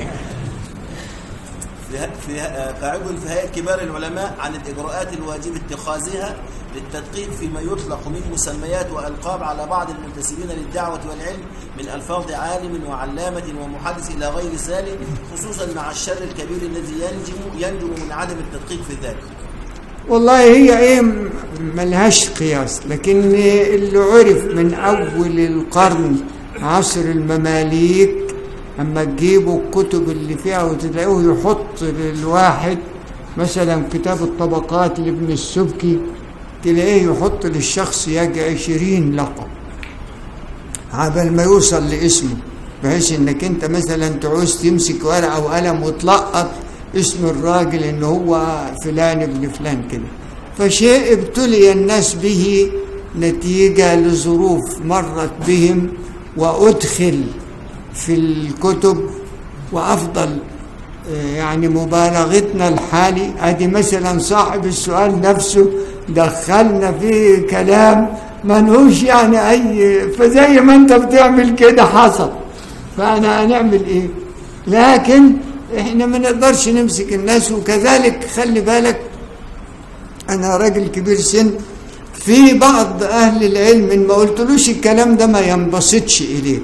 في في كعضو في هيئة كبار العلماء عن الإجراءات الواجب اتخاذها للتدقيق فيما يطلق من مسميات وألقاب على بعض المنتسبين للدعوة والعلم من ألفاظ عالم وعلامة ومحدث إلى غير ذلك خصوصا مع الشر الكبير الذي ينجم ينجم من عدم التدقيق في ذلك والله هي ايه م- ملهاش قياس لكن اللي عرف من اول القرن عصر المماليك اما تجيبوا الكتب اللي فيها وتلاقوه يحط للواحد مثلا كتاب الطبقات لابن السبكي تلاقيه يحط للشخص يجي عشرين لقب عبال ما يوصل لاسمه بحيث انك انت مثلا تعوز تمسك ورقه وقلم وتلقط اسم الراجل ان هو فلان ابن فلان كده فشيء ابتلي الناس به نتيجه لظروف مرت بهم وادخل في الكتب وافضل آه، يعني مبالغتنا الحالي ادي مثلا صاحب السؤال نفسه دخلنا فيه كلام ملهوش يعني اي فزي ما انت بتعمل كده حصل فانا هنعمل ايه لكن احنا ما نقدرش نمسك الناس وكذلك خلي بالك انا راجل كبير سن في بعض اهل العلم ان ما قلتلوش الكلام ده ما ينبسطش اليك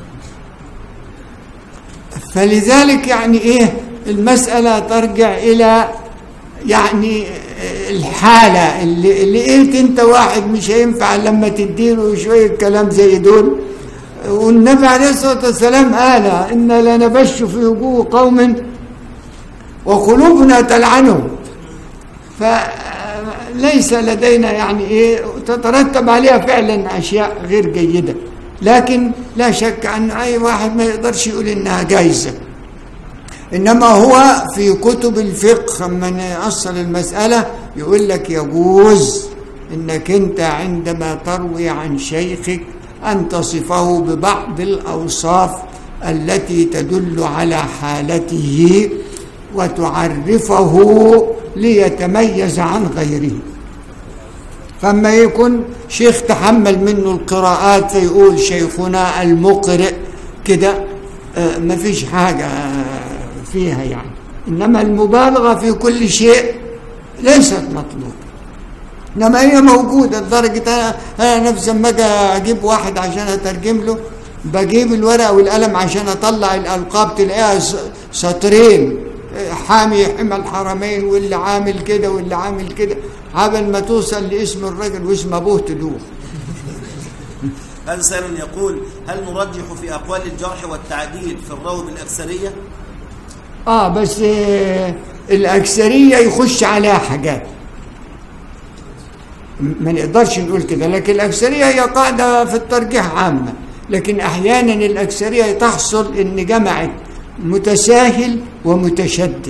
فلذلك يعني ايه المسألة ترجع إلى يعني الحالة اللي لقيت انت واحد مش هينفع لما تديله شوية كلام زي دول والنبي عليه الصلاة والسلام قال إن لنبش في وجوه قوم وقلوبنا تلعنهم فليس لدينا يعني ايه تترتب عليها فعلا اشياء غير جيده لكن لا شك ان اي واحد ما يقدرش يقول انها جايزه انما هو في كتب الفقه لما نأصل المساله يقول لك يجوز انك انت عندما تروي عن شيخك ان تصفه ببعض الاوصاف التي تدل على حالته وتعرفه ليتميز عن غيره فما يكون شيخ تحمل منه القراءات فيقول شيخنا المقرئ كده آه، ما فيش حاجة فيها يعني إنما المبالغة في كل شيء ليست مطلوبة إنما هي موجودة لدرجة أنا, أنا نفسي لما أجي أجيب واحد عشان أترجم له بجيب الورقة والقلم عشان أطلع الألقاب تلاقيها س- سطرين حامي حمى الحرمين واللي عامل كده واللي عامل كده قبل ما توصل لاسم الرجل واسم أبوه تدوخ هذا سائل يقول هل نرجح في أقوال الجرح والتعديل في الراوي بالأكثرية؟ اه بس آه الاكثريه يخش عليها حاجات م- ما نقدرش نقول كده لكن الاكثريه هي قاعده في الترجيح عامه لكن احيانا الاكثريه تحصل ان جمعت متساهل ومتشدد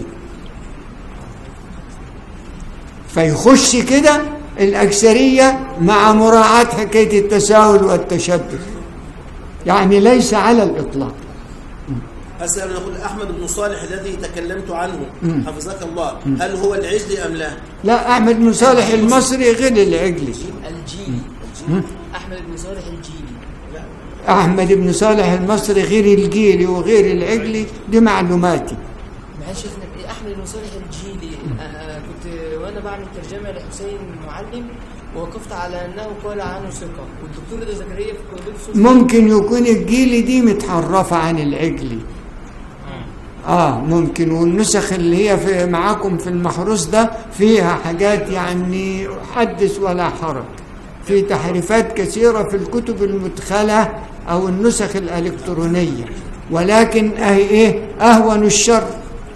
فيخش كده الاكثريه مع مراعاه حكايه التساهل والتشدد يعني ليس على الاطلاق أسأل يقول أحمد بن صالح الذي تكلمت عنه حفظك الله هل هو العجلي أم لا؟ لا احمد بن صالح المصري غير العجلي الجيلي الجيلي احمد بن صالح الجيلي احمد بن صالح المصري غير الجيلي وغير العجلي دي معلوماتي معلش شيخنا إيه احمد بن صالح الجيلي آه كنت وانا بعمل ترجمه لحسين المعلم ووقفت على انه قال عنه ثقه والدكتور رضا زكريا في كليه ممكن يكون الجيلي دي متحرفة عن العجلي اه ممكن والنسخ اللي هي في معاكم في المحروس ده فيها حاجات يعني حدث ولا حرج في تحريفات كثيرة في الكتب المدخلة أو النسخ الإلكترونية ولكن أهي إيه أهون الشر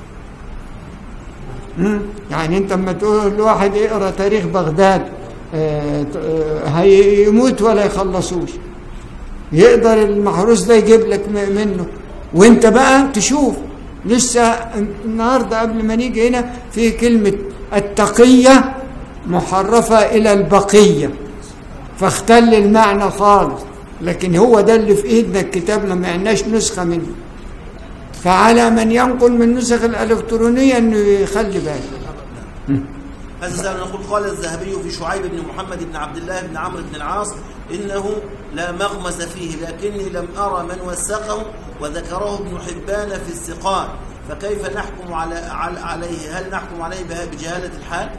مم. يعني أنت لما تقول لواحد اقرأ تاريخ بغداد آه، ت- آه، هيموت ولا يخلصوش يقدر المحروس ده يجيب لك م- منه وانت بقى تشوف لسه النهارده قبل ما نيجي هنا في كلمة التقية محرفة إلى البقية فاختل المعنى خالص لكن هو ده اللي في ايدنا الكتاب لما عندناش نسخة منه فعلى من ينقل من النسخ الإلكترونية انه يخلي باله هذا سائل يقول قال الذهبي في شعيب بن محمد بن عبد الله بن عمرو بن العاص إنه لا مغمز فيه لكني لم أرى من وثقه وذكره ابن حبان في الثقات فكيف نحكم على على- عليه هل نحكم عليه بها- بجهالة الحال؟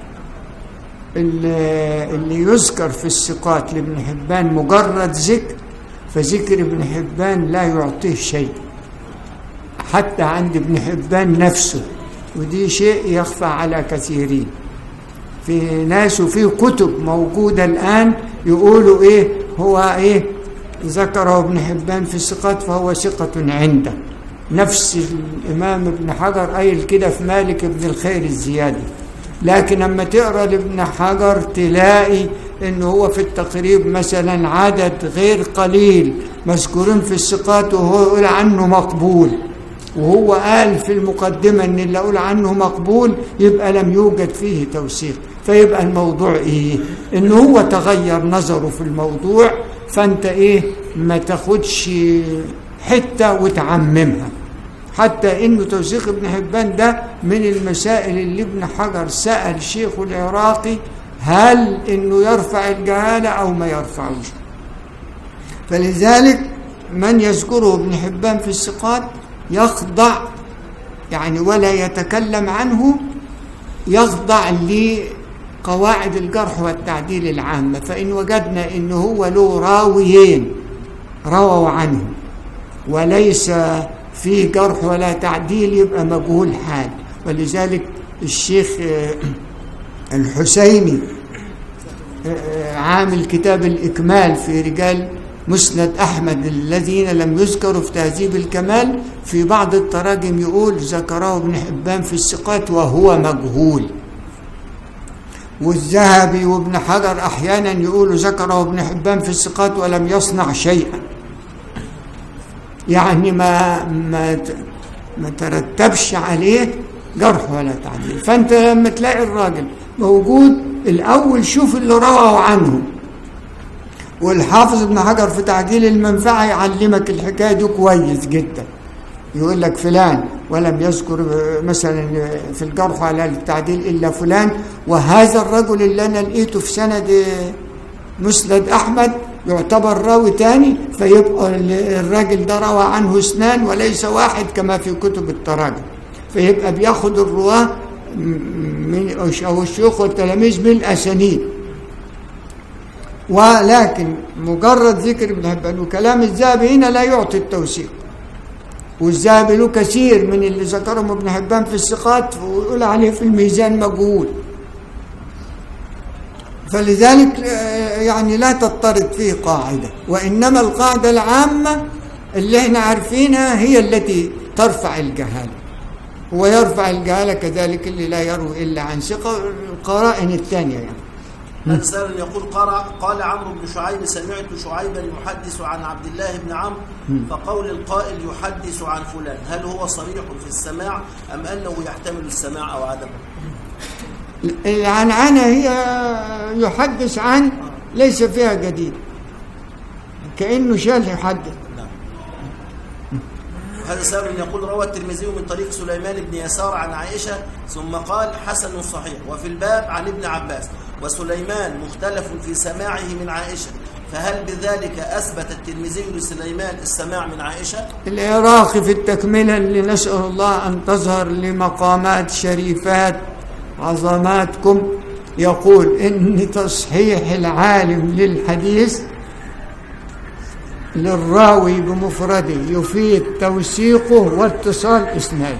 اللي اللي يذكر في الثقات لابن حبان مجرد ذكر فذكر ابن حبان لا يعطيه شيء حتى عند ابن حبان نفسه ودي شيء يخفى على كثيرين في ناس وفي كتب موجودة الآن يقولوا إيه هو إيه ذكره ابن حبان في الثقات فهو ثقة عنده نفس الإمام ابن حجر قايل كده في مالك ابن الخير الزيادي لكن لما تقرا لابن حجر تلاقي ان هو في التقريب مثلا عدد غير قليل مذكورين في الثقات وهو يقول عنه مقبول وهو قال في المقدمة ان اللي اقول عنه مقبول يبقى لم يوجد فيه توثيق فيبقى الموضوع ايه ان هو تغير نظره في الموضوع فانت ايه ما تاخدش حتة وتعممها حتى انه توثيق ابن حبان ده من المسائل اللي ابن حجر سأل شيخه العراقي هل انه يرفع الجهالة او ما يرفعوش فلذلك من يذكره ابن حبان في الثقات يخضع يعني ولا يتكلم عنه يخضع لقواعد الجرح والتعديل العامة فإن وجدنا إنه هو له راويين رووا عنه وليس فيه جرح ولا تعديل يبقى مجهول حال ولذلك الشيخ آه، الحسيني آه، عامل كتاب الإكمال في رجال مسند أحمد الذين لم يذكروا في تهذيب الكمال في بعض التراجم يقول ذكره ابن حبان في الثقات وهو مجهول والذهبي وابن حجر أحيانا يقولوا ذكره ابن حبان في الثقات ولم يصنع شيئا يعني ما ما ت- ما ترتبش عليه جرح ولا تعديل فانت لما تلاقي الراجل موجود الاول شوف اللي رواه عنه والحافظ ابن حجر في تعجيل المنفعه يعلمك الحكايه دي كويس جدا يقول لك فلان ولم يذكر مثلا في الجرح على التعديل الا فلان وهذا الرجل اللي انا لقيته في سند مسند احمد يعتبر راوي تاني فيبقى الراجل ده روى عنه اثنان وليس واحد كما في كتب التراجم فيبقى بياخد الرواه من او الشيوخ والتلاميذ بالاسانيد ولكن مجرد ذكر ابن حبان وكلام الذهبي هنا لا يعطي التوثيق والذهبي له كثير من اللي ذكرهم ابن حبان في الثقات ويقول عليه في الميزان مجهول فلذلك آه، يعني لا تضطرد فيه قاعدة وإنما القاعدة العامة اللي احنا عارفينها هي التي ترفع الجهالة هو يرفع الجهالة كذلك اللي لا يروي إلا عن ثقة القرائن الثانية يعني هذا سائل يقول قرأ قال عمرو بن شعيب سمعت شعيبا يحدث عن عبد الله بن عمرو فقول القائل يحدث عن فلان هل هو صريح في السماع أم أنه يحتمل السماع أو عدمه العنعنة هي يحدث عن ليس فيها جديد كأنه شال يحدث هذا سائل يقول روى الترمذي من طريق سليمان بن يسار عن عائشة ثم قال حسن صحيح وفي الباب عن ابن عباس وسليمان مختلف في سماعه من عائشة فهل بذلك أثبت الترمذي لسليمان السماع من عائشة؟ العراقي في التكملة اللي نسأل الله أن تظهر لمقامات شريفات عظماتكم يقول إن تصحيح العالم للحديث للراوي بمفرده يفيد توثيقه واتصال إسناده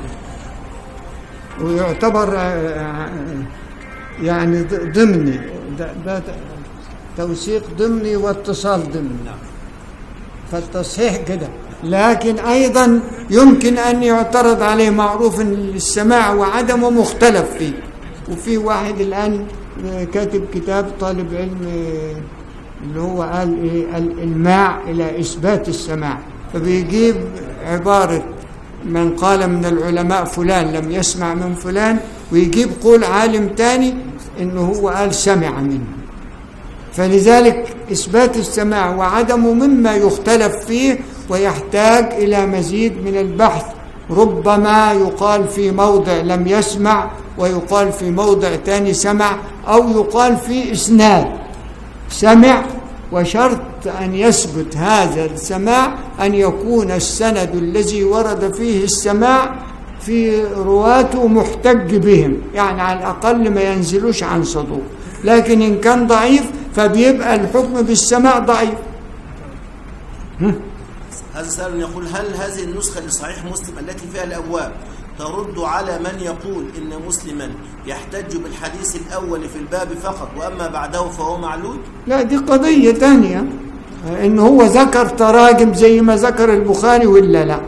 ويعتبر آه، يعني ض- ضمني ده, ده توثيق ضمني واتصال ضمني فالتصحيح كده لكن أيضا يمكن أن يعترض عليه معروف إن السماع وعدمه مختلف فيه وفي واحد الآن كاتب كتاب طالب علم اللي هو قال إيه الإلماع إلى إثبات السماع فبيجيب عبارة من قال من العلماء فلان لم يسمع من فلان ويجيب قول عالم تاني إنه هو قال سمع منه فلذلك إثبات السماع وعدمه مما يختلف فيه ويحتاج إلى مزيد من البحث ربما يقال في موضع لم يسمع ويقال في موضع تاني سمع أو يقال في إسناد سمع وشرط أن يثبت هذا السماع أن يكون السند الذي ورد فيه السماع في رواته محتج بهم يعني على الأقل ما ينزلوش عن صدوق لكن إن كان ضعيف فبيبقى الحكم بالسماع ضعيف هذا سائل يقول هل هذه النسخة لصحيح مسلم التي فيها الأبواب ترد على من يقول إن مسلما يحتج بالحديث الأول في الباب فقط وأما بعده فهو معلول لا دي قضية تانية إن هو ذكر تراجم زي ما ذكر البخاري ولا لا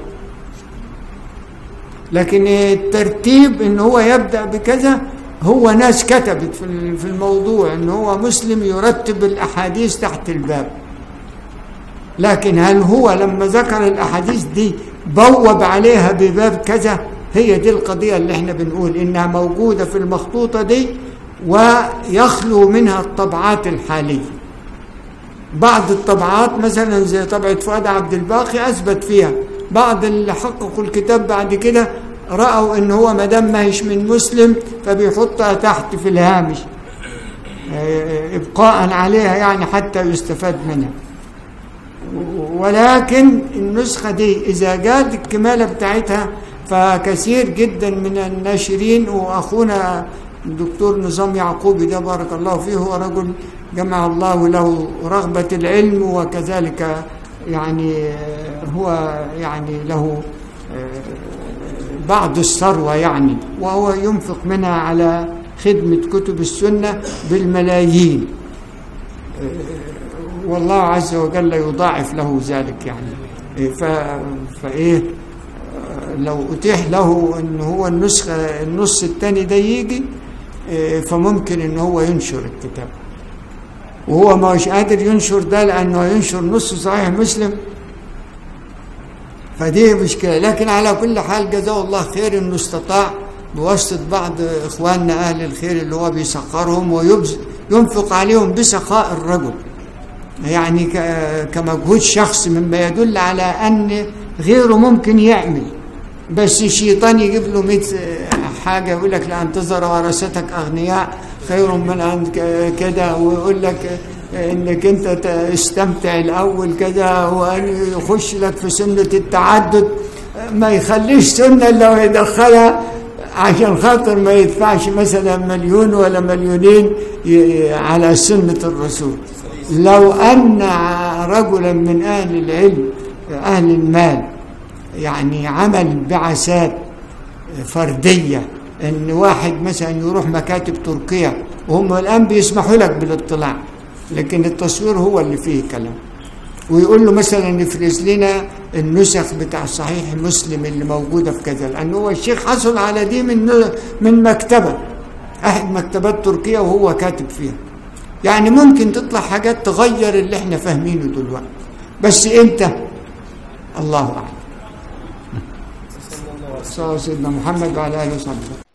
لكن الترتيب إن هو يبدأ بكذا هو ناس كتبت في في الموضوع إن هو مسلم يرتب الأحاديث تحت الباب لكن هل هو لما ذكر الأحاديث دي بوب عليها بباب كذا هي دي القضية اللي احنا بنقول إنها موجودة في المخطوطة دي ويخلو منها الطبعات الحالية بعض الطبعات مثلا زي طبعة فؤاد عبد الباقي أثبت فيها بعض اللي حققوا الكتاب بعد كده رأوا إن هو ما دام ما هيش من مسلم فبيحطها تحت في الهامش آه، إبقاء عليها يعني حتى يستفاد منها ولكن النسخة دي إذا جاءت الكمالة بتاعتها فكثير جدا من الناشرين وأخونا الدكتور نظام يعقوبي ده بارك الله فيه هو رجل جمع الله له رغبة العلم وكذلك يعني هو يعني له بعض الثروة يعني وهو ينفق منها على خدمة كتب السنة بالملايين والله عز وجل يضاعف له ذلك يعني إيه ف... فايه آه، لو اتيح له ان هو النسخه النص الثاني ده يجي إيه، فممكن ان هو ينشر الكتاب وهو مش قادر ينشر ده لانه ينشر نص صحيح مسلم فدي مشكله لكن على كل حال جزاه الله خير انه استطاع بواسطه بعض اخواننا اهل الخير اللي هو بيسخرهم وينفق عليهم بسخاء الرجل يعني ك- كمجهود شخصي مما يدل على ان غيره ممكن يعمل بس الشيطان يجيب له 100 حاجه يقول لك لان تزر ورثتك اغنياء خير من ان ك- كده ويقول لك انك انت ت- استمتع الاول كده وان يخش لك في سنه التعدد ما يخليش سنه لو يدخلها عشان خاطر ما يدفعش مثلا مليون ولا مليونين ي- على سنه الرسول لو ان رجلا من اهل العلم اهل المال يعني عمل بعثات فرديه ان واحد مثلا يروح مكاتب تركيا وهم الان بيسمحوا لك بالاطلاع لكن التصوير هو اللي فيه كلام ويقول له مثلا نفرز لنا النسخ بتاع صحيح مسلم اللي موجوده في كذا لان هو الشيخ حصل على دي من من مكتبه احد مكتبات تركيا وهو كاتب فيها يعني ممكن تطلع حاجات تغير اللي احنا فاهمينه دلوقتي بس امتى الله اعلم صلى الله على سيدنا محمد وعلى اله وصحبه